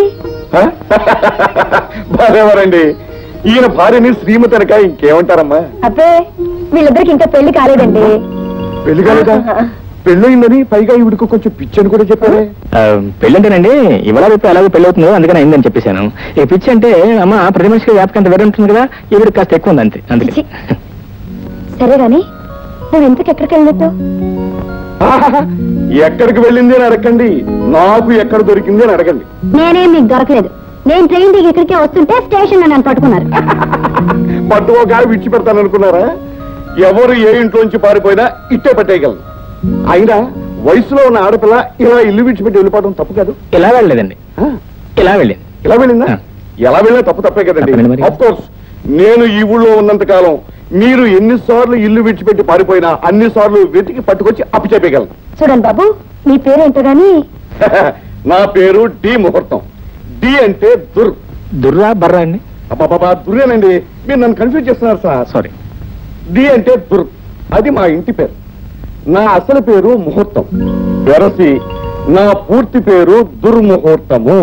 బాగారండి ఈయన భార్యని శ్రీమతి అనక ఇంకేమంటారమ్మా అబ్బే వీళ్ళిద్దరికి ఇంకా పెళ్లి కాలేదండి పెళ్లి కాలేదా పెళ్ళయిందని పైగా ఈవిడికి కొంచెం పిచ్చని కూడా చెప్పారే పెళ్ళంటేనండి ఇవాళ రేపు ఎలాగో పెళ్ళి అవుతుందో అందుకని అయిందని చెప్పేశాను ఈ పిచ్చి అంటే అమ్మ ప్రతి మనిషికి వ్యాపకం అంత వేరే ఉంటుంది కదా ఈవిడికి కాస్త ఎక్కువ ఉంది అంతే అందుకే పిచ్చి. సరే గాని నువ్వు ఇంతకు ఎక్కడికి వెళ్ళినట్టు ఆహాహా, ఎక్కడికి వెళ్ళింది అని అడగండి నాకు ఎక్కడ దొరికింది అని అడగండి నేనేం మీకు దొరకలేదు నేను ట్రైన్ దిగి ఇక్కడికే వస్తుంటే స్టేషన్ లో నన్ను పట్టుకున్నారు పట్టు ఒక విడిచిపెడతాను అనుకున్నారా ఎవరు ఏ ఇంట్లోంచి పారిపోయినా ఇట్టే పట్టేయగలను అయినా వయసులో ఉన్న ఆడపిల్ల ఇలా ఇల్లు విడిచిపెట్టి వెళ్ళిపోవడం తప్పు కాదు ఇలా వెళ్ళలేదండి ఆ? ఇలా వెళ్ళింది ఎలా వెళ్ళిందా ఆ. ఎలా వెళ్ళినా తప్పు తప్పే కదండి తప్పేనండి మరి. ఆఫ్ కోర్స్ నేను ఈ ఊళ్ళో ఉన్నంత కాలం మీరు ఎన్నిసార్లు ఇల్లు విడిచిపెట్టి పారిపోయినా అన్ని సార్లు వెతికి పట్టుకొచ్చి అప్పు చెప్పగలను చూడండి బాబు మీ పేరేంటో గాని నా పేరు డి ముహూర్తం డి అంటే దుర్ దుర్రా బర్రా అండి అబ్బాబా దుర్రేనండి మీరు నన్ను కన్ఫ్యూజ్ చేస్తున్నారు సార్ సారీ డి అంటే దుర్ అది మా ఇంటి పేరు నా అసలు పేరు ముహూర్తం వెరసి నా పూర్తి పేరు దుర్ముహూర్తము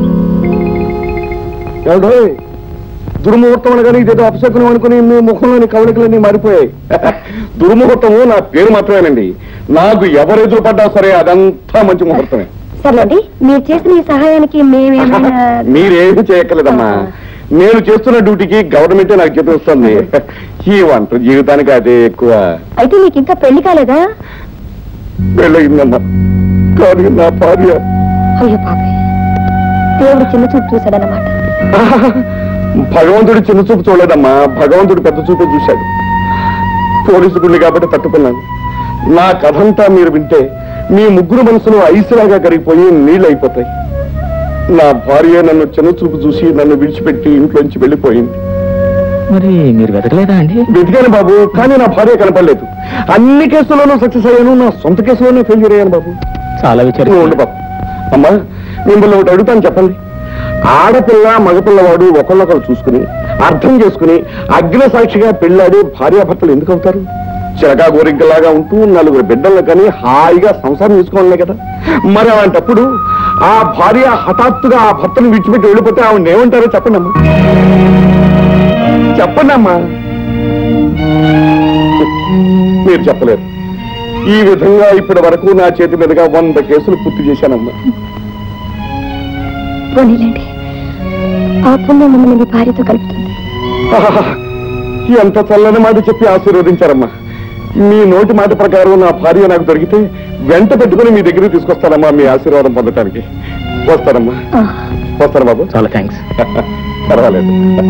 ఏమండోయ్ దుర్ముహూర్తం అనగానే ఇదేదో అపశకునం అనుకుని మీ ముఖంలోని కవలికలన్నీ మారిపోయాయి దుర్ముహూర్తము నా పేరు మాత్రమేనండి నాకు ఎవరు ఎదురుపడ్డా సరే అదంతా మంచి ముహూర్తమే సర్లేండి మీరు చేసిన ఈ సహాయానికి మేమేమైనా మీరేమి చేయక్కర్లేదమ్మా నేను చేస్తున్న డ్యూటీకి గవర్నమెంటే నాకు చెప్పిస్తుంది ఈ వంట జీవితానికి అదే ఎక్కువ అయితే మీకు ఇంకా పెళ్లి కాలేదా పెళ్ళయిందమ్మా కానీ నా భార్య అయ్యో పాపే దేవుడు చిన్న చూపు చూశాడనమాట భగవంతుడు చిన్న చూపు చూడలేదమ్మా భగవంతుడు పెద్ద చూపే చూశాడు పోలీసు గుండి కాబట్టి తట్టుకున్నాను నా కథంతా మీరు వింటే మీ ముగ్గురు మనసులు ఐసులాగా కరిగిపోయి నీళ్ళు అయిపోతాయి నా భార్య నన్ను చిన్న చూపు చూసి నన్ను విడిచిపెట్టి ఇంట్లోంచి వెళ్ళిపోయింది మరి మీరు వెతకలేదా అండి వెతికాను బాబు కానీ నా భార్య కనపడలేదు అన్ని కేసుల్లోనూ సక్సెస్ అయ్యాను నా సొంత కేసులోనే ఫెయిల్యూర్ అయ్యాను బాబు చాలా నువ్వు విచారం ఉండు బాబు అమ్మా మిమ్మల్ని ఒకటి అడుగుతాను చెప్పండి ఆడపిల్ల మగపిల్లవాడు ఒకళ్ళొకరు చూసుకుని అర్థం చేసుకుని అగ్న సాక్షిగా పెళ్ళాడి భార్యాభర్తలు ఎందుకు అవుతారు చిరకా గోరింకలాగా ఉంటూ నలుగురు బిడ్డలను కానీ హాయిగా సంసారం చేసుకోవాలనే కదా మరి అలాంటప్పుడు ఆ భార్య హఠాత్తుగా ఆ భర్తను విడిచిపెట్టి వెళ్ళిపోతే ఆవిడ ఏమంటారో చెప్పండి అమ్మా చెప్పండి అమ్మా మీరు చెప్పలేరు ఈ విధంగా ఇప్పటి వరకు నా చేతి మీదుగా వంద కేసులు పూర్తి చేశానమ్మా పోనీలేండి ఆ పుణ్యం మిమ్మల్ని మీ భార్యతో కలుపుతుంది ఆహా! ఎంత చల్లని మాట చెప్పి ఆశీర్వదించారమ్మా మీ నోటి మాట ప్రకారం నా భార్య నాకు దొరికితే వెంట పెట్టుకుని మీ దగ్గరికి తీసుకొస్తానమ్మా మీ ఆశీర్వాదం పొందటానికి వస్తానమ్మా ఆ, వస్తాను బాబు చాలా థ్యాంక్స్ పర్వాలేదు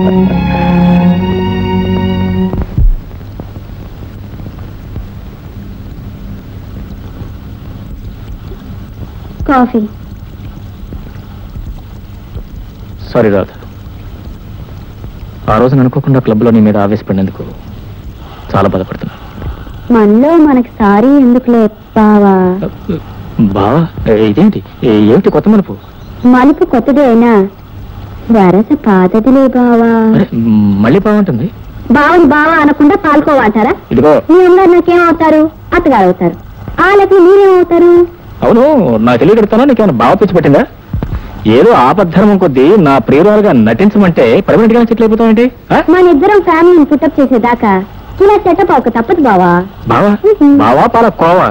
కాఫీ సారీ రాధ ఆ రోజున అనుకోకుండా క్లబ్లో నీ మీద ఆవేశపడినందుకు చాలా బాధపడుతున్నాను మనలో మనకి సారీ ఎందుకులే బావా బావా ఇదేంటి ఏ- ఏమిటి కొత్త మలుపు మలుపు కొత్తదే అయినా వరస పాతదిలే బావా అరే, మ్, మళ్ళీ బాగుంటుంది బావని బావా అనకుండా పాల్కోవాలంటారా ఇదిగో మీ అందరు నాకేమవుతారు అత్తగారు అవుతారు ఆ లెక్క మీరేమవుతారు అవును నాకు తెలియగలుగుతానా నీకేమైనా బావ పిచ్చి పట్టిందా ఏదో ఆపద్ధర్మం కొద్దీ నా ప్రియురాలుగా నటించమంటే పర్మనెంట్ గా సెటిల్ అయిపోతావేంటి ఆ? మన ఇద్దరం ఫ్యామిలీని పుట్టప్ చేసేదాకా ఇలా సెటప్ అవక తప్పదు బావా బావా బావా పాల కోవా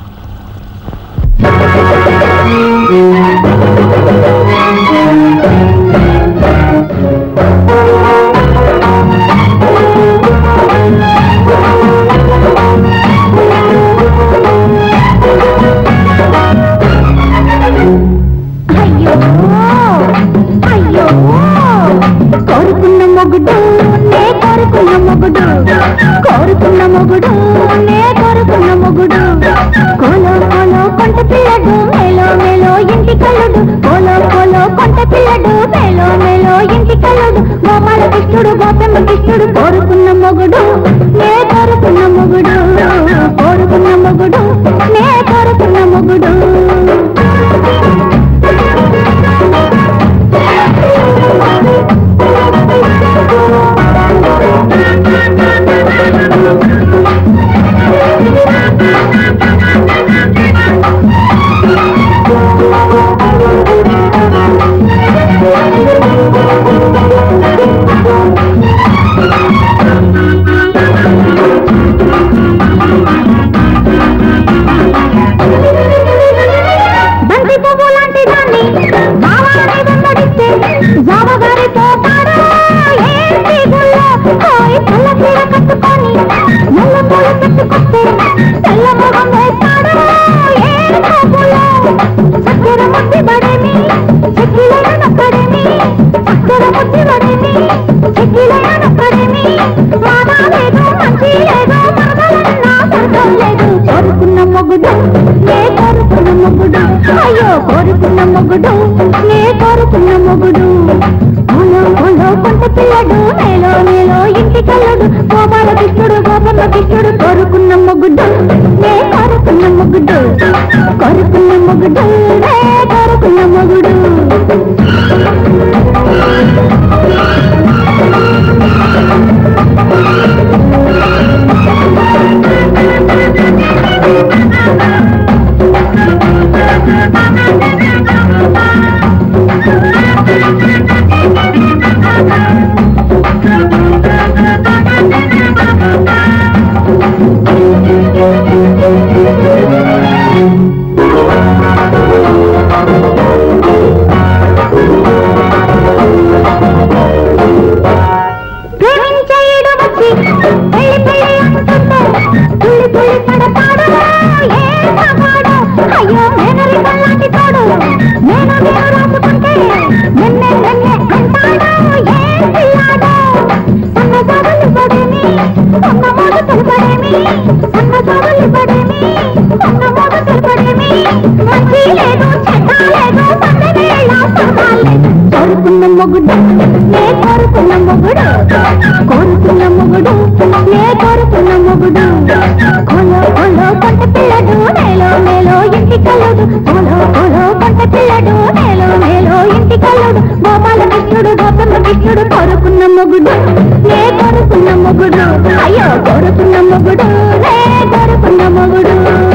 అయ్యో అయ్యో కోరుకున్న మొగుడు నే కోరుకున్న మొగుడు కోరుకున్న మొగుడు నే కోరుకున్న మొగుడు కోలో కోలో కొంట పిల్లడు మేలో మేలో ఇంటి కల్లుడు కోలో కోలో కొంట పిల్లడు మేలో మేలో ఇంటి కల్లుడు గోపాల కృష్ణుడు గోపెమ్మ కృష్ణుడు కోరుకున్న మొగుడు నే కోరుకున్న మొగుడు కోరుకున్న మొగుడు నే కోరుకున్న మొగుడు బంతి పువ్వు లాంటి దాన్ని బావాని వెంబడిస్తే జావగారి పోతాడు ఏంటి గుళ్ళో కోయి తెల్ల చీర కట్టుకొని నల్ల పూల పెట్టుకొస్తే తెల్ల మొగం వేస్తాడు ఏంటో గుళ్ళో చక్కెర ముద్ది బడేమి చెక్కిలనక్కడేమి చక్కెర ముద్ది బడేమి చెక్కిలనక్కడేమి మాదా లేదు మంచి లేదు మన మొగుడు నే కోరుకున్న మొగుడు అయ్యో కోరుకున్న మొగుడు నే కోరుకున్న మొగుడు ఓలో ఓలో కొంట పిల్లడు నేలో నేలో ఇంటి కల్లడు గోపాల కృష్ణుడు గోపమ్మ కృష్ణుడు కోరుకున్న మొగుడు నే కోరుకున్న మొగుడు కోరుకున్న మొగుడు నే కోరుకున్న మొగుడు ప్రేమించేయడం వచ్చి పెళ్లి పెళ్లి అంటుంటే తుళ్ళి తుళ్ళి పడతాడు ఏ మగాడు అయ్యో మేనరి కల్లాంటి తోడు నేను నేను రాసుకుంటే నిన్నే నిన్నే అంటాడు ఏ పిల్లాడు సన్న సాగులు పడేమి సన్న మోగతులు పడేమి సన్న సాగులు పడేమి సన్న మోగతులు పడేమి మంచి లేదు చెడ్డ లేదు సందవేళ సమాలే కోరుకున్న మొగుడు నే కోరుకున్న మొగుడు కోరుకున్న మొగుడు నే కోరుకున్న మొగుడు కోలో కోలో కొంట పిల్లడు నేలో నేలో ఇంటి కలడు కోలో కోలో కొంట పిల్లడు నేలో నేలో ఇంటి కలడు గోపాల కృష్ణుడు గోపమ్మ కృష్ణుడు కోరుకున్న మొగుడు నే కోరుకున్న మొగుడు అయ్యో కోరుకున్న మొగుడు నే కోరుకున్న మొగుడు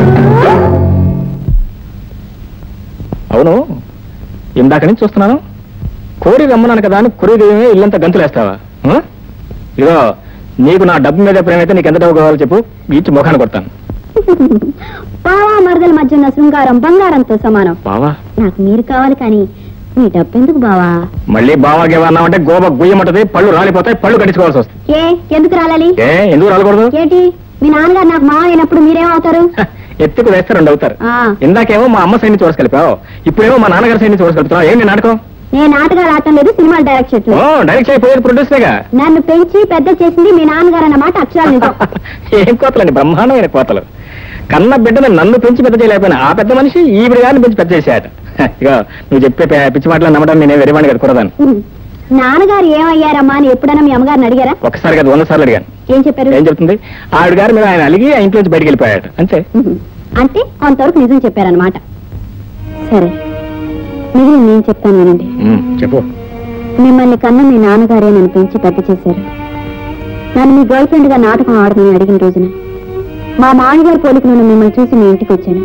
అవును ఇందాక నుంచి చూస్తున్నాను కోరి రమ్మన్నాను కదా అని కొరిదేమే ఇల్లంతా గంతులేస్తావా ఆ? ఇదిగో నీకు నా డబ్బు మీద ప్రేమ అయితే నీకు ఎంత డబ్బు కావాలో చెప్పు ఇచ్చి ముఖాన్ని కొడతాను బావా మరదల మధ్య ఉన్న శృంగారం బంగారంతో సమానం బావా నాకు మీరు కావాలి కానీ మీ డబ్బెందుకు బావా మళ్ళీ బావా గేవా అన్నావంటే గోబ గుయ్యమంటది పళ్ళు రాలిపోతాయి పళ్ళు కట్టించుకోవాల్సి వస్తుంది ఏ ఎందుకు రాలాలి ఏ ఎందుకు రాలకూడదు ఏంటి మీ నాన్నగారు నాకు మా అయినప్పుడు మీరేమవుతారు హ, ఎత్తుకు వేస్తే రెండు అవుతారు ఆ, ఇందాకేమో మా అమ్మ సైడ్ నుంచి ఓడిసి కలిపావు ఇప్పుడేమో మా నాన్నగారి సైడ్ నుంచి ఓడిసి కలుపుతున్నావు ఏంటి నాటకం నేను నాటకాలు ఆడటం లేదు సినిమాలు డైరెక్ట్ ఓ చేయట్లేదు డైరెక్ట్ అయిపోయేది ప్రొడ్యూసర్గా నన్ను పెంచి పెద్ద చేసింది మీ నాన్నగారు అన్నమాట అక్షరాలు నిజం ఏం కోతలండి బ్రహ్మాండమైన కోతలు కన్న బిడ్డను నన్ను పెంచి పెద్ద చేయలేకపోయినా ఆ పెద్ద మనిషి ఈవిడ గారిని పెంచి పెద్ద చేశాట ఇక నువ్వు చెప్పే పే- పిచ్చి మాటలు నమ్మడం నేనే వెరివాణి కదా కూడదాను ఉమ్. నాన్నగారు ఏమయ్యారమ్మా అని ఎప్పుడైనా మీ అమ్మగారిని అడిగారా ఒకసారి కదా వంద సార్లు అడిగాను ఏం చెప్పారు ఏం చెప్తుంది ఆవిడ గారి మీద ఆయన అలిగి ఆ ఇంట్లో నుంచి బయటికి వెళ్ళిపోయాడు అంతే ఉహు. అంటే కొంతవరకు నిజం చెప్పారనమాట సరే మిగిలిన నేను చెప్తాను వినండి ఉమ్, చెప్పు మిమ్మల్ని కన్న మీ నాన్నగారే నన్ను పెంచి పెద్ద చేశారు నన్ను మీ గర్ల్ ఫ్రెండ్ గా నాటకం ఆడమని అడిగిన రోజున మా మామగారి పోలిక నన్ను మిమ్మల్ని చూసి మీ ఇంటికి వచ్చాను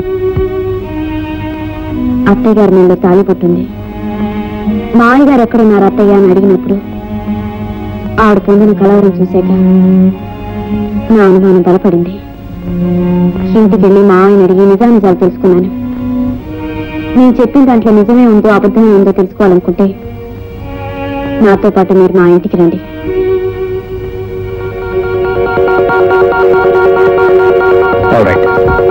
అత్తయ్య గారి మీద తాళి పుట్టింది మామయ్య గారు ఎక్కడున్నారు అత్తయ్య అని అడిగినప్పుడు ఆవిడ పొందిన కలవరం చూశాక నా అనుమానం బలపడింది ఇంటికి వెళ్ళి మా ఆయన అడిగి నిజానిజాలు తెలుసుకున్నాను నేను చెప్పిన దాంట్లో నిజమే ఉందో అబద్ధమే ఉందో తెలుసుకోవాలనుకుంటే నాతో పాటు మీరు మా ఇంటికి రండి All right.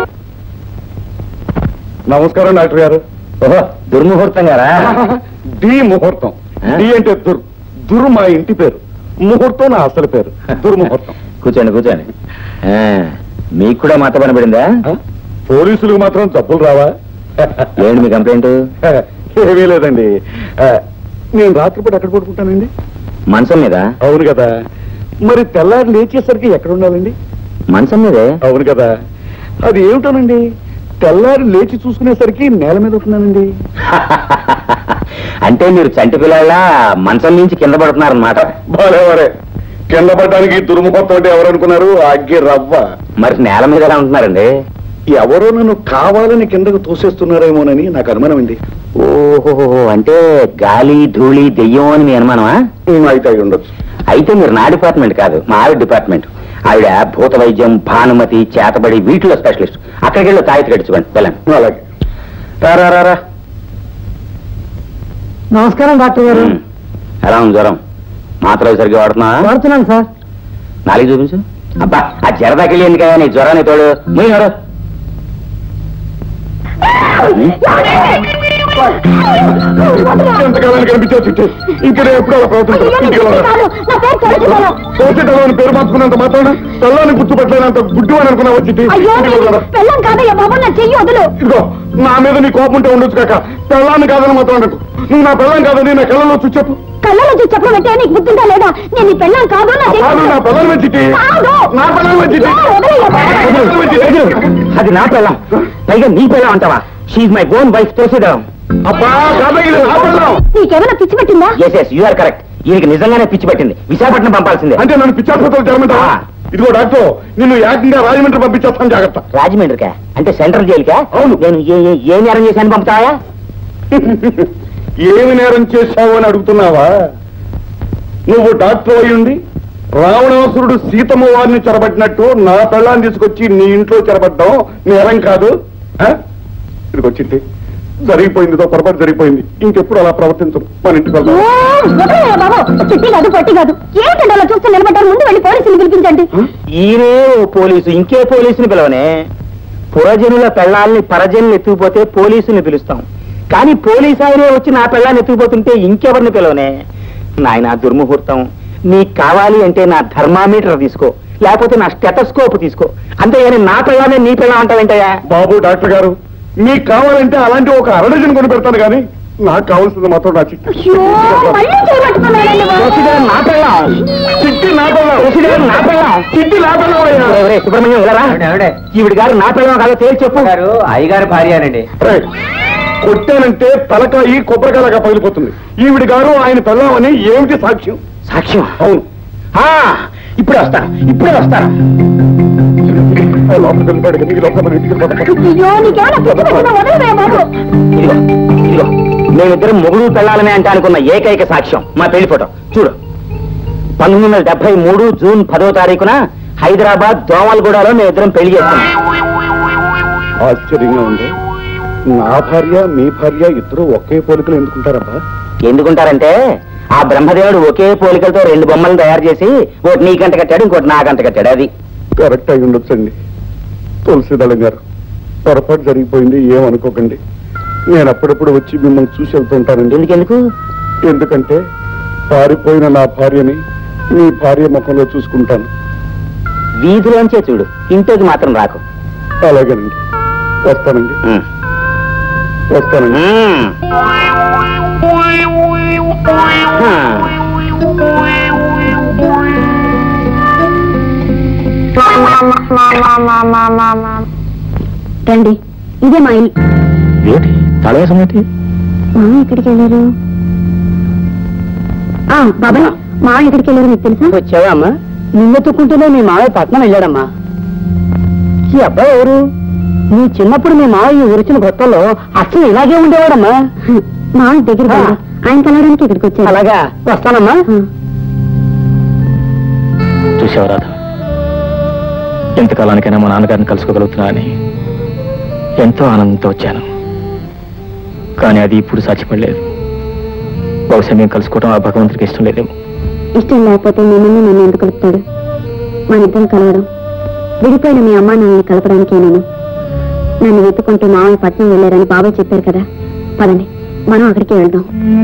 నమస్కారం డాక్టర్ గారు ఓహో దుర్ముహూర్తం గారా డి ముహూర్తం ఆ? డి అంటే దుర్ దుర్ మా ఇంటి పేరు ముహూర్తం నా అసలు పేరు దుర్ముహూర్తం కూర్చోండి కూర్చోండి ఆ, మీకు కూడా మత పని పడిందా ఆ? పోలీసులకు మాత్రం జబ్బులు రావా ఏంటి మీ కంప్లైంట్ ఏమీ లేదండి ఆ, నేను రాత్రిపూట ఎక్కడ పడుకుంటానండి మంచం మీద అవును కదా మరి తెల్లారి లేచేసరికి ఎక్కడ ఉండాలండి మంచం మీదే అవును కదా అది ఏమిటోనండి తెల్లారి లేచి చూసుకునేసరికి నేల మీద ఉంటున్నానండి అంటే మీరు చంటి పిల్లల మంచం నుంచి కింద పడుతున్నారన్నమాట భలే వరే కింద పడ్డానికి దుర్ముహూర్తం అంటే ఎవరు అనుకున్నారు అగ్గి రవ్వ మరి నేల మీద ఎలా ఉంటున్నారండి ఎవరో నన్ను కావాలని కిందకు తోసేస్తున్నారేమోనని నాకు అనుమానం అండి ఓహో అంటే గాలి ధూళి దెయ్యం అని మీ అనుమానమా అయితే అయి ఉండొచ్చు అయితే మీరు నా డిపార్ట్మెంట్ కాదు మా ఆవిడ డిపార్ట్మెంట్ ఆవిడ భూత వైద్యం భానుమతి చేతబడి వీటిలో స్పెషలిస్ట్ అక్కడికి వెళ్ళి తాయితీ కట్టించుకోండి వెళ్ళండి అలాగే రా, రా, రా, రా. నమస్కారం డాక్టర్ గారు ఉమ్. ఎలా ఉంది జ్వరం మాత్రలు సరిగ్గా వాడుతున్నా వాడుతున్నాను సార్ నాలుగు చూపించు అబ్బా ఆ జరదాకెళ్ళి ఎందుకయ్యా నీ జ్వరాన్ని తోడు ముయ్యారు ఎంతకాలానికి కనిపించావు చిట్టి ఇంకా నేను ఎప్పుడు అలా ప్రవర్తించను ఇంటికి వెళ్ళాలి నా పేరు చదువుతున్నాను తోసేటలో అని పేరు మార్చుకున్నంత మాత్రాన పిల్లని గుర్తుపట్టలేనంత గుడ్డు అని అనుకున్నావు చిట్టి అయ్యో ఇంటికి వెళ్ళాలి పెళ్ళం కాదయ్యా బాబు నా చెయ్యి వదులు ఇదిగో నా మీద నీ కోపం ఉంటే ఉండొచ్చు కాక పెళ్ళాన్ని కాదని మాత్రం అనకు నువ్వు నా పెళ్ళం కాదని నా కళ్ళలో చూసి చెప్పు కళ్ళలో చూసి చెప్పడం అంటే నీకు బుద్ధిందా లేదా నేను నీ పెళ్ళం కాదు నా చెయ్యి కాదు నా వదులు. పిల్లలు చిట్టి కాదు. నా పిల్లలు చిట్టి ఏ, వదిలేయ్యా బాబు. అది నా పిల్లం పైగా నీ పిల్లం అంటావా షీఈ్ మై ఓన్ వైఫ్ తోసేదాం అబ్బా కాదు ఇది నా పిల్లం నీకేమైనా పిచ్చి పెట్టిందా yes yes you are correct ఈయనకి నిజంగానే పిచ్చి పట్టింది విశాఖపట్నం పంపాల్సిందే అంటే నన్ను పిచ్చాసుపత్రులు చేరమంటావా ఆ. ఇదిగో డాక్టర్ నిన్ను ఏకంగా రాజమండ్రి పంపించేస్తాను జాగ్రత్త రాజమండ్రికా అంటే సెంట్రల్ జైలుకా అవును. నేను ఏ- ఏ- ఏ నేరం చేశాను పంపుతావా ఏమి నేరం చేశావు అని అడుగుతున్నావా నువ్వు డాక్టర్ అయ్యుండి రావణాసురుడు సీతమ్మ వారిని చెరబట్టినట్టు నా పెళ్ళాన్ని తీసుకొచ్చి నీ ఇంట్లో చెరబడ్డం నేరం కాదు ఆ? ఇదిగొచ్చింది జరిగిపోయిందితో పొరపాటు జరిగిపోయింది ఇంకెప్పుడు అలా ప్రవర్తించదు మన ఇంటికి ఏ, వెళ్దాం వదిలేయ్యా బాబు చిట్టి కాదు పట్టి కాదు ఏంటంటే అలా చూస్తే నిలబడ్డారు ముందు వెళ్ళి పోలీసులు పిలిపించండి ఈయనే ఓ పోలీసు ఇంకే పోలీసుని పిలవనే పురజనుల పెళ్ళాల్ని పరజనులు ఎత్తుకుపోతే పోలీసుని పిలుస్తాం కానీ పోలీసు ఆయనే వచ్చి నా పెళ్ళాన్ని ఎత్తుకుపోతుంటే ఇంకెవరిని పిలవనే నాయన దుర్ముహూర్తం నీకు కావాలి అంటే నా థర్మామీటర్ తీసుకో లేకపోతే నా స్టెటస్కోప్ తీసుకో అంతేగాని నా పెళ్ళానే నీ పెళ్ళం అంటావేంటయ్యా బాబు డాక్టర్ గారు మీకు కావాలంటే అలాంటి ఒక అరడజన్ కొని పెడతాను కానీ నాకు కావాల్సింది మాత్రం నా చిట్టి అయ్యో, మళ్ళీ చేయబట్టుకున్నాడండి బాబు. ప్రొసీజర్ నా పెళ్ళం చిట్టి నా పిల్ల ప్రొసీజర్ నా పెళ్ళం చిట్టి నా పిల్ల ఒరేయ్, ఒరేయ్, సుబ్రహ్మణ్యం వెళ్ళరా ఈవిడ గారు నా పెళ్ళం కాదో తేల్చి చెప్పు అయ్యగారి భార్యనండి రేయ్, కొట్టానంటే తలకాయి కొబ్బరికాయలాగా పగిలిపోతుంది ఈవిడి గారు ఆయన పెళ్ళామని ఏమిటి సాక్ష్యం సాక్ష్యం అవును ఆ, ఇప్పుడే వస్తాను ఇప్పుడే వస్తాను ఆ లోపలికి వెళ్ళిపోయాడు కదా, ఈ లోపల మన ఇంటికి వెళ్ళిపోతాం. అయ్యో నీకేమైనా పిచ్చి పెట్టిందా వదిలేయ్యా బాబు ఇదిగో ఇదిగో మేమిద్దరం మొగుడు పెళ్ళాలనే అంటే అనుకున్న ఏకైక సాక్ష్యం మా పెళ్లి ఫోటో చూడు పంతొమ్మిది వందల డెబ్బై మూడు జూన్ పదో తారీఖున హైదరాబాద్ దోమలగూడలో మేమిద్దరం పెళ్లి చేసుకున్నాం ఆశ్చర్యంగా ఉంది నా భార్య మీ భార్య ఇద్దరు ఒకే పోలికలు ఎందుకుంటారబ్బా ఎందుకుంటారంటే ఆ బ్రహ్మదేవుడు ఒకే పోలికలతో రెండు బొమ్మలను తయారు చేసి ఒకటి నీ గంట కట్టాడు ఇంకోటి నా గంట కట్టాడు అది కరెక్ట్ అయి ఉండొచ్చండి తులసిదళం గారు పొరపాటు జరిగిపోయింది ఏమనుకోకండి నేను అప్పుడప్పుడు వచ్చి మిమ్మల్ని చూసి వెళ్తుంటానండి ఎందుకెందుకు ఎందుకంటే పారిపోయిన నా భార్యని మీ భార్య ముఖంలో చూసుకుంటాను వీధిలోంచే చూడు ఇంట్లోకి మాత్రం రాకు అలాగేనండి వస్తానండి ఉమ్. వస్తానండి ఉమ్. హా. రండి ఇదే మా ఇల్లు ఏంటి తలవేసం ఏంటి మా ఎక్కడికి వెళ్ళారు ఆ, బాబాయ్ మా ఎక్కడికి వెళ్ళారు మీకు తెలుసా వచ్చావా అమ్మా నిన్నెత్తుకుంటూనే మీ మావయ్య పట్నం వెళ్ళాడమ్మా ఈ అబ్బాయి ఎవరు నీ చిన్నప్పుడు మీ మావయ్య వచ్చిన కొత్తలో అసలు ఇలాగే ఉండేవాడమ్మా మా దగ్గర ఆ. ఆయన కలవడానికి ఇక్కడికి వచ్చారు అలాగా వస్తానమ్మా ఆ. చూసావు రాధ ఎంతకాలానికైనా మా నాన్నగారిని కలుసుకోగలుగుతున్నా అని ఎంతో ఆనందంతో వచ్చాను కానీ అది ఇప్పుడు సాధ్యపడలేదు బహుశా మేము కలుసుకోవడం ఆ భగవంతుడికి ఇష్టం లేదేమో ఇష్టం లేకపోతే మిమ్మల్ని నన్ను ఎందుకు కలుపుతాడు మన ఇద్దరం కలవడం విడిపోయిన మీ అమ్మా నాన్నని కలపడానికే నేను నన్ను వెతుకుంటూ మామయ్య పట్నం వెళ్ళారని బాబాయ్ చెప్పారు కదా పదండి మనం అక్కడికి వెళ్దాం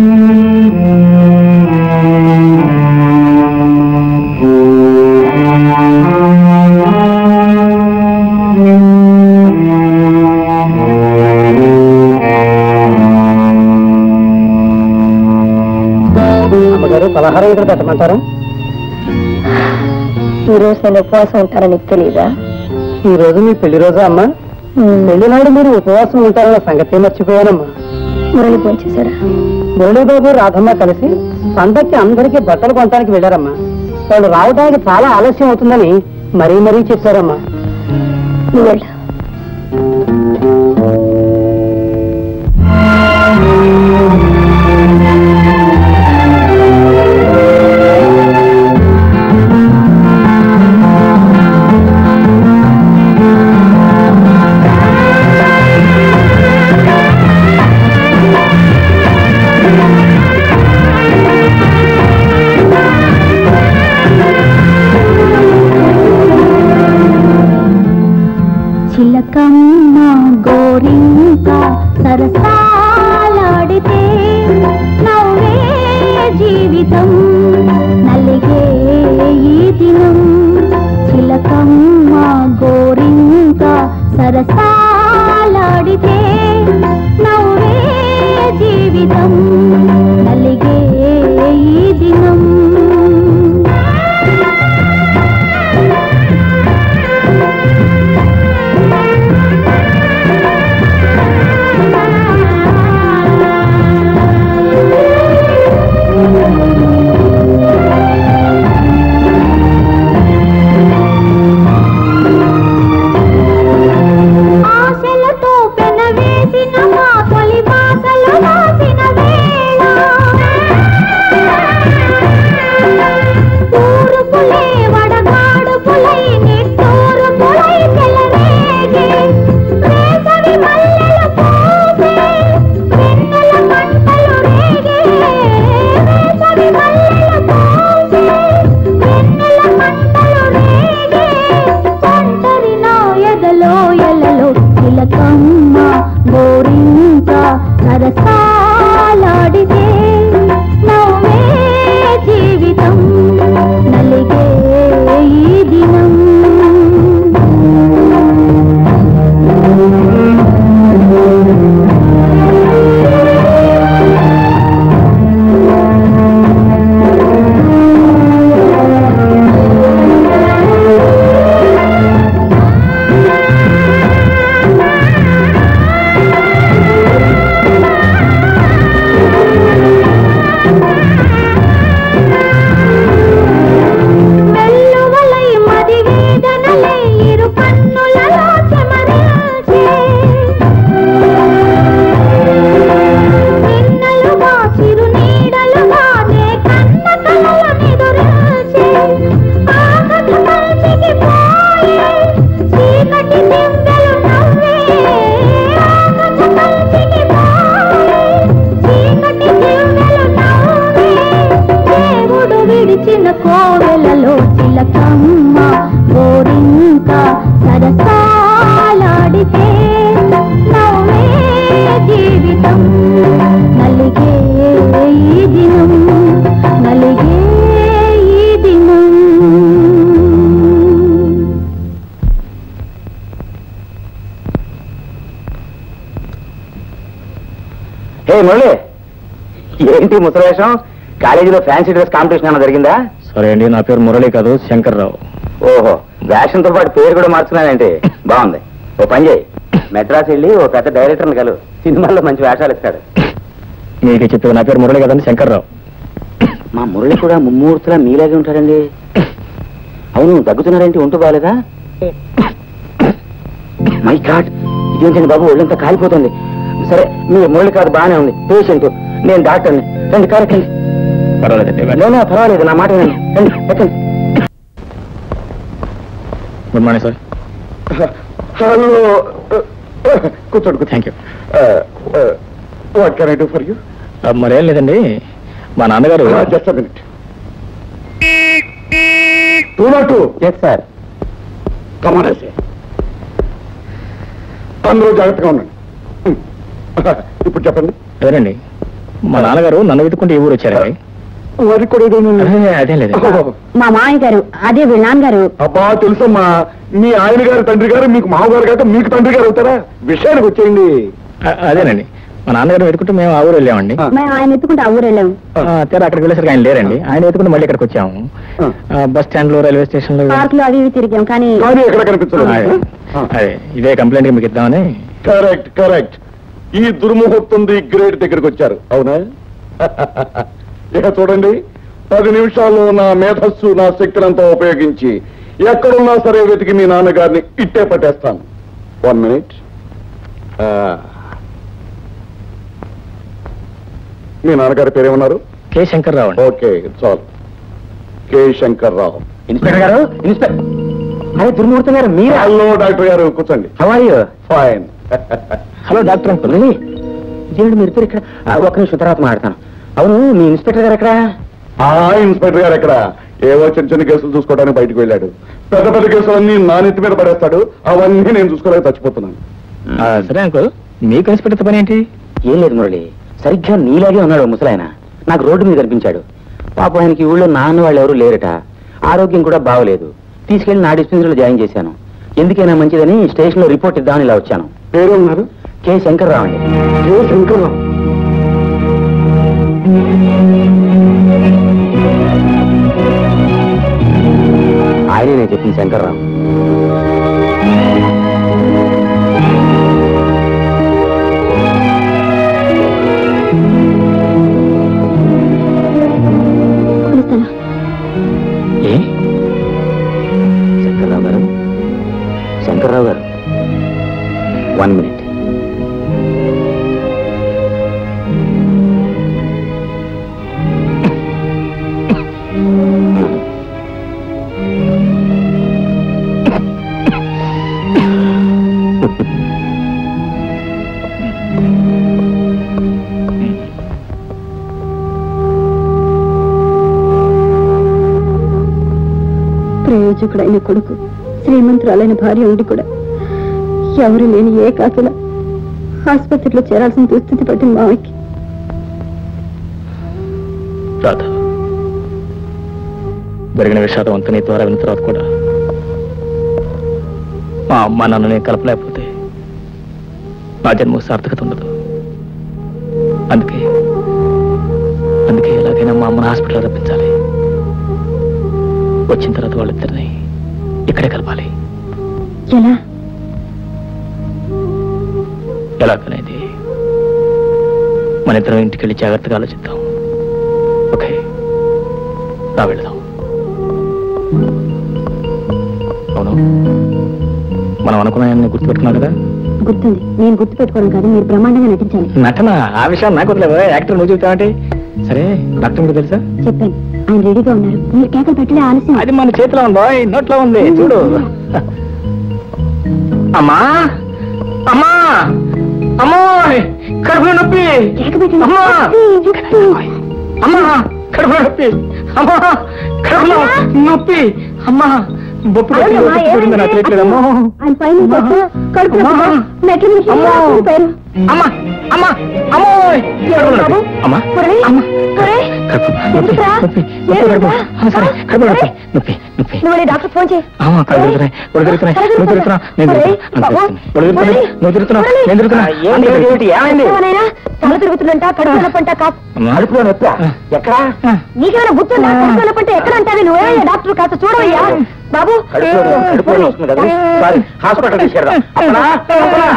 అమ్మగారు పలహారం ఇక్కడ పెట్టమంటారా ఈ రోజు నేను ఉపవాసం ఉంటానని నీకు తెలియదా ఈ రోజు మీ పెళ్లి రోజా అమ్మా పెళ్లి నాడు మీరు ఉపవాసం ఉంటారన్న సంగతి మర్చిపోయానమ్మా మురళి పోంచేశారా మురళీబాబు రాధమ్మ కలిసి పండక్కి అందరికీ బట్టలు కొనడానికి వెళ్ళారమ్మా వాళ్ళు రావడానికి చాలా ఆలస్యం అవుతుందని మరీ మరీ చెప్పారమ్మా నువ్వు వెళ్ళు చిలకమ్మ గోరింక సరసాల సాలాడితే నవ్వే జీవితం నలిగే ఈ దినం చిలకమ్మ గోరింక సరసాలాడితే నవ్వే జీవితం నలిగే ఈ దినం ఆశలతో పెనవేసిన మా తొలి బాసలు రాసిన వేళ తూర్పులే వడగాడుపులై నిట్టూర్పులై చెలరేగే వేసవి మల్లెల పూసే వెన్నెల మంటలు రేగే వేసవి మల్లెల పూసే వెన్నెల మంటలు రేగే ఒంటరి నా ఎదలో ఎలలో తిలకమ్మ గోరింక సరసాలాడితే నవ్వే జీవితం నలిగే ఈ దినం మెల్లువలై మది వేదనలై ఇరు కన్నులలో చెమరించే నిన్నలుగా చిరు నీడలుగా నే కన్న కలలు నిదురించే ఆకటి పల్చికి పోయే చీకటి దింబెలు నవ్వే ఆకటి పల్చికి పోయే చీకటి దింబెలు నవ్వే దేవుడు విడిచిన కోవెలలో చిలకమ్మ గోరింక సరసాలాడితే నవ్వే జీవితం నలిగే ఈ దినం నలిగే ఈ దినం హే మురళి ఏంటి ముసలేషం కాలేజీలో ఫ్యాన్సీ డ్రెస్ కాంపిటీషన్ ఏమైనా జరిగిందా సరే అండి నా పేరు మురళి కాదు శంకర్రావు ఓహో వేషంతో పాటు పేరు కూడా మార్చుకున్నానంటే బాగుంది ఓ పని చేయి మెడ్రాస్ వెళ్ళి ఓ పెద్ద డైరెక్టర్ని కలు సినిమాల్లో మంచి వేషాలు ఇస్తాడు మీకు చెప్పేది నా పేరు మురళి కదండి శంకర్రావు మా మురళి కూడా ముమ్మూర్తిలా మీలాగే ఉంటాడండి అవును దగ్గుతున్నారేంటి ఉంటూ బాగాలేదా మై గాడ్ ఇదేంటండి బాబు ఒళ్ళంతా కాలిపోతుంది సరే మీ మురళి కాదు బాగానే ఉంది పేషెంట్ నేను డాక్టర్ని రండి కారెక్కండి పర్వాలేదండి లేనా పర్వాలేదు నా మాట వినండి రండి ఎక్కండి గుడ్ మార్నింగ్ సార్ హలో కూర్చోండి thank you what can I do for you మరేం లేదండి మా నాన్నగారు just minute two not two yes sir కమానేసి అందరూ జాగ్రత్తగా ఉండండి Hmm. ఇప్పుడు చెప్పండి అదేనండి మా నాన్నగారు నన్ను వెతుకుంటే ఈ ఊరు వచ్చారండి వారికి కూడా ఏదో ఉంది. అదే అదేం లేదు మా మామయ్య గారు అదే వీళ్ళ నాన్నగారు అబ్బా తెలుసమ్మా మీ ఆయన గారు తండ్రి గారు మీకు మామగారు కాక మీకు తండ్రి గారు అవుతారా విషయానికి వచ్చేయండి అ- అదేనండి మా నాన్నగారు వెతుకుంటే మేము ఆ ఊరు వెళ్ళామండి మేము ఆయన ఎత్తుకుంటే ఆ ఊరు వెళ్ళాము ఆ, తీరా అక్కడికి వెళ్ళేసరికి ఆయన లేరండి ఆయన వెతుకుంటే మళ్ళీ ఇక్కడికి వచ్చాము ఆ. ఆ, బస్ స్టాండ్ లో రైల్వే స్టేషన్ లో పార్క్ లో అవి ఇవి తిరిగాం కానీ కానీ ఎక్కడ కనిపించలేదు అదే అదే ఇదే కంప్లైంట్ మీకు ఇద్దామని కరెక్ట్ కరెక్ట్ ఈ దుర్ముహూర్తం గ్రేట్ దగ్గరికి వచ్చారు అవునా ఇక చూడండి పది నిమిషాల్లో నా మేధస్సు నా శక్తినంతా ఉపయోగించి ఎక్కడున్నా సరే వెతికి మీ నాన్నగారిని ఇట్టే పట్టేస్తాను వన్ మినిట్ మీ నాన్నగారి పేరేమన్నారు కె శంకర్రావు అండి ఓకే చాలు కె శంకర్ రావు ఇన్స్పెక్టర్ గారు ఇన్స్పెక్టర్ అరే దుర్మూర్తి గారు మీరా హలో డాక్టర్ గారు కూర్చోండి how are you fine hello doctor uncle ఇదేంటి మీరు ఇద్దరు ఇక్కడ ఆ, ఒక్క నిమిషం తర్వాత మాట్లాడతాను అవును మీ ఇన్స్పెక్టర్ గారు ఎక్కడ ఆ ఇన్స్పెక్టర్ గారు ఎక్కడ ఏవో చిన్న చిన్న కేసులు చూసుకోవడానికి బయటకు వెళ్ళాడు పెద్ద పెద్ద కేసులన్నీ నా నెత్తి మీద పడేస్తాడు అవన్నీ నేను చూసుకోలేక చచ్చిపోతున్నాను ఆ, సరే అంకుల్ మీకు ఇన్స్పెక్టర్ పని ఏంటి ఏం లేదు మురళి సరిగ్గా నీలాగే ఉన్నాడు ఓ ముసలాయన నాకు రోడ్డు మీద కనిపించాడు పాపం ఆయనకి ఈ ఊళ్ళో నాన్న వాళ్ళు ఎవరు లేరట ఆరోగ్యం కూడా బాగోలేదు తీసుకెళ్లి నా డిస్పెన్సరీలో జాయిన్ చేశాను ఎందుకైనా మంచిదని స్టేషన్ లో రిపోర్ట్ ఇద్దామని ఇలా వచ్చాను పేరు ఉన్నారు కె శంకర్రావు అండి ఏ శంకర్రావు ఆయనే నేను చెప్పింది శంకర్రావు పిలుస్తాను ఏ శంకర్రావు గారు శంకర్రావు గారు వన్ మినిట్ ప్రయోజకుడైన కొడుకు శ్రీమంతురాలైన భార్య ఉండి కూడా ఎవరు లేని ఏ కాకిల ఆసుపత్రిలో చేరాల్సిన దుస్థితి పట్టింది మామయ్యకి రాధ జరిగిన విషాదం అంతా నీ ద్వారా విన్న తర్వాత కూడా మా అమ్మ నాన్నని కలపలేకపోతే నా జన్మ సార్థకత ఉండదు అందుకే అందుకే ఎలాగైనా మా అమ్మని హాస్పిటల్ రప్పించాలి వచ్చిన తర్వాత వాళ్ళిద్దరిని ఇక్కడే కలపాలి ఎలా ఎలాగనేది మన ఇద్దరం ఇంటికి వెళ్ళి జాగ్రత్తగా ఆలోచిద్దాం ఓకే రా వెళదాం అవును మనం అనుకున్నాయన్ని గుర్తుపెట్టుకున్నావు కదా గుర్తుంది నేను గుర్తు పెట్టుకోవడం కాదు మీరు బ్రహ్మాండంగా నటించాలి నటన ఆ విషయం నాకు వదిలేవా యాక్టర్ నువ్వు చెబుతావంటే సరే డాక్టర్ మీకు తెలుసా చెప్పాను ఆయన రెడీగా ఉన్నారు మీరు కేకలు పెట్టలే ఆలస్యం అది మన చేతిలో ఉందో నోట్లో ఉంది చూడు అమ్మా అమ్మా అమ్మా కడుపులో నొప్పి కేక పెట్టండి అమ్మా నొప్పి, నొప్పి. అమ్మా కడుపులో నొప్పి అమ్మా కడుపులో నొప్పి అమ్మా బొప్పు నొప్పి, అవునమ్మా, బొప్పు పుట్టింది నాకు ఏమైంది? తెలియట్లేదమ్మా ఆయన పైన అమ్మా. చెప్పు, కడుపు నొప్పి. అమ్మా. మెట్ల మీద అమ్మా. పడిపోయారు. అమ్మా అమ్మా అమ్మో కడుపులో నొప్పి. అమ్మా మురళి, అమ్మా మురళి, కడుపు నొప్పి ఎందుకురా? నొప్పి నొప్పి కడుపు ఆ, సరే కడుపు నొప్పి నొప్పి నొప్పి నువ్వు వెళ్ళి డాక్టర్ ఫోన్ చేయి అమ్మా కళ్ళు తిరుగుతున్నాయి ఒళ్ళు తిరుగుతున్నాయి నువ్వు తిరుగుతున్నావు నేను తిరుగుతున్నా ఒళ్ళు తిరుగుతున్నాయి నువ్వు తిరుగుతున్నావు నేను తిరుగుతున్నా ఏంటి ఏంటి, ఏంటి ఏమైంది ఏమనైనా తల తిరుగుతుందంట కడుపు నొప్పంట కాపు అమ్మా. అడుపులో నొప్పి ఎక్కడా నీకేమైనా గుర్తుందా కడుపు నొప్పంటే ఎక్కడ అంటావి నువ్వే డాక్టర్ కాస్త చూడవయ్యా బాబు కడుపులో కడుపులో వస్తుంది కదా సారీ హాస్పిటల్ తీసుకెళ్దాం అప్పనా అప్పనా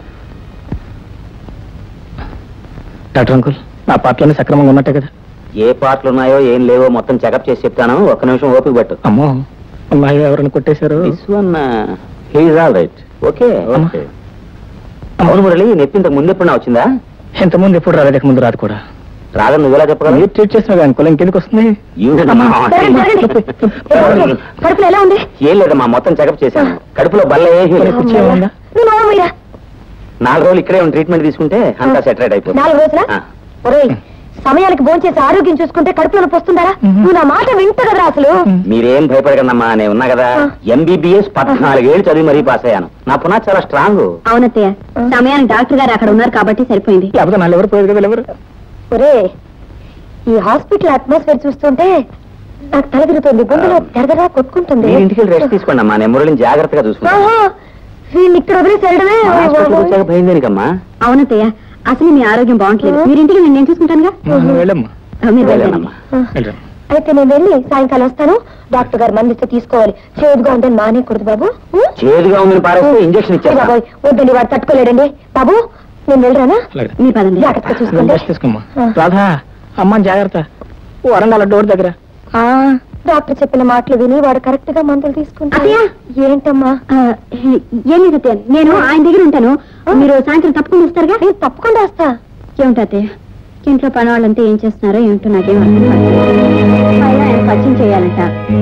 డాక్టర్ అంకుల్ నా పాటలన్నీ సక్రమంగా ఉన్నట్టే కదా ఏ పాటలు ఉన్నాయో ఏం లేవో మొత్తం చెకప్ చేసి చెప్తాను ఒక్క నిమిషం ఓపిక పట్టు అమ్మో అమ్మాయి ఎవరిని కొట్టేశారు this one he's all right okay అమ్మా. అవును మురళి నొప్పి ఇంతకు ముందు ఎప్పుడన్నా వచ్చిందా ఎంతమంది ఎప్పుడు రాలేదు ముందు రాదు కూడా రాదని నువ్వు ఎలా చెప్పగలవు మీరు ట్రీట్ చేసిన అంకుల్ ఇంకెందుకు వస్తుంది You- జరగండి, జరగండి. కడుపులో ఎలా ఉంది ఏం లేదమ్మా మొత్తం చెకప్ చేశాను కడుపులో బల్ల ఏమీ లేదు పిచ్చి ఏముందా? నువ్వు నోరమయ్యా నాలుగు రోజులు ఇక్కడే ట్రీట్మెంట్ తీసుకుంటే అంతా సెటరేట్ అయిపోతుంది నాలుగు రోజులా ఆ. ఒరేయ్ సమయానికి భోంచేసి ఆరోగ్యం చూసుకుంటే కడుపులో నొప్పి వస్తుందారా నువ్వు నా మాట వింట కదరా అసలు మీరేం భయపడకండమ్మా నేను ఉన్నా కదా ఎంబీబీఎస్ పద్నాలుగేళ్ళు చదివి మరీ పాస్ అయ్యాను నా పునా చాలా స్ట్రాంగ్ అవునత్తయ్య సమయానికి డాక్టర్ గారు అక్కడ ఉన్నారు కాబట్టి సరిపోయింది లేకపోతే నాలుగు ఎవరు పోయేది కదా ఎవరు ఒరే ఈ హాస్పిటల్ అట్మాస్ఫియర్ చూస్తుంటే నాకు తల తిరుగుతుంది గుండెలో తెరదరా కొట్టుకుంటుంది మీరు ఇంటికి రెస్ట్ తీసుకోండి అమ్మా నేను మురళిని జాగ్రత్తగా చూసుకుంటాను ఆహా, వీళ్ళని ఇక్కడ వదిలేసి వెళ్ళడమే హాస్పిటల్కి వచ్చాక భయం దేనికమ్మా అవునత్తయ్య అసలు మీ ఆరోగ్యం బాగుంటలేదు మీరు ఇంటికి నేను చూసుకుంటానుగా వెళ్ళమ్మా మీరు వెళ్ళానమ్మా. వెళ్ళమ్మా అయితే నేను వెళ్ళి సాయంకాలం వస్తాను డాక్టర్ గారు మందిస్తే తీసుకోవాలి చేదుగా ఉంటే మానేయకూడదు బాబు ఉం? చేదుగా ఉందని పారేస్తే ఇంజక్షన్ ఏ ఇచ్చేస్తా బాబోయ్ వద్దండి వాడు తట్టుకోలేడండి బాబు నేను వెళ్ళరానా అలాగే. మీ పదండి జాగ్రత్తగా నువ్వు చూసుకోండి రెస్ట్ తీసుకోమ్మా ఆ. రాధా అమ్మ జాగ్రత్త వరండాల డోర్ దగ్గర ఆ, డాక్టర్ చెప్పిన మాటలు విని వాడు కరెక్ట్ గా మందులు తీసుకుంటా ఏంటమ్మా ఏం లేదు నేను ఆయన దగ్గర ఉంటాను మీరు సాయంత్రం తప్పకుండా వస్తారుగా తప్పకుండా వస్తా ఏమిటా అత్తయ్య ఇంట్లో పని వాళ్ళంతా ఏం చేస్తున్నారో ఏమిటో నాకేం అర్థం కావట్లేదు. పైగా ఆయన పరిచయం చేయాలంట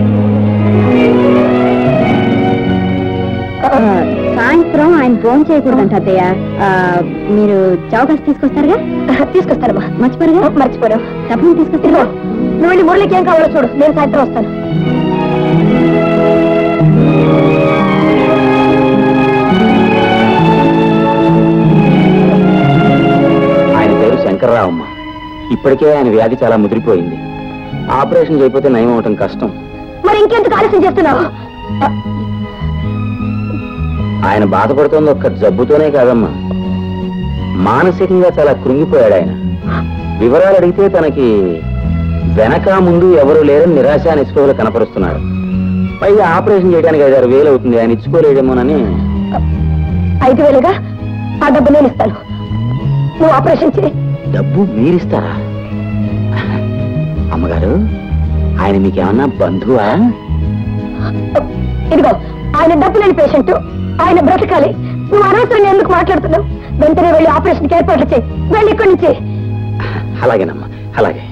ఆ, సాయంత్రం ఆయన ఫోన్ చేయకూడదంట అత్తయ్య ఆ, మీరు చౌకాసి తీసుకొస్తారుగా తీసుకొస్తానమ్మా మర్చిపోరుగా మర్చిపోరు తప్పని తీసుకొస్తారా నువ్వు వెళ్ళి మురళికి ఏం కావాలో చూడు నేను సాయంత్రం వస్తాను ఆయన పేరు శంకర్రావు అమ్మ ఇప్పటికే ఆయన వ్యాధి చాలా ముదిరిపోయింది ఆపరేషన్ చేయకపోతే నయం అవటం కష్టం మరి ఇంకెందుకు ఆలస్యం చేస్తున్నావు ఆ, ఆయన బాధపడుతోంది ఒక్క జబ్బుతోనే కాదమ్మా మానసికంగా చాలా కృంగిపోయాడు ఆయన వివరాలు అడిగితే తనకి వెనక ముందు ఎవరు లేరని నిరాశ నిస్పృహలు కనపరుస్తున్నాడు పైగా ఆపరేషన్ చేయడానికి ఐదారు వేలు అవుతుంది ఆయన ఇచ్చుకోలేడేమోనని ఐదు వేలుగా ఆ డబ్బు నేను ఇస్తాను నువ్వు ఆపరేషన్ చేయి డబ్బు మీరిస్తారా అమ్మగారు ఆయన మీకేమన్నా బంధువా ఇదిగో ఆయన డబ్బు లేని పేషెంట్ ఆయన బ్రతకాలి నువ్వు అనవసరంగా ఎందుకు మాట్లాడుతున్నావు వెంటనే వెళ్ళి ఆపరేషన్కి ఏర్పాట్లు చేయి వెళ్ళి ఇక్కడి నుంచి అలాగేనమ్మా అలాగే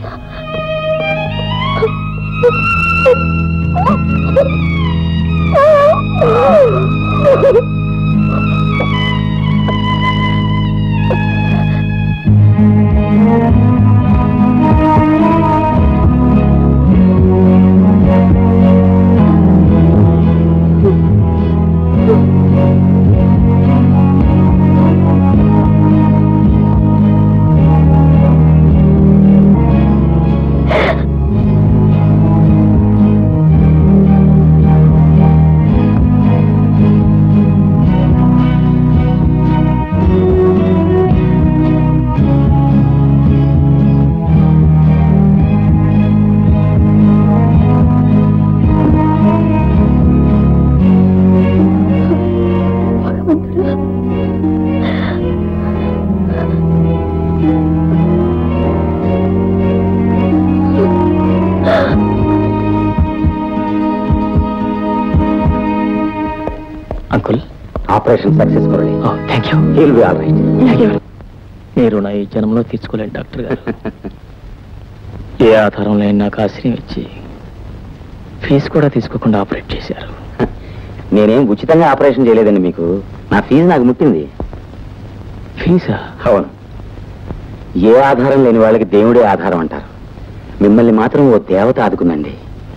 uncle operation successful thank you he'll be all right మీరు నా ఈ జన్మలో తీర్చుకోలేండి డాక్టర్ గారు ఏ ఆధారం లేని నాకు ఆశ్రయం ఇచ్చి ఫీజు కూడా తీసుకోకుండా ఆపరేట్ చేశారు నేనేం ఉచితంగా ఆపరేషన్ చేయలేదండి మీకు నా ఫీజు నాకు ముట్టింది ఫీజా అవును ఏ ఆధారం లేని వాళ్ళకి దేవుడే ఆధారం అంటారు మిమ్మల్ని మాత్రం ఓ దేవత ఆదుకుందండి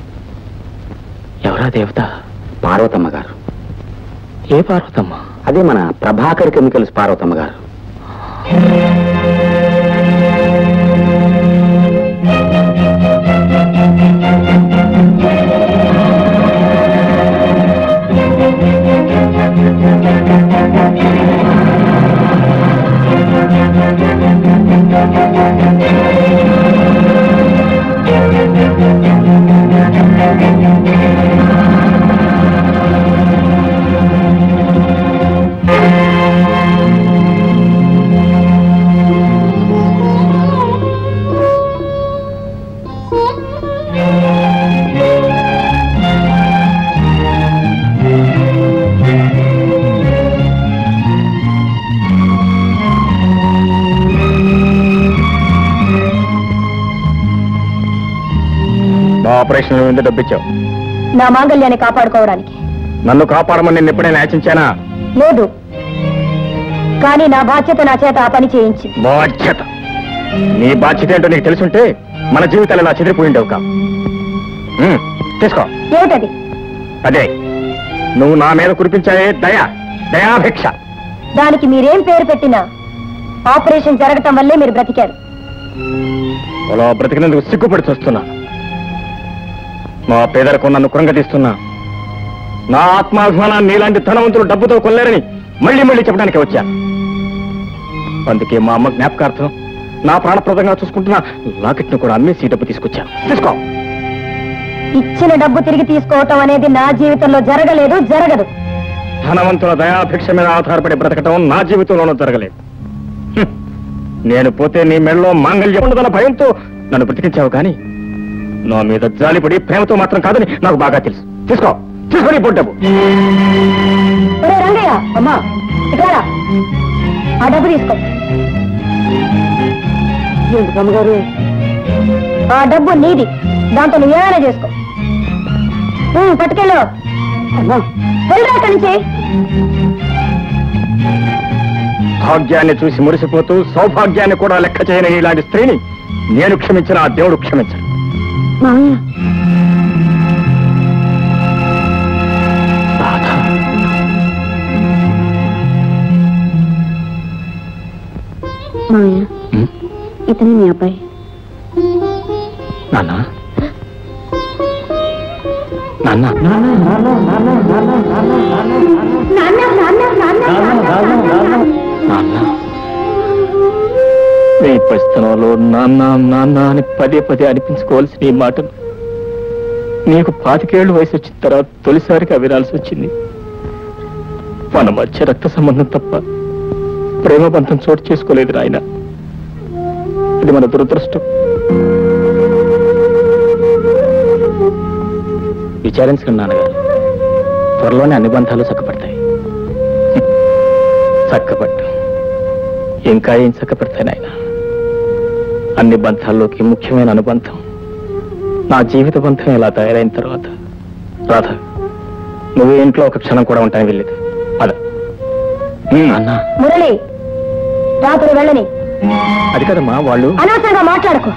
ఎవరా దేవత పార్వతమ్మ గారు ఏ పార్వతమ్మ అదే మన ప్రభాకర్ కెమికల్స్ పార్వతమ్మ గారు మా ఆపరేషన్ మీద డబ్బిచ్చావు నా మాంగళ్యాన్ని కాపాడుకోవడానికి నన్ను కాపాడమని నేను ఎప్పుడైనా యాచించానా లేదు కానీ నా బాధ్యత నా చేత ఆ పని చేయించింది బాధ్యత నీ బాధ్యత ఏంటో నీకు తెలుసుంటే మన జీవితాలు ఇలా చెదిరిపోయిండవు కా ఉమ్, తీసుకో ఏమిటది అదే నువ్వు నా మీద కురిపించావే దయ దయాభిక్ష దానికి మీరేం పేరు పెట్టినా ఆపరేషన్ జరగటం వల్లే మీరు బ్రతికారు అలా బ్రతికినందుకు సిగ్గుపడి చూస్తున్నా మా పేదలకు నన్ను కృంగతీస్తున్నా నా ఆత్మాభిమానాన్ని నీలాంటి ధనవంతులు డబ్బుతో కొల్లారని మళ్ళీ మళ్ళీ చెప్పడానికి వచ్చా అందుకే మా అమ్మ జ్ఞాపకార్థం నా ప్రాణప్రదంగా చూసుకుంటున్న లాకెట్ను కూడా అమ్మేసి ఈ డబ్బు తీసుకొచ్చాను తీసుకో ఇచ్చిన డబ్బు తిరిగి తీసుకోవటం అనేది నా జీవితంలో జరగలేదు జరగదు ధనవంతుల దయాభిక్ష మీద ఆధారపడి బ్రతకటం నా జీవితంలోనూ జరగలేదు హ్మ్. నేను పోతే నీ మెడలో మాంగళ్యం ఉండదన్న భయంతో నన్ను బ్రతికించావు కానీ నా మీద జాలిపడి ప్రేమతో మాత్రం కాదని నాకు బాగా తెలుసు తీసుకో తీసుకొని డబ్బు ఒరే రంగయ్య అమ్మా ఇట్లా రా. ఆ డబ్బు తీసుకో అమ్మగారు ఆ డబ్బు నీది దాంతో నువ్వేమైనా చేసుకో ఉమ్, పట్టుకెళ్ళు వెళ్ళరా అక్కడి నుంచి భాగ్యాన్ని చూసి మురిసిపోతూ సౌభాగ్యాన్ని కూడా లెక్క చేయని ఇలాంటి స్త్రీని నేను క్షమించిన ఆ దేవుడు క్షమించను మామయ్య బాధ మామయ్య ఉమ్, ఇతనే మీ అబ్బాయి నాన్న నాన్న నాన్న నీ పరిస్థితుల్లో నాన్న నాన్న అని పదే పదే అనిపించుకోవాల్సిన ఈ మాటలు నీకు పాతికేళ్లు వయసు వచ్చిన తర్వాత తొలిసారిగా వినాల్సి వచ్చింది మన మధ్య రక్త సంబంధం తప్ప ప్రేమ బంధం చోటు చేసుకోలేదు నాయన ఇది మన దురదృష్టం విచారించకండి నాన్నగారు త్వరలోనే అన్ని బంధాలు చక్కపడతాయి చక్కపట్టు ఇంకా ఏం చక్కపడతాయి నాయన అన్ని బంధాల్లోకి ముఖ్యమైన అనుబంధం నా జీవిత బంధం ఇలా తయారైన తర్వాత రాధ నువ్వు ఇంట్లో ఒక క్షణం కూడా ఉంటాను వెళ్ళేది అద అన్న మురళి రాత్రి వెళ్ళని అది కదమ్మా వాళ్ళు అనవసరంగా మాట్లాడకు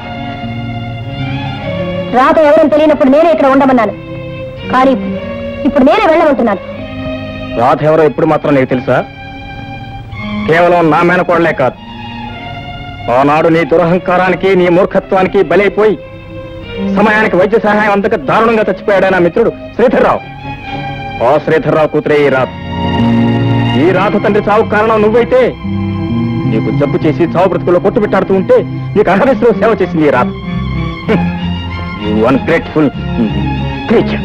రాత ఎవరని తెలియనప్పుడు నేనే ఇక్కడ ఉండమన్నాను కానీ ఇప్పుడు నేనే వెళ్ళమంటున్నాను రాధ ఎవరో ఇప్పుడు మాత్రం నీకు తెలుసా కేవలం నా మేనకోడలే కాదు ఆనాడు నీ దురహంకారానికి నీ మూర్ఖత్వానికి బలైపోయి సమయానికి వైద్య సహాయం అందక దారుణంగా చచ్చిపోయాడు నా మిత్రుడు శ్రీధర్రావు ఆ శ్రీధర్రావు కూతురే ఈ రాధ ఈ రాధ తండ్రి చావు కారణం నువ్వైతే నీకు జబ్బు చేసి చావు బ్రతుకుల్లో కొట్టు పెట్టాడుతూ ఉంటే నీకు అహర్నిశలో సేవ చేసింది ఈ Radha you ungrateful creature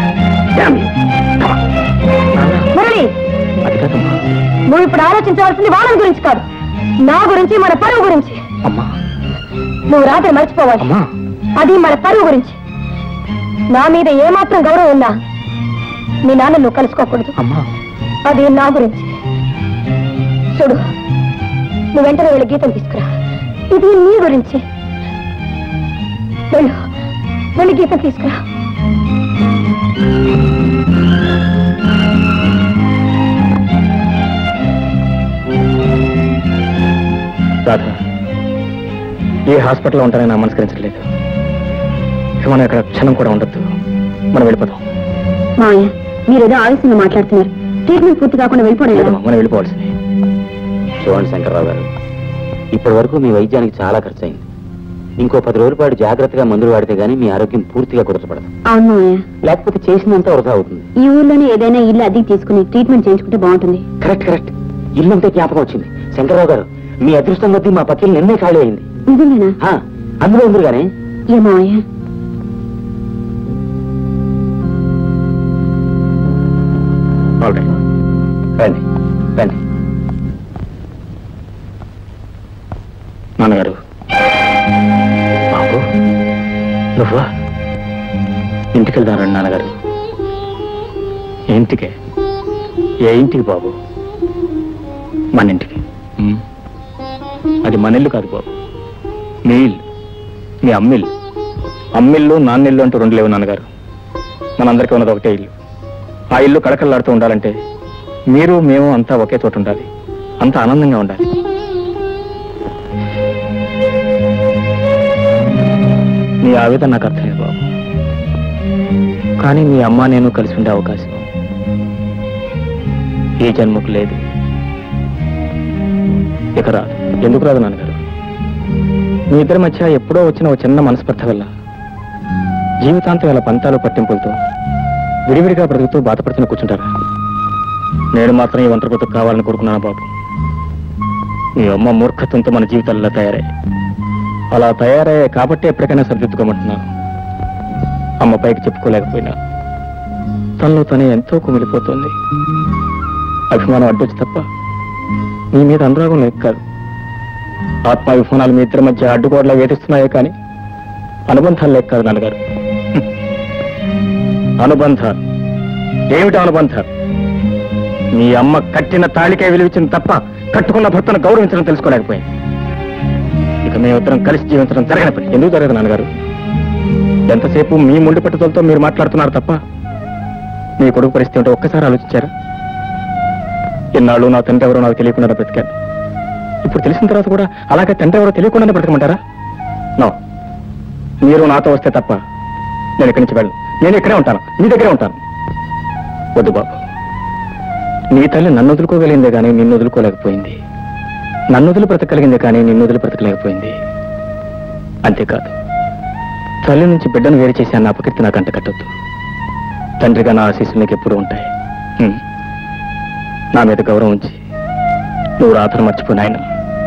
Murali అది కాదమ్మా నువ్వు ఇప్పుడు ఆలోచించవలసింది వాళ్ళని గురించి కాదు నా గురించి మన పరువు గురించి అమ్మా నువ్వు రాత్రి మర్చిపోవాలి అమ్మా అది మన పరువు గురించి నా మీద ఏమాత్రం గౌరవం ఉన్నా మీ నాన్న నువ్వు కలుసుకోకూడదు అమ్మా అది నా గురించి చూడు నువ్వు వెంటనే వెళ్ళి గీతం తీసుకురా ఇది నీ గురించి వెళ్ళు వెళ్ళి గీతం తీసుకురా రాధ ఏ హాస్పిటల్లో ఉంటానని నాకు మనస్కరించట్లేదు ఇక మనం ఇక్కడ క్షణం కూడా ఉండొద్దు మనం వెళ్ళిపోదాం మావయ్య మీరేదో ఆవేశంగా మాట్లాడుతున్నారు ట్రీట్మెంట్ పూర్తి కాకుండా వెళ్ళిపోవడం ఎలా? లేదమ్మా, మనం వెళ్ళిపోవాల్సింది చూడండి శంకర్రావు గారు ఇప్పటి వరకు మీ వైద్యానికి చాలా ఖర్చు అయింది ఇంకో పది రోజుల పాటు జాగ్రత్తగా మందులు వాడితే గానీ మీ ఆరోగ్యం పూర్తిగా కుదరపడదు అవును మావయ్య లేకపోతే చేసినంత వృధా అవుతుంది ఈ ఊర్లోనే ఏదైనా ఇల్లు అద్దెకి తీసుకుని ట్రీట్మెంట్ చేయించుకుంటే బాగుంటుంది కరెక్ట్ కరెక్ట్ ఇల్లు ఉంటే జ్ఞాపకం వచ్చింది శంకర్రావు గారు మీ అదృష్టం కొద్దీ మా పక్కన నిన్నే ఖాళీ అయింది నిజంగానా ఆ, అందులో ఉంది కానీ ఏ మావయ్య All right. రండి రండి నాన్నగారు బాబు నువ్వా ఇంటికి వెళ్దానండి నాన్నగారు ఏ ఇంటికే ఏ ఇంటికి బాబు మన ఇంటికి ఉమ్. అది మన ఇల్లు కాదు బాబు మీ ఇల్లు మీ అమ్మిల్లు అమ్మిల్లు నాన్నిల్లు అంటూ రెండు లేవు నాన్నగారు మనందరికీ ఉన్నది ఒకటే ఇల్లు ఆ ఇల్లు కడకల్లాడుతూ ఉండాలంటే మీరు మేము అంతా ఒకే చోట ఉండాలి అంత ఆనందంగా ఉండాలి మీ ఆవేదన నాకు అర్థమే బాబు కానీ మీ అమ్మ నేను కలిసి ఉండే అవకాశం ఈ జన్మకు లేదు ఇక రాదు ఎందుకు రాదు నాన్నగారు మీ ఇద్దరి మధ్య ఎప్పుడో వచ్చిన ఒక చిన్న మనస్పర్ధ వల్ల జీవితాంతం ఇలా పంతాలు పట్టింపులతో విడివిడిగా బ్రతుకుతూ బాధపడుతున్న కూర్చుంటారా నేను మాత్రం ఈ ఒంటరి బ్రతుకు కావాలని కోరుకున్నాను బాబు మీ అమ్మ మూర్ఖత్వంతో మన జీవితాల్లో తయారయ్యాయి అలా తయారయ్యాయి కాబట్టి ఎప్పటికైనా సరిదిద్దుకోమంటున్నాను అమ్మ పైకి చెప్పుకోలేకపోయినా తనలో తనే ఎంతో కుమిలిపోతుంది అభిమానం అడ్డొచ్చి తప్ప మీ మీద అనురాగం లేక కాదు ఆత్మాభిమానాలు మీ ఇద్దరి మధ్య అడ్డుగోడలా వేధిస్తున్నాయే కానీ అనుబంధాలు లేక కాదు నాన్నగారు హ్మ్. అనుబంధాలు ఏమిటి అనుబంధాలు మీ అమ్మ కట్టిన తాళికే విలువించింది తప్ప కట్టుకున్న భర్తను గౌరవించడం తెలుసుకోలేకపోయింది ఇక మేమిద్దరం కలిసి జీవించడం జరగని పని ఎందుకు జరగదు నాన్నగారు ఎంతసేపు మీ ముండి పట్టుదలతో మీరు మాట్లాడుతున్నారు తప్ప మీ కొడుకు పరిస్థితి ఏంటో ఒక్కసారి ఆలోచించారా ఇన్నాళ్ళు నా తండ్రి ఎవరో నాకు తెలియకుండా బ్రతికాను ఇప్పుడు తెలిసిన తర్వాత కూడా అలాగే తండ్రి ఎవరో తెలియకుండానే బ్రతకమంటారా నో మీరు నాతో వస్తే తప్ప నేను ఇక్కడి నుంచి వెళ్ళను నేను ఇక్కడే ఉంటాను మీ దగ్గరే ఉంటాను వద్దు బాబు నీ తల్లి నన్ను వదులుకోగలిగిందే కానీ నిన్ను వదులుకోలేకపోయింది నన్ను వదిలి బ్రతకగలిగిందే కానీ నిన్ను వదిలి బ్రతకలేకపోయింది అంతేకాదు తల్లి నుంచి బిడ్డను వేరు చేసి అన్న అపకీర్తి నాకు అంట కట్టొద్దు తండ్రిగా నా ఆశీస్సులు నీకు ఎప్పుడూ ఉంటాయి హ్మ్. నా మీద గౌరవం ఉంచి నువ్వు రాత్రి మర్చిపోయిన ఆయన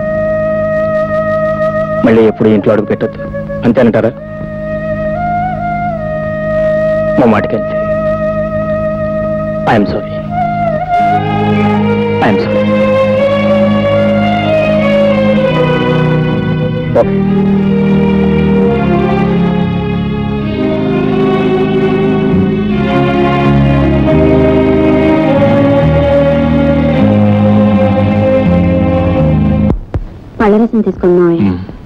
మళ్ళీ ఎప్పుడు ఇంట్లో అడుగు పెట్టొద్దు అంతేనంటారా మా మాటకంతే I'm sorry I'm sorry okay పళ్ళరసం తీసుకున్నాం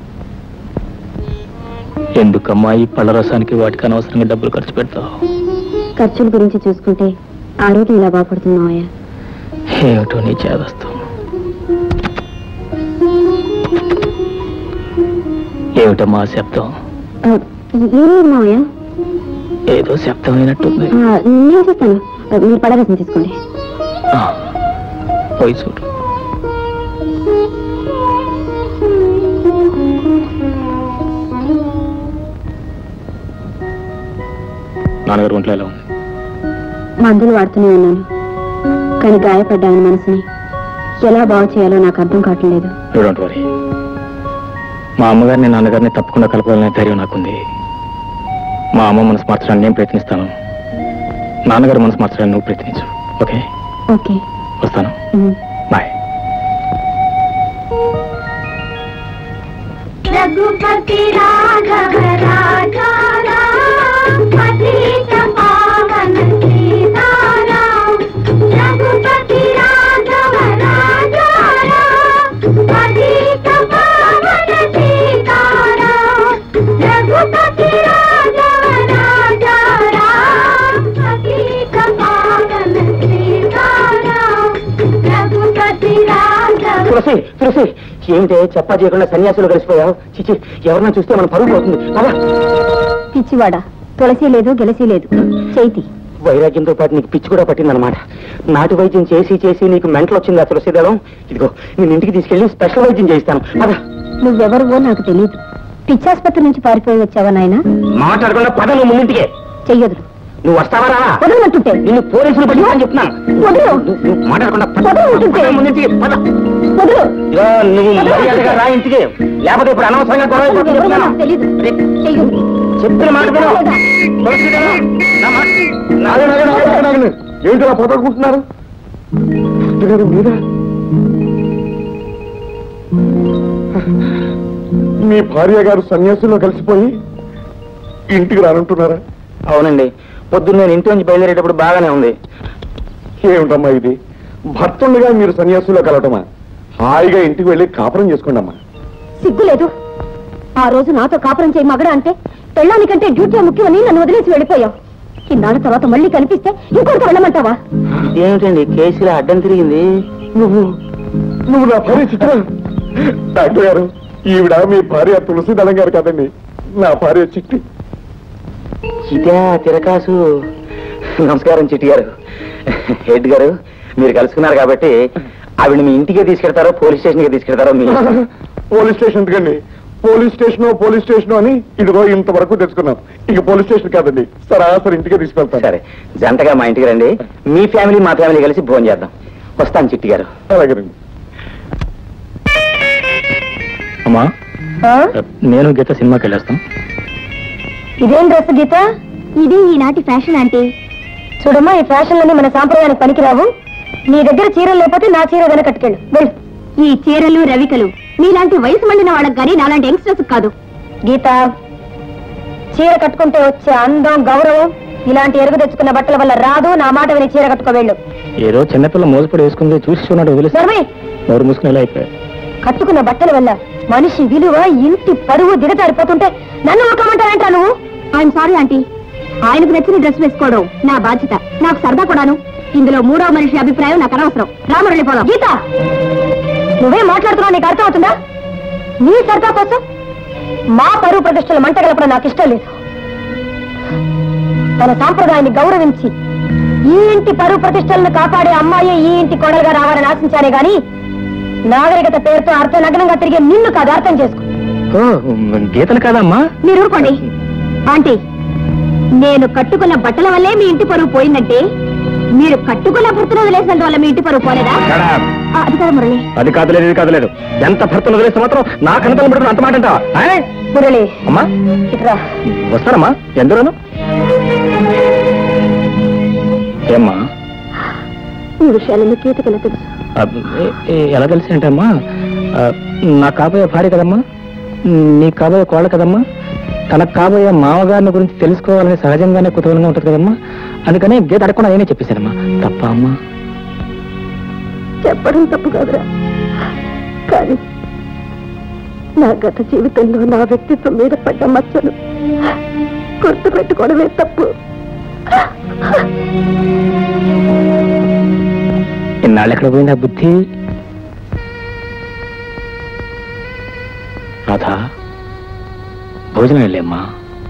ఎందుకమ్మా ఈ పళ్ళ రసానికి వాటికి అనవసరంగా డబ్బులు ఖర్చు పెడతావు ఖర్చుల గురించి చూసుకుంటే ఆరోగ్యం ఇలా బాగుపడుతున్నావయ్యా ఏమిటో నీ చేదస్తాం ఏమిటమ్మా ఆ శబ్దం ఏం లేదు మావయ్య ఏదో శబ్దం అయినట్టుంది ఆ, నేను చూస్తాను ఆ, మీరు పళ్ళరసం తీసుకోండి ఆ, పోయి చూడు నాన్నగారు ఒంట్లో ఎలా ఉంది మందులు వాడుతూనే ఉన్నాను కానీ గాయపడ్డ ఆయన మనసుని ఎలా బాగు చేయాలో నాకు అర్థం కావట్లేదు డోంట్ వరీ మా అమ్మగారిని నాన్నగారిని తప్పకుండా కలపాలనే ధైర్యం నాకుంది మా అమ్మ మనసు మార్చడానికి నేను ప్రయత్నిస్తాను నాన్నగారు మనసు మార్చడానికి నువ్వు ప్రయత్నించు ఓకే ఓకే వస్తాను ఉమ్. బాయ్ రఘుపతి రాఘవ రాజా రామ్, పతిత పావన సీతారాం. రఘుపతి రాఘవ రాజా రామ్, పతిత పావన సీతారాం. రఘుపతి రాఘవ రాజా రామ్, పతిత పావన సీతారాం. రఘుపతి రాఘవ తులసి తులసి ఏమిటే చెప్పా చేయకుండా సన్యాసులు కలిసిపోయావు చిచి ఎవరన్నా చూస్తే మన పరుగు పోతుంది పద పిచ్చివాడా తులసి లేదు గెలసి లేదు చైతి వైరాగ్యంతో పాటు నీకు పిచ్చి కూడా పట్టిందనమాట నాటు వైద్యం చేసి చేసి నీకు మెంటలు వచ్చిందా తులసిదళం ఇదిగో నేను ఇంటికి తీసుకెళ్లి స్పెషల్ వైద్యం చేయిస్తాను పద నువ్వెవరువో నాకు తెలియదు పిచ్చాసుపత్రి నుంచి పారిపోయి వచ్చావా నాయన మాట్లాడకుండా పద నువ్వు ముందుంటికే చెయ్యొద్దు నువ్వు వస్తావా రావా వదలమంటుంటే నిన్ను పోలీసులు పట్టిందని చెప్తున్నాను వదలు నువ్వు- నువ్వు మాట్లాడకుండా పద. వదలమంటుంటే. పద ముందుంటికి పద వదలు ఇదిగో నువ్వు మర్యాదగా రా ఇంటికి లేకపోతే ఇప్పుడు అనవసరంగా గొడవ అయిపోతుంది నువ్వెవరో చెప్తున్నాను. నాకు తెలీదు అరే, చెయ్యొద్దు చెప్పిన మాట విను. తులసిదళం, నా మాట ఆగండి, ఆగండి, ఆగండి, ఆగండి. ఏంటి అలా పోతాడుకుంటున్నారు గారు మీరా మీ భార్య గారు సన్యాసుల్లో కలిసిపోయి ఇంటికి రానంటున్నారా అవునండి పొద్దున్న నేను ఇంటి నుంచి బయలుదేరేటప్పుడు బాగానే ఉంది ఏమిటమ్మా ఇది భర్తుండగా మీరు సన్యాసుల్లో కలవటమా హాయిగా ఇంటికి వెళ్ళి కాపురం చేసుకోండి అమ్మా సిగ్గు లేదు ఆ రోజు నాతో కాపురం చేయి మగడ అంటే పెళ్ళానికంటే డ్యూటీ ముఖ్యమని నన్ను వదిలేసి వెళ్ళిపోయావు ఇన్నాళ్ళ తర్వాత మళ్ళీ కనిపిస్తే ఇంకొకటి వెళ్ళమంటావా ఇదేమిటండి కేసులో అడ్డం తిరిగింది నువ్వు నువ్వు నా భార్య చిత్ర డాక్టర్ గారు ఈవిడ మీ భార్య తులసి దళం గారు కదండి నా భార్య చిట్టి ఇదే తిరకాసు నమస్కారం చిట్టి గారు హెడ్ గారు మీరు కలుసుకున్నారు కాబట్టి ఆవిడ మీ ఇంటికే తీసుకెళ్తారో పోలీస్ స్టేషన్కి తీసుకెళ్తారో మీ ఇష్టం. పోలీస్ స్టేషన్ ఎందుకండి పోలీస్ స్టేషన్ పోలీస్ స్టేషన్ అని ఇదిగో ఇంతవరకు తెచ్చుకున్నాం ఇక పోలీస్ స్టేషన్ కాదండి సరాసరి ఇంటికే తీసుకెళ్తాను సరే జంటగా మా ఇంటికి రండి మీ ఫ్యామిలీ మా ఫ్యామిలీ కలిసి భోజనం చేద్దాం వస్తాను చిట్టి గారు అలాగేనండి అమ్మా నేను గీత సినిమాకి వెళ్ళేస్తాం ఇదేం డ్రెస్ గీత ఇది ఈనాటి ఫ్యాషన్ ఆంటీ చూడమ్మా ఈ ఫ్యాషన్లన్నీ మన సాంప్రదాయానికి పనికిరావు నీ దగ్గర చీరలు లేకపోతే నా చీర ఏదైనా కట్టుకెళ్ళు వెళ్ళు ఈ చీరలు రవికలు మీలాంటి వయసు మండిన వాళ్ళకి కానీ నాలాంటి యంగ్స్టర్స్ కాదు గీత చీర కట్టుకుంటే వచ్చే అందం గౌరవం ఇలాంటి ఎరుగు తెచ్చుకున్న బట్టల వల్ల రాదు నా మాట విని చీర కట్టుకో వెళ్ళు ఏదో చిన్నపిల్ల మోసపడి వేసుకుంది చూసి చూడడు వదిలేసి సర్వే నోరు మూసుకుని ఇలా అయిపోయాయి కట్టుకున్న బట్టల వల్ల మనిషి విలువ ఇంటి పరువు దిగజారిపోతుంటే నన్ను ఊరుకోమంటారంటా నువ్వు ఐఎమ్ సారీ ఆంటీ ఆయనకు నచ్చిన డ్రెస్ వేసుకోవడం నా బాధ్యత నాకు సరదా కూడాను ఇందులో మూడో మనిషి అభిప్రాయం నాకు అనవసరం రామురళి పోదాం గీత నువ్వే మాట్లాడుతున్నావు నీకు అర్థమవుతుందా నీ సరదా కోసం మా పరువు ప్రతిష్టలు మంటగలపడం నాకు ఇష్టం లేదు తన సాంప్రదాయాన్ని గౌరవించి ఈ ఇంటి పరువు ప్రతిష్టలను కాపాడే అమ్మాయి ఈ ఇంటి కొడలుగా రావాలని ఆశించానే గాని నాగరికత పేరుతో అర్థనగ్నంగా తిరిగే నిన్ను కాదు అర్థం చేసుకో ఓ, గీతలు కాదమ్మా మీరు ఊరుకోండి ఆంటీ నేను కట్టుకున్న బట్టల వల్లే మీ ఇంటి పరువు పోయిందంటే మీరు కట్టుకున్న భర్తను వదిలేసిన వల్ల మీ ఇంటి పరువు పోలేదా Shut up. ఆ, అది కదా మురళి అది కాదులేదు ఇది కాదులేదు ఎంత భర్తలు వదిలేస్తే మాత్రం నా కనతలు పెట్టుకుని అంత మాట అంటావా ఆయ్? మురళి అమ్మా ఇట్రా వస్తానమ్మా ఎందులోను ఏమ్మా ఈ విషయాలను కీతకి ఎలా తెలుసు అబ్, ఏ- ఏ- ఎలా తెలిసి అంటే అమ్మా ఆ, నా కాబోయే భార్య కదమ్మా నీ కాబోయే కోళ్ళ కదమ్మా తనకు కాబోయే మామగారిని గురించి తెలుసుకోవాలని సహజంగానే కుతూహలంగా ఉంటుంది కదమ్మా అందుకనే గీత అడగకుండా నేనే చెప్పేశానమ్మా తప్ప అమ్మా చెప్పడం తప్పు కాదురా కానీ నా గత జీవితంలో నా వ్యక్తిత్వం మీద పడ్డ మచ్చలు గుర్తు పెట్టుకోవడమే తప్పు ఇన్నాళ్ళు ఎక్కడ పోయింది ఆ బుద్ధి రాధా భోజనం లేమ్మా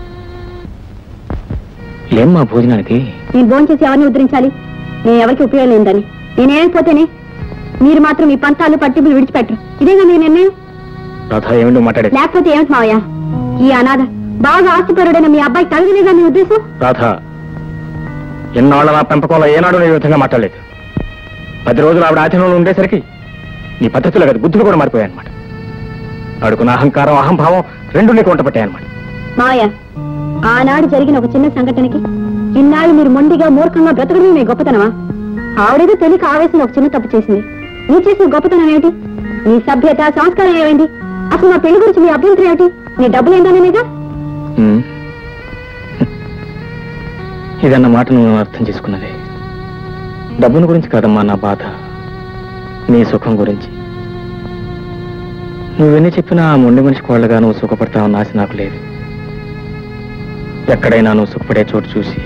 లేమ్మా భోజనానికి నేను ఫోన్ చేసి ఎవరిని ఉద్ధరించాలి నేను ఎవరికి ఉపయోగం లేదని నేనేమైపోతేనే మీరు మాత్రం మీ పంతాలు పట్టింపులు విడిచిపెట్టరు ఇదేగా మీ నిర్ణయం రాధా ఏమిటో మాట్లాడేది లేకపోతే ఏమిటి మావయ్య ఈ అనాథ బాగా ఆస్తిపరుడైన మీ అబ్బాయి తగలేదా మీ ఉద్దేశం రాధా ఎన్నాళ్ళ నా పెంపకంలో ఏనాడు నేను ఈ విధంగా మాట్లాడలేదు పది రోజులు ఆవిడ ఆధీనంలో ఉండేసరికి నీ పద్ధతులు కదా బుద్ధులు కూడా మారిపోయాయి అనమాట ఆడుకున్న అహంకారం అహంభావం రెండు నీకు వంట పట్టాయన్నమాట మావయ్య ఆనాడు జరిగిన ఒక చిన్న సంఘటనకి ఇన్నాళ్ళు మీరు మొండిగా మూర్ఖంగా బ్రతకడమే మీ గొప్పతనమా ఆవిడేదో తెలియక ఆవేశం ఒక చిన్న తప్పు చేసింది నీ చేసిన గొప్పతనం ఏమిటి నీ సభ్యత సంస్కారం ఏమైంది అసలు నా పెళ్లి గురించి మీ అభ్యంతరం ఏమిటి నీ డబ్బులు ఏంటనేగా ఉమ్. ఇదన్న మాట నువ్వు అర్థం చేసుకున్నది డబ్బును గురించి కాదమ్మా నా బాధ నీ సుఖం గురించి నువ్వెన్ని చెప్పినా ఆ మొండి మనిషి కోళ్ళగా నువ్వు సుఖపడతావన్న ఆశ నాకు లేదు ఎక్కడైనా నువ్వు సుఖపడే చోటు చూసి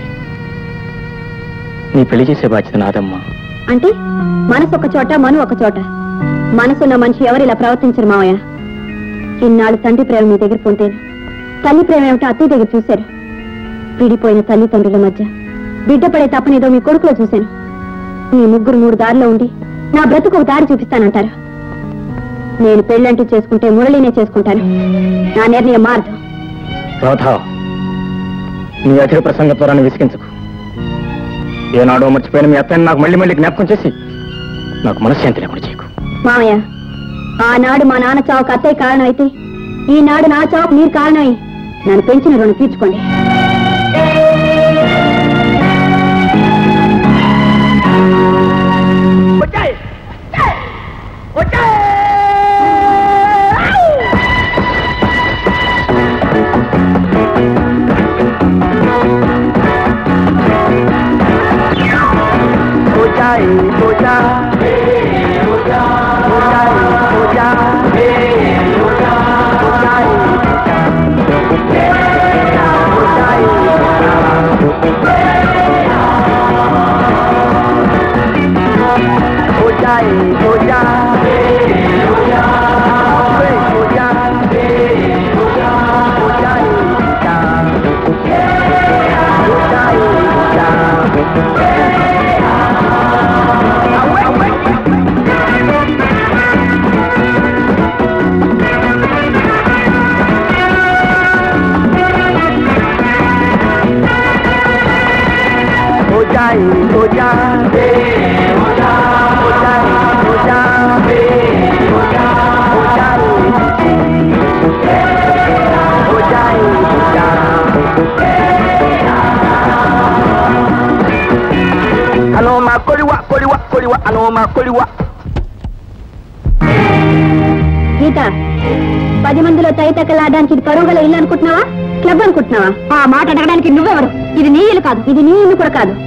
నీ పెళ్లి చేసే బాధ్యత నాదమ్మా అంటే మనసు ఒక చోట మను ఒక చోట మనసున్న మనిషి ఎవరు ఇలా ప్రవర్తించరు మావయ్య ఇన్నాళ్ళు తండ్రి ప్రేమ మీ దగ్గర పొందేను తల్లి ప్రేమ ఏమిటో అత్తయ్య దగ్గర చూశారు విడిపోయిన తల్లిదండ్రుల మధ్య బిడ్డ పడే తప్పనేదో మీ కొడుకులో చూశాను మీ ముగ్గురు మూడు దారిలో ఉండి నా బ్రతుకు ఒక దారి చూపిస్తానంటారు నేను పెళ్ళంటూ చేసుకుంటే మురళినే చేసుకుంటాను నా నిర్ణయం మారదు రాధా నీ అధిక ప్రసంగ త్వరాన్ని విసిగించకు ఏనాడో మర్చిపోయిన మీ అత్తని నాకు మళ్ళీ మళ్ళీ జ్ఞాపకం చేసి నాకు మనశ్శాంతి లేకుండా చేయకు మామయ్య ఆనాడు మా నాన్న చావుకు అత్తయ్య కారణం అయితే ఈనాడు నా చావుకు మీరు కారణమై నన్ను పెంచిన రుణం తీర్చుకోండి గీత పది మందిలో తైతక్కలాడడానికి ఇది పరుగుల ఇల్లు అనుకుంటున్నావా క్లబ్ అనుకుంటున్నావా ఆ మాట అడగడానికి నువ్వెవరు ఇది నీ ఇల్లు కాదు ఇది నీ ఇల్లు కూడా కాదు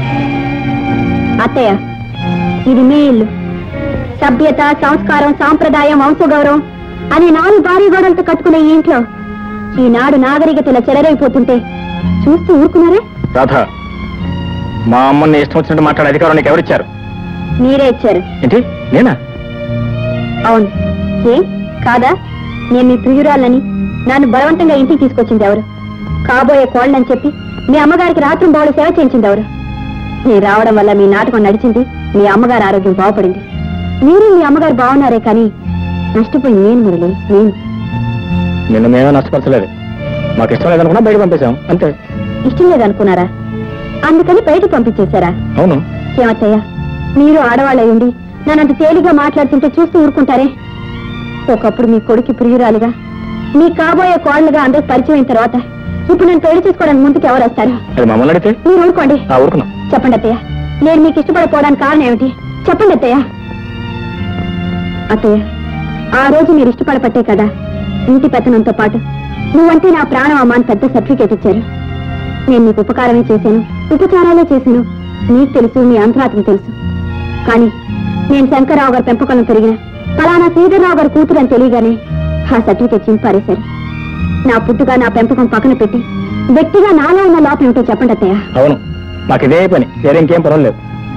అత్తయ్య ఇది మీ ఇల్లు సభ్యత సంస్కారం సాంప్రదాయం వంశగౌరవం అని నాలుగు భారీ గోడలతో కట్టుకునే ఈ ఇంట్లో ఈనాడు నాగరికతల చెలరైపోతుంటే చూస్తూ ఊరుకున్నారే రాధా మా అమ్మని ఇష్టం వచ్చినట్టు మాట్లాడే అధికారం నీకు ఎవరిచ్చారు మీరే ఇచ్చారు ఏంటి నేనా అవును ఏ కాదా నేను మీ ప్రియురాలని నన్ను బలవంతంగా ఇంటికి తీసుకొచ్చింది ఎవరు కాబోయే కోళ్ళని చెప్పి మీ అమ్మగారికి రాత్రి బావులు సేవ చేయించింది ఎవరు మీరు రావడం వల్ల మీ నాటకం నడిచింది మీ అమ్మగారి ఆరోగ్యం బాగుపడింది మీరు మీ అమ్మగారు బాగున్నారే కానీ నష్టపోయింది నేను మురళి నేను నిన్ను మేమే నష్టపరచలేదు మాకు ఇష్టం లేదనుకున్నా బయట పంపేశాం అంతే ఇష్టం లేదనుకున్నారా అందుకని బయటకు పంపించేశారా అవును ఏమత్తయ్య మీరు ఆడవాళ్ళై ఉండి నన్నంత తేలిగా మాట్లాడుతుంటే చూస్తూ ఊరుకుంటారే ఒకప్పుడు మీ కొడుకు ప్రియురాలుగా మీ కాబోయే కోడలుగా అందరికి పరిచయం అయిన తర్వాత ఇప్పుడు నేను పెళ్లి చేసుకోవడానికి ముందుకు ఎవరు వస్తారు అది మమ్మల్ని అడిగితే మీరు ఊరుకోండి ఆ ఊరుకున్నాం చెప్పండి అత్తయ్య నేను మీకు ఇష్టపడకపోవడానికి కారణం ఏమిటి చెప్పండి అత్తయ్య అత్తయ్య ఆ రోజు మీరు ఇష్టపడపట్టే కదా ఇంటి పెత్తనంతో పాటు నువ్వంటే నా ప్రాణం అమ్మ అని పెద్ద సర్టిఫికేట్ ఇచ్చారు నేను నీకు ఉపకారమే చేశాను ఉపచారాలే చేశాను నీకు తెలుసు మీ అంతరాత్మ తెలుసు కానీ నేను శంకర్రావు గారి పెంపకంలో పెరిగిన ఫలానా శ్రీధర్రావు గారి కూతురు అని తెలియగానే ఆ సర్టిఫికేట్ చింపారేశారు నా పుట్టుగా నా పెంపకం పక్కన పెట్టి వ్యక్తిగా నాలో ఉన్న లోపం ఏమిటో చెప్పండి అత్తయ్య అవును మాకు ఇదే పని వేరే ఇంకేం పర్వాలేదు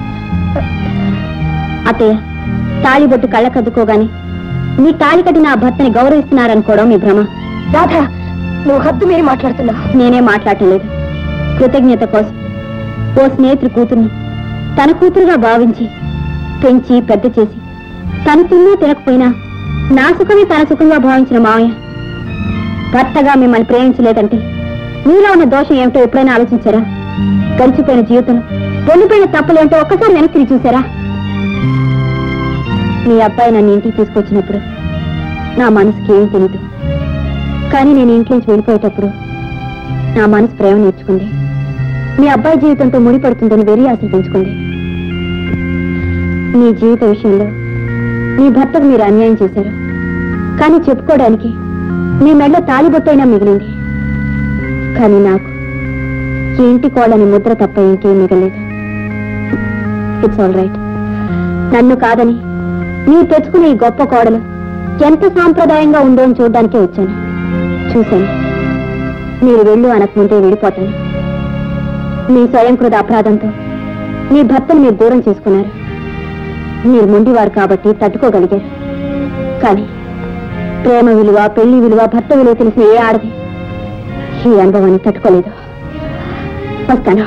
అత్తయ్య తాళిబొట్టు కళ్ళకద్దుకోగాని మీ తాళి కట్టిన ఆ భర్తని గౌరవిస్తున్నారనుకోవడం మీ భ్రమ రాధా నువ్వు హద్దు మీరి మాట్లాడుతున్నావు నేనే మాట్లాడటం లేదు కృతజ్ఞత కోసం ఓ స్నేహితుడి కూతుర్ని తన కూతురుగా భావించి పెంచి పెద్ద చేసి తను తిన్నా తినకపోయినా నా సుఖమే తన సుఖంగా భావించిన మావయ్య భర్తగా మిమ్మల్ని ప్రేమించలేదంటే మీలో ఉన్న దోషం ఏమిటో ఎప్పుడైనా ఆలోచించారా గడిచిపోయిన జీవితం వెళ్ళిపోయిన తప్పులేంటో ఒక్కసారి వెనక్కి తిరిగి చూసారా మీ అబ్బాయి నన్ను ఇంటికి తీసుకొచ్చినప్పుడు నా మనసుకి ఏం తెలీదు కానీ నేను ఇంట్లోంచి వెళ్ళిపోయేటప్పుడు నా మనసు ప్రేమ నేర్చుకుంది మీ అబ్బాయి జీవితంతో ముడిపడుతుందని వెరీ ఆశలు పెంచుకుంది మీ జీవిత విషయంలో మీ భర్తకు మీరు అన్యాయం చేశారు కానీ చెప్పుకోవడానికి మీ మెడలో తాలిబొట్టైనా మిగిలింది కానీ నాకు ఈ ఇంటి కోళ్ళని ముద్ర తప్ప ఇంకేం మిగలేదు ఇట్స్ ఆల్ రైట్ నన్ను కాదని మీరు తెచ్చుకునే ఈ గొప్ప కోడలు ఎంత సాంప్రదాయంగా ఉందో అని చూడడానికే వచ్చాను చూశాను మీరు వెళ్ళు అనకముందే వెళ్ళిపోతాను మీ స్వయంకృత అపరాధంతో మీ భర్తను మీరు దూరం చేసుకున్నారు మీరు మొండివారు కాబట్టి తట్టుకోగలిగారు కానీ ప్రేమ విలువ పెళ్లి విలువ భర్త విలువ తెలిసిన ఏ ఆడది ఈ అనుభవాన్ని తట్టుకోలేదు వస్తాను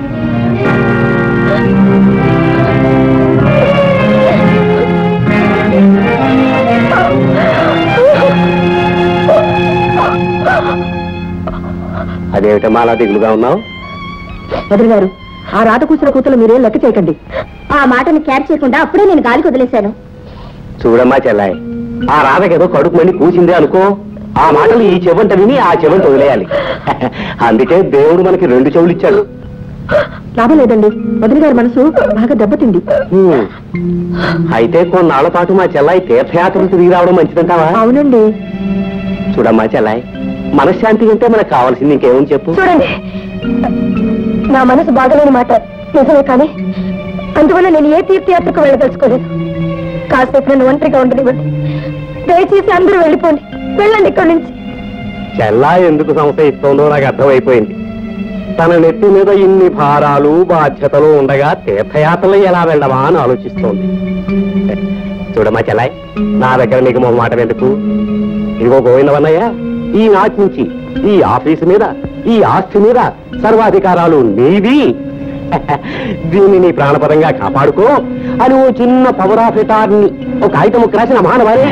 అదేమిటమ్మా అలా దిగులుగా ఉన్నావు వదిలి గారు ఆ రాత కూసిన కూతురు మీరేం లెక్క చేయకండి ఆ మాటని క్యాచ్ చేయకుండా అప్పుడే నేను గాలికి వదిలేశాను చూడమ్మా చెల్లాయి ఆ రాధకేదో కడుపు మండి కూసిందే అనుకో ఆ మాటలు ఈ చెవంట విని ఆ చెవంట వదిలేయాలి అందుకే దేవుడు మనకి రెండు చెవులు ఇచ్చాడు లాభం లేదండి వదిలి గారి మనసు బాగా దెబ్బతింది హ్మ్. అయితే కొన్నాళ్ల పాటు మా చెల్లాయి తీర్థయాత్రలు తిరిగి రావడం మంచిదంటావా అవునండి చూడమ్మా చెల్లాయి మనశ్శాంతి ఉంటే మనకు కావాల్సింది ఇంకేమని చెప్పు చూడండి నా మనసు బాగలేని మాట నిజమే కానీ అందువల్ల నేను ఏ తీర్థయాత్రకు వెళ్ళదలుచుకోలేదు కాసేపు నన్ను ఒంటరిగా ఉండనివ్వండి దయచేసి అందరూ వెళ్ళిపోండి వెళ్ళండి ఇక్కడి నుంచి చెల్లా ఎందుకు సంశయిస్తోందో నాకు అర్థమైపోయింది తన నెత్తి మీద ఇన్ని భారాలు బాధ్యతలు ఉండగా తీర్థయాత్రలు ఎలా వెళ్ళమా అని ఆలోచిస్తోంది చూడమ్మా చెల్లాయ్ నా దగ్గర నీకు మొహ మాట ఎందుకు ఇదిగో గోవిందవన్నయ్య ఈ నాటి నుంచి ఈ ఆఫీసు మీద ఈ ఆస్తి మీద సర్వాధికారాలు నీవి దీన్ని నీ ప్రాణపరంగా కాపాడుకో అని ఓ చిన్న పవర్ ఆఫ్ ఎటార్ని ఒక కాగితం రాసిన మానవారే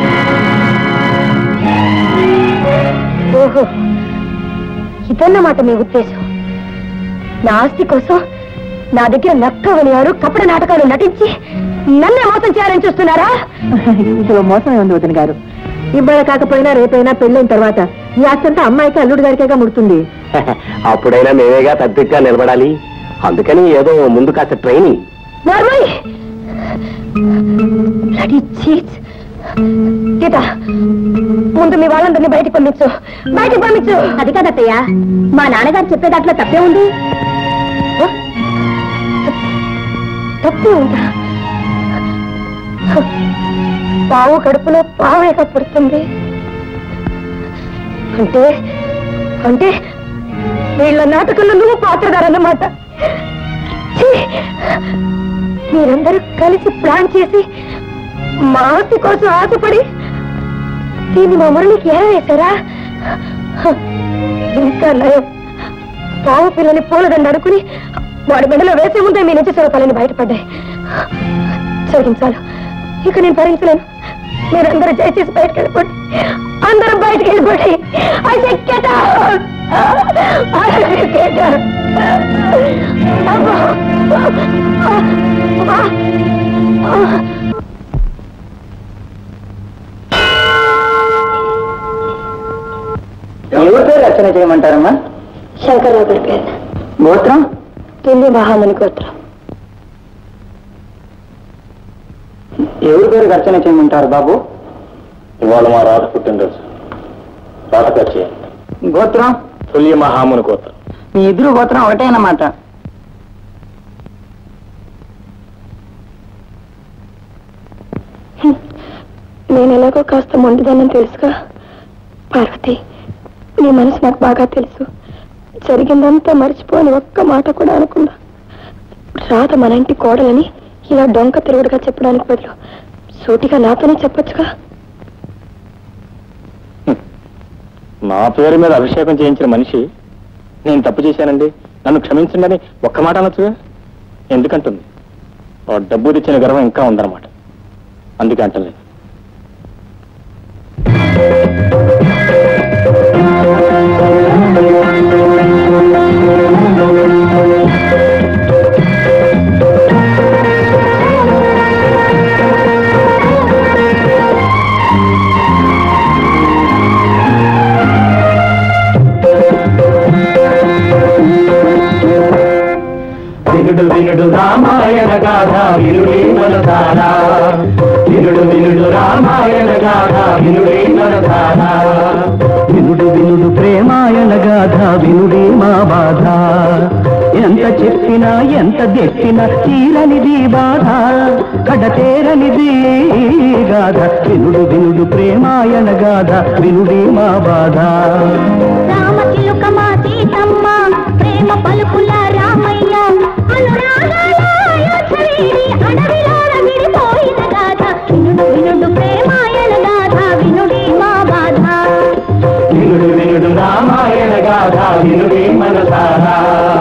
ఓహో ఇదన్నమాట మీ ఉద్దేశం నా ఆస్తి కోసం నా దగ్గర నక్క వనియారు కపట నాటకాలు నటించి నన్నే మోసం చేయాలని చూస్తున్నారా ఇందులో మోసం ఉంది వదిన గారు ఇబ్బంది కాకపోయినా రేపైనా పెళ్ళైన తర్వాత ఈ ఆస్తి అంతా అమ్మాయికి అల్లుడి గారికేగా ముడుతుంది అప్పుడైనా మేమేగా తద్దిగ్గా నిలబడాలి అందుకని ఏదో ముందు కాస్త training normal Bloody cheats. Geetha ముందు మీ వాళ్ళందరినీ బయటికి పంపించు బయటికి పంపించు అది కదత్తయ్య మా నాన్నగారు చెప్పే దాంట్లో తప్పే ఉంది తప్పే ఉందా పావు కడుపులో పావేగా పుడుతుంది అంటే అంటే వీళ్ళ నాటకంలో నువ్వు పాత్రదారన్నమాట ఛీ! మీరందరూ కలిసి ప్లాన్ చేసి మా ఆస్తి కోసం ఆశపడి దీన్ని మా మురళికి ఏరవేశారా ఇంకా నయం పావు పిల్లని పూలదండ అనుకుని వాడి మెడలో వేసే ముందే మీ నుంచి స్వరూపాలని బయటపడ్డాయి జరిగించాలు ఇక నేను భరించలేను మీరందరూ దయచేసి బయటకు వెళ్ళిపోండి అందరూ బయటకు వెళ్ళిపోండి I said, "Get out!" ఎవరి పేరు రచన చేయమంటారమ్మా శంకర్రావు గారి పేరు గోత్రం తుల్య మహాముని గోత్రం ఎవరి పేరు రచన చేయమంటారు బాబు ఇవాళ మా రాత పుట్టినరోజు రాత ఖర్చు చేయండి గోత్రం తుల్య మహాముని కోత మీ ఇద్దరు గోత్రం ఒకటే అన్నమాట నేను ఎలాగో కాస్త మొండిదానని తెలుసుగా పార్వతి నీ మనసు నాకు బాగా తెలుసు జరిగిందంతా మర్చిపోని ఒక్క మాట కూడా అనుకున్నా రాధ మన ఇంటి కోడలని ఇలా డొంక తిరుగుడుగా చెప్పడానికి బదులు సూటిగా నాతోనే చెప్పొచ్చుగా నా పేరు మీద అభిషేకం చేయించిన మనిషి నేను తప్పు చేశానండి నన్ను క్షమించండి అని ఒక్క మాట అనొచ్చుగా ఎందుకంటుంది ఆ డబ్బు తెచ్చిన గర్వం ఇంకా ఉందన్నమాట అందుకే అంటలేదు వినుడు వినుడు రామాయణ గాథ వినుడే మనసారా వినుడు వినుడు రామాయణ గాథ వినుడే మనసారా వినుడు వినుడు ప్రేమాయణ గాథ వినుడే మా బాధ ఎంత చెప్పినా ఎంత తెచ్చినా తీరనిది బాధ కడతేరనిది గాథ వినుడు వినుడు ప్రేమాయణ గాథ వినుడే మా బాధ రామచిలుక మా సీతమ్మ ప్రేమ పలుకుల రామయ్య అనురాగాల యోచనేరి అడవిలోన విడిపోయిన గాథ వినుడు వినుడు ప్రేమాయణ గాథ వినుడి మా బాధ వినుడు వినుడు రామాయణ గాథ వినుడే మనసారా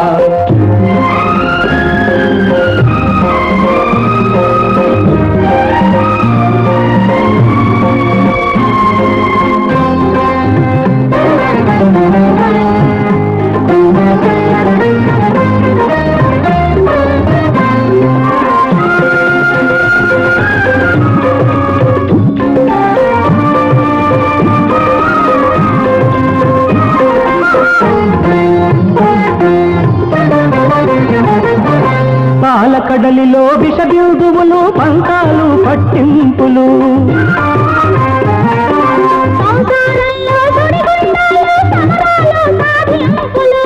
పాలకడలిలో విష బిందువులు పంకాలు పట్టింపులు సంసారంలో సుడిగుండాలు సమరాలు సాధింపులు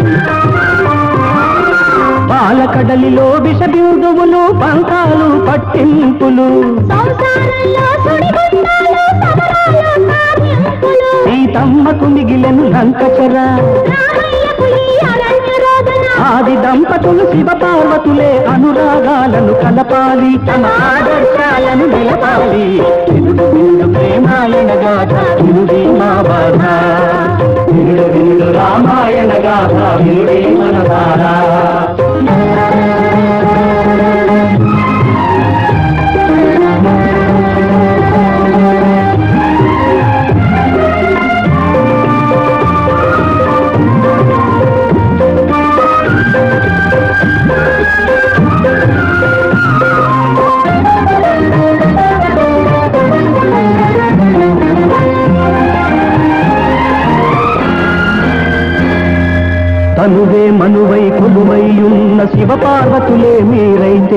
పాలకడలిలో విష బిందువులు పంకాలు పట్టింపులు సంసారంలో సుడిగుండాలు సమరాలు సాధింపులు సీతమ్మకు మిగిలెను లంకచర రామయ్యకు ఈ అరణ్య రోదన ఆది దంపతులు శివ పార్వతులే అనురాగాలను కలపాలి తమ ఆదర్శాలను నిలపాలి వినుడు వినుడు ప్రేమాయణ గాథ వినుడే మా బాధ వినుడు వినుడు రామాయణ గాథ వినుడే మన బాధ తనువే మనువై కొలువై ఉన్న శివ పార్వతులే మీరైతే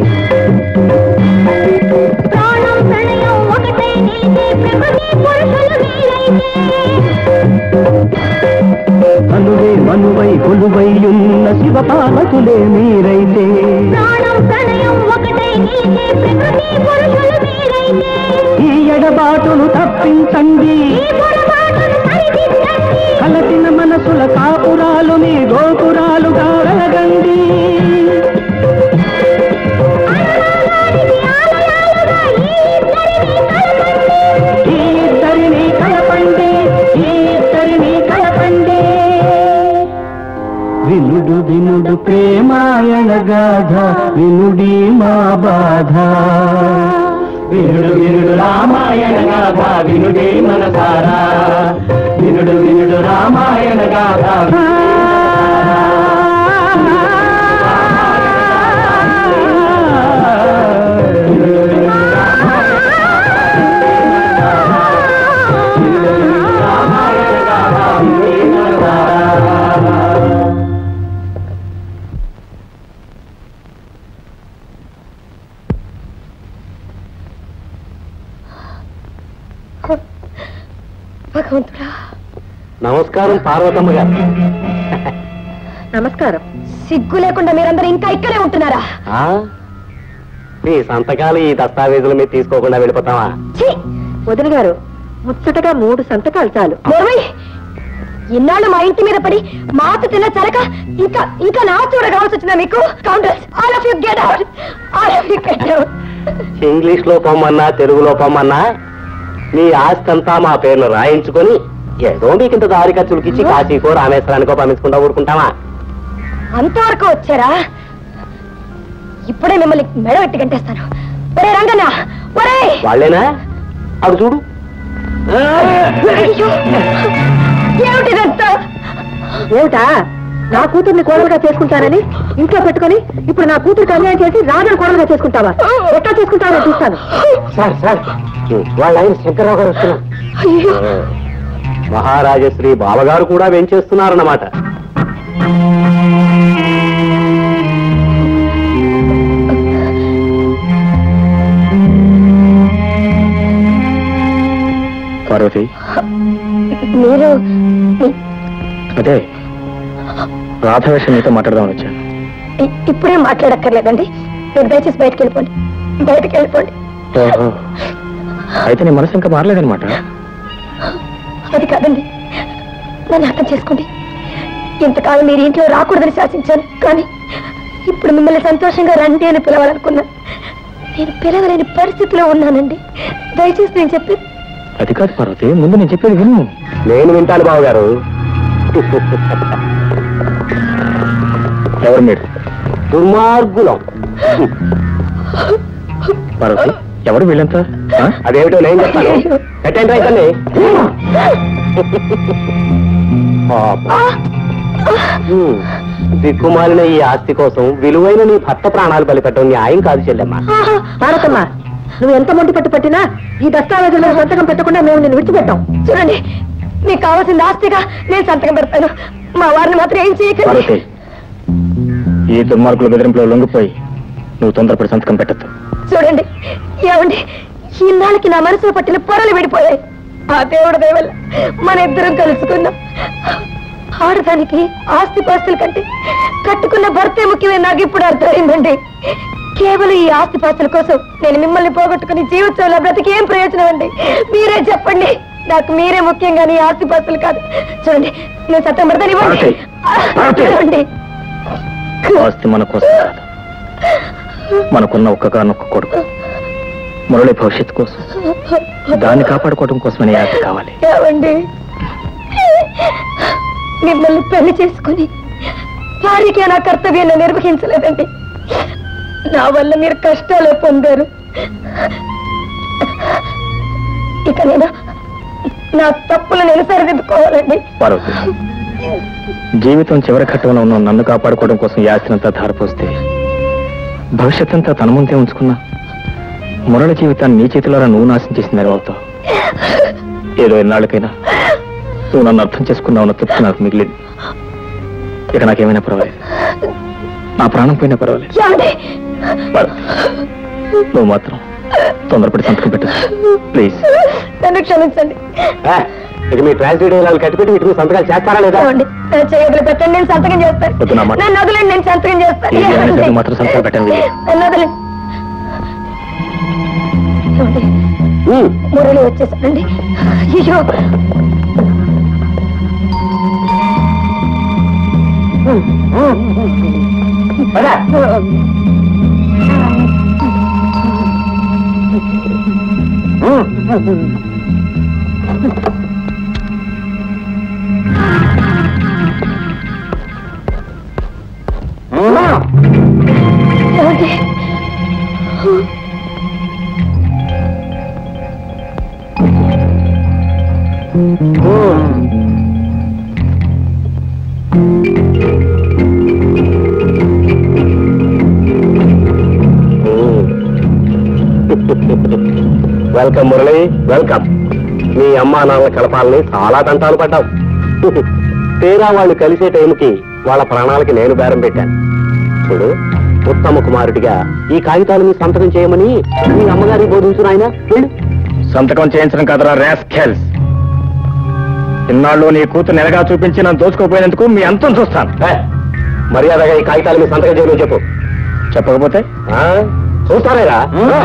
ప్రాణం ప్రణయం ఒకటై నిలిచే ప్రకృతి పురుషులు మీరైతే తనువే మనువై కొలువై ఉన్న శివ పార్వతులే మీరైతే ప్రాణం ప్రణయం ఒకటై నిలిచే ప్రకృతి పురుషులు మీరైతే ఈ ఎడబాటును తప్పించండి ఈ పొరపాటును సరిదిద్దండి కలసిన మనసుల కాపురాలు మీ గోపురాలుగా వెలగండి అనురాగానికి ఆలయాలుగా ఈ ఇద్దరిని కలపండి ఈ ఇద్దరిని కలపండి ఈ ఇద్దరిని కలపండి వినుడు వినుడు ప్రేమాయణ గాథ వినుడి మా బాధ వినుడు వినుడు రామాయణ గాథ వినుడే మనసారా వినుడు వినుడు వినుడు రామాయణ గాథ భగవంతుడా నమస్కారం పార్వతమ్మ గారు నమస్కారం సిగ్గు లేకుండా మీరందరూ ఇంకా ఇక్కడే ఉంటున్నారా ఆ? నీ సంతకాలు ఈ దస్తావేజుల మీద తీసుకోకుండా వెళ్ళిపోతావా ఛీ! వదిన గారు ముచ్చటగా మూడు సంతకాలు చాలు నోర్మై! ఇన్నాళ్ళు మా ఇంటి మీద పడి మాత తిన్న చరక ఇంకా ఇంకా నా చూడ కావాల్సి వచ్చిందా మీకు counters all of you get out all of you get out English లో పొమ్మన్నా తెలుగులో పొమ్మన్నా నీ ఆస్తి అంతా మా పేర్లు రాయించుకొని ఏదో మీకు ఇంత దారి ఖర్చులకిచ్చి కాశీకో రామేశ్వరానికో పంపించుకుంటా ఊరుకుంటావా అంతవరకు వచ్చారా ఇప్పుడే మిమ్మల్ని మెడబెట్టి గంటేస్తాను ఒరే రంగన్న ఒరే వాళ్ళేనా అవి చూడు అయ్యో! ఏమిటిదంతా ఏమిటా నా కూతుర్ని కోడలుగా చేసుకుంటానని ఇంట్లో పెట్టుకొని ఇప్పుడు నా కూతురు అన్యాయం చేసి రాజును కోడలుగా చేసుకుంటావా ఎట్లా చేసుకుంటావో చూస్తాను సార్ సార్ వాళ్ళ ఆయన శంకర్రావు గారు వస్తున్నారు అయ్యో మహారాజశ్రీ బావగారు కూడా వెంచేస్తున్నారన్నమాట పార్వతి మీరు అదే రాధ విషయం నీతో మాట్లాడదామని వచ్చాను ఇ- ఇప్పుడే మాట్లాడక్కర్లేదండి మీరు దయచేసి బయటకు వెళ్ళిపోండి బయటకు వెళ్ళిపోండి ఓహో. అయితే నీ మనసు ఇంకా మారలేదనమాట అది కాదండి నన్ను అర్థం చేసుకోండి ఇంతకాలం మీరు ఇంట్లో రాకూడదని శాసించాను కానీ ఇప్పుడు మిమ్మల్ని సంతోషంగా రండి అని పిలవాలనుకున్నాను నేను పిలవలేని పరిస్థితిలో ఉన్నానండి దయచేసి నేను చెప్పి అది కాదు పార్వతి ముందు నేను చెప్పేది విను నేను వింటాను బావగారు ఎవరు మీరు దుర్మార్గులం పార్వతి ఎవరు వీళ్ళంతా ఆ? అదేమిటో నేను చెప్తాను ఎట్టండి రైతండి దిక్కుమాలిన ఈ ఆస్తి కోసం విలువైన నీ భర్త ప్రాణాలు బలిపెట్టడం న్యాయం కాదు చెల్లెమ్మా భారతమ్మ నువ్వు ఎంత మొండి పట్టు పట్టినా ఈ దస్తావేజుల్లో సంతకం పెట్టకుండా మేము నిన్ను విడిచిపెట్టాం చూడండి మీకు కావాల్సిన ఆస్తిగా నేను సంతకం పెడతాను మా వారిని మాత్రం ఏం చేయకండి పార్వతి ఈ దుర్మార్గుల బెదిరింపులో లొంగిపోయి నువ్వు తొందరపడి సంతకం పెట్టద్దు చూడండి ఏమండి ఇన్నాళ్ళకి నా మనసులో పట్టిన పొరలు విడిపోయాయి ఆ దేవుడు దయవల్ల మన ఇద్దరం కలుసుకున్నాం ఆడదానికి ఆస్తి పాస్తుల కంటే కట్టుకున్న భర్తే ముఖ్యమే నాకు ఇప్పుడు అర్థమైందండి కేవలం ఈ ఆస్తి పాస్తుల కోసం నేను మిమ్మల్ని పోగొట్టుకుని జీవితంలో బ్రతికి ఏం ప్రయోజనం అండి మీరే చెప్పండి నాకు మీరే ముఖ్యం కానీ ఈ ఆస్తి పాస్తులు కాదు చూడండి నేను సత్యం పెడతాను ఇవ్వండి పార్వతి! పార్వతి! ఇవ్వండి. ఆస్తి మన కోసం కాదు మనకున్న ఒక్కగానొక్క కొడుకు మురళి భవిష్యత్తు కోసం దాన్ని కాపాడుకోవడం కోసమని ఈ ఆస్తి కావాలి ఏమండి మిమ్మల్ని పెళ్లి చేసుకుని వారికి నా కర్తవ్యాన్ని నిర్వహించలేదండి నా వల్ల మీరు కష్టాలే పొందారు ఇక నేను నా తప్పులు నేను సరిదిద్దుకోవాలండి పార్వతి జీవితం చివరి ఘట్టంలో ఉన్న నన్ను కాపాడుకోవడం కోసం ఈ ఆస్తినంతా ధారపోస్తే భవిష్యత్ అంతా తన ముందే ఉంచుకున్నా మురళి జీవితాన్ని నీ చేతిలోరా నువ్వు నాశనం చేసిన అవుతావు ఏదో ఎన్నాళ్ళకైనా నువ్వు నన్ను అర్థం చేసుకున్నావు అన్న తృప్తి నాకు మిగిలింది ఇక నాకేమైనా పర్వాలేదు నా ప్రాణం పోయినా పర్వాలేదు ఏమండి పార్వతి నువ్వు మాత్రం తొందరపడి సంతకం పెట్టు ప్లీజ్ నన్ను క్షమించండి ఆ, ఇక మీ ట్రాన్స్లేట్ వాళ్ళు కట్టిపెట్టి వీటి మీద సంతకాలు చేస్తారా లేదా ఏమండి నా చేయగలి పెట్టండి నేను సంతకం చేస్తాను వద్దు నా మాట. నన్ను వదిలేండి నేను సంతకం చేస్తాను ఈ ఏమైనా ఏమండి? జరిగి మాత్రం సంతకం పెట్టండి నన్ను వదిలేండి ఏమండి? ఉమ్, మురళి వచ్చేసానండి అయ్యో పద. ఏమండి? వెల్కమ్ మురళి వెల్కమ్ మీ అమ్మా నాన్నల కలపాలని చాలా తంటాలు పడ్డావు తీరా వాళ్ళు కలిసే టైంకి వాళ్ళ ప్రాణాలకి నేను బేరం పెట్టాను చూడు ఉత్తమ కుమారుడిగా ఈ కాగితాలు మీ సంతకం చేయమని మీ అమ్మగారికి బోధించిన ఆయన వెళ్ళు సంతకం చేయించడం కదరా ర్యాస్కెల్స్ ఇన్నాళ్ళు నీ కూతురు నెలగా చూపించి నన్ను దోచుకోపోయినందుకు మీ అంతం చూస్తాను ఏ, మర్యాదగా ఈ కాగితాలు మీ సంతకం చేయమని చెప్పు చెప్పకపోతే ఆ? చూస్తారేరా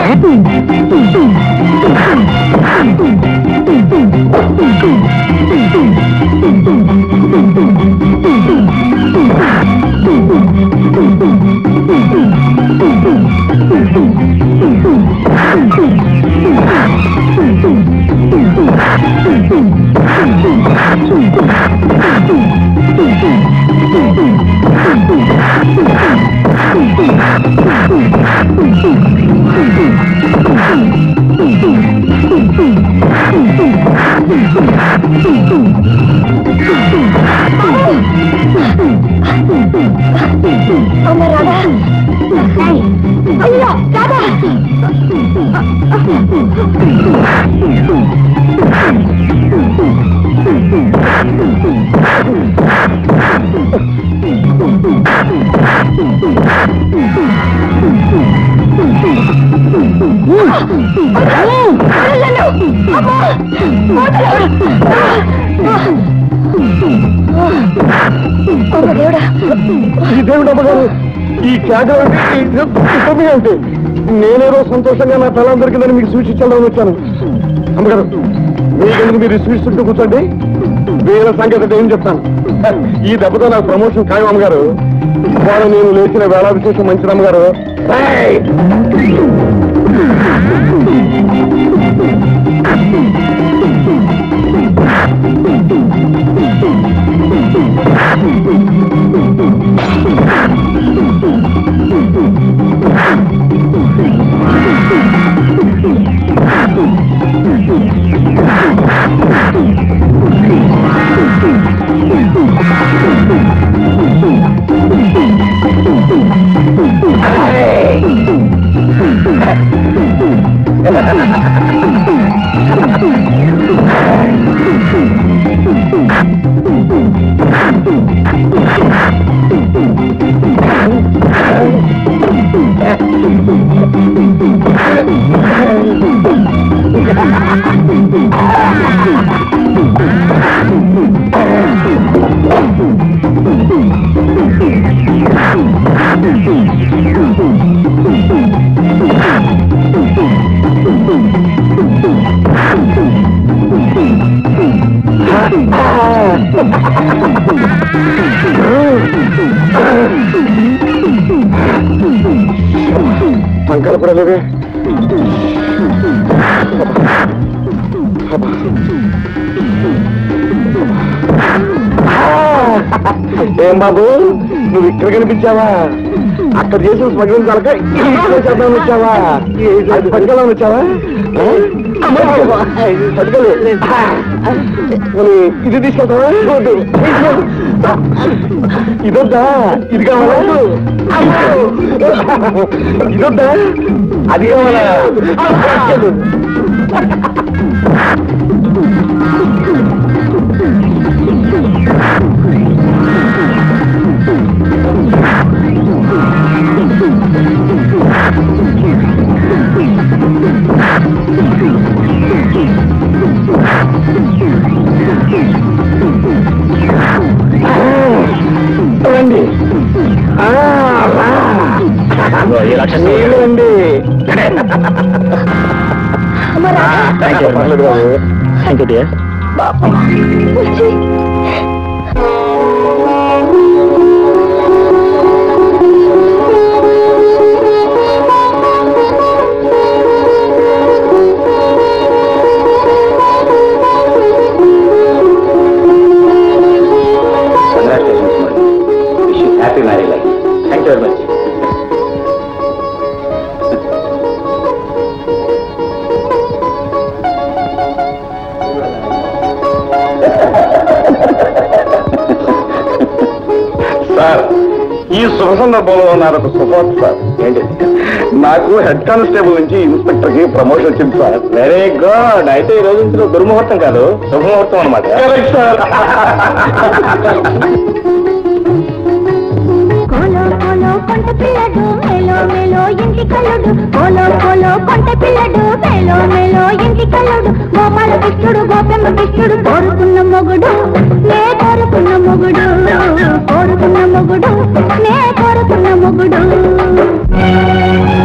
అమ్మ రాధా అయ్యో రాధా దేవుడా ఇదేమిటమ్మగారు ఈ కేకలు అంటే నేనేదో సంతోషంగా నా పిల్లలు దొరికిందని మీకు సూచించాలని వచ్చాను అమ్మగారు మీకెందుకు మీరు సూచిస్తుంటూ కూర్చోండి వీళ్ళ సంగతి అంటే ఏం చెప్తాను ఈ దెబ్బతో నాకు ప్రమోషన్ ఖాయం అమ్మగారు ఇవాళ నేను లేచిన వేళ విశేషం మంచిది అమ్మగారు ఏయ్! పంకలు కూడా లేవే ఏం బాబు నువ్వు ఇక్కడ కనిపించావా అక్కడ చేసిన స్మగ్లింగ్ కలక ఇక్కడ చేద్దామని వచ్చావా అది పట్టుకెళ్ళామని వచ్చావా ఆ? పట్టుకెళ్ళు మరి ఇది తీసుకెళ్తావా వద్దు. ఇదొద్దా ఇది కావాలా ఇదొద్దా అది కావాలా రండి ఆ, రా. ఈ రాక్షసుడు. రండి అమ్మ రాధా థ్యాంక్ యూ పర్లేదు బాబు. థ్యాంక్ యూ డియర్ వచ్చి happy married life thank you very much sir ఈ శుభ సందర్భంలో నాదొక శుభవార్త సార్ ఏంటి నాకు హెడ్ కానిస్టేబుల్ నుంచి ఇన్స్పెక్టర్ కి ప్రమోషన్ వచ్చింది సార్ వెరీ గుడ్ అయితే ఈ రోజు నుంచి దుర్ముహూర్తం కాదు శుభముహూర్తం అనమాట సార్ కోలో కోలో కొంట పిల్లడు మేలో మేలో ఇంటి కల్లుడు కోలో కోలో కొంట పిల్లడు మేలో మేలో ఇంటి కల్లుడు గోపాల కృష్ణుడు గోపెమ్మ కృష్ణుడు కోరుకున్న మొగుడు నే కోరుకున్న మొగుడు కోరుకున్న మొగుడు నే కోరుకున్న మొగుడు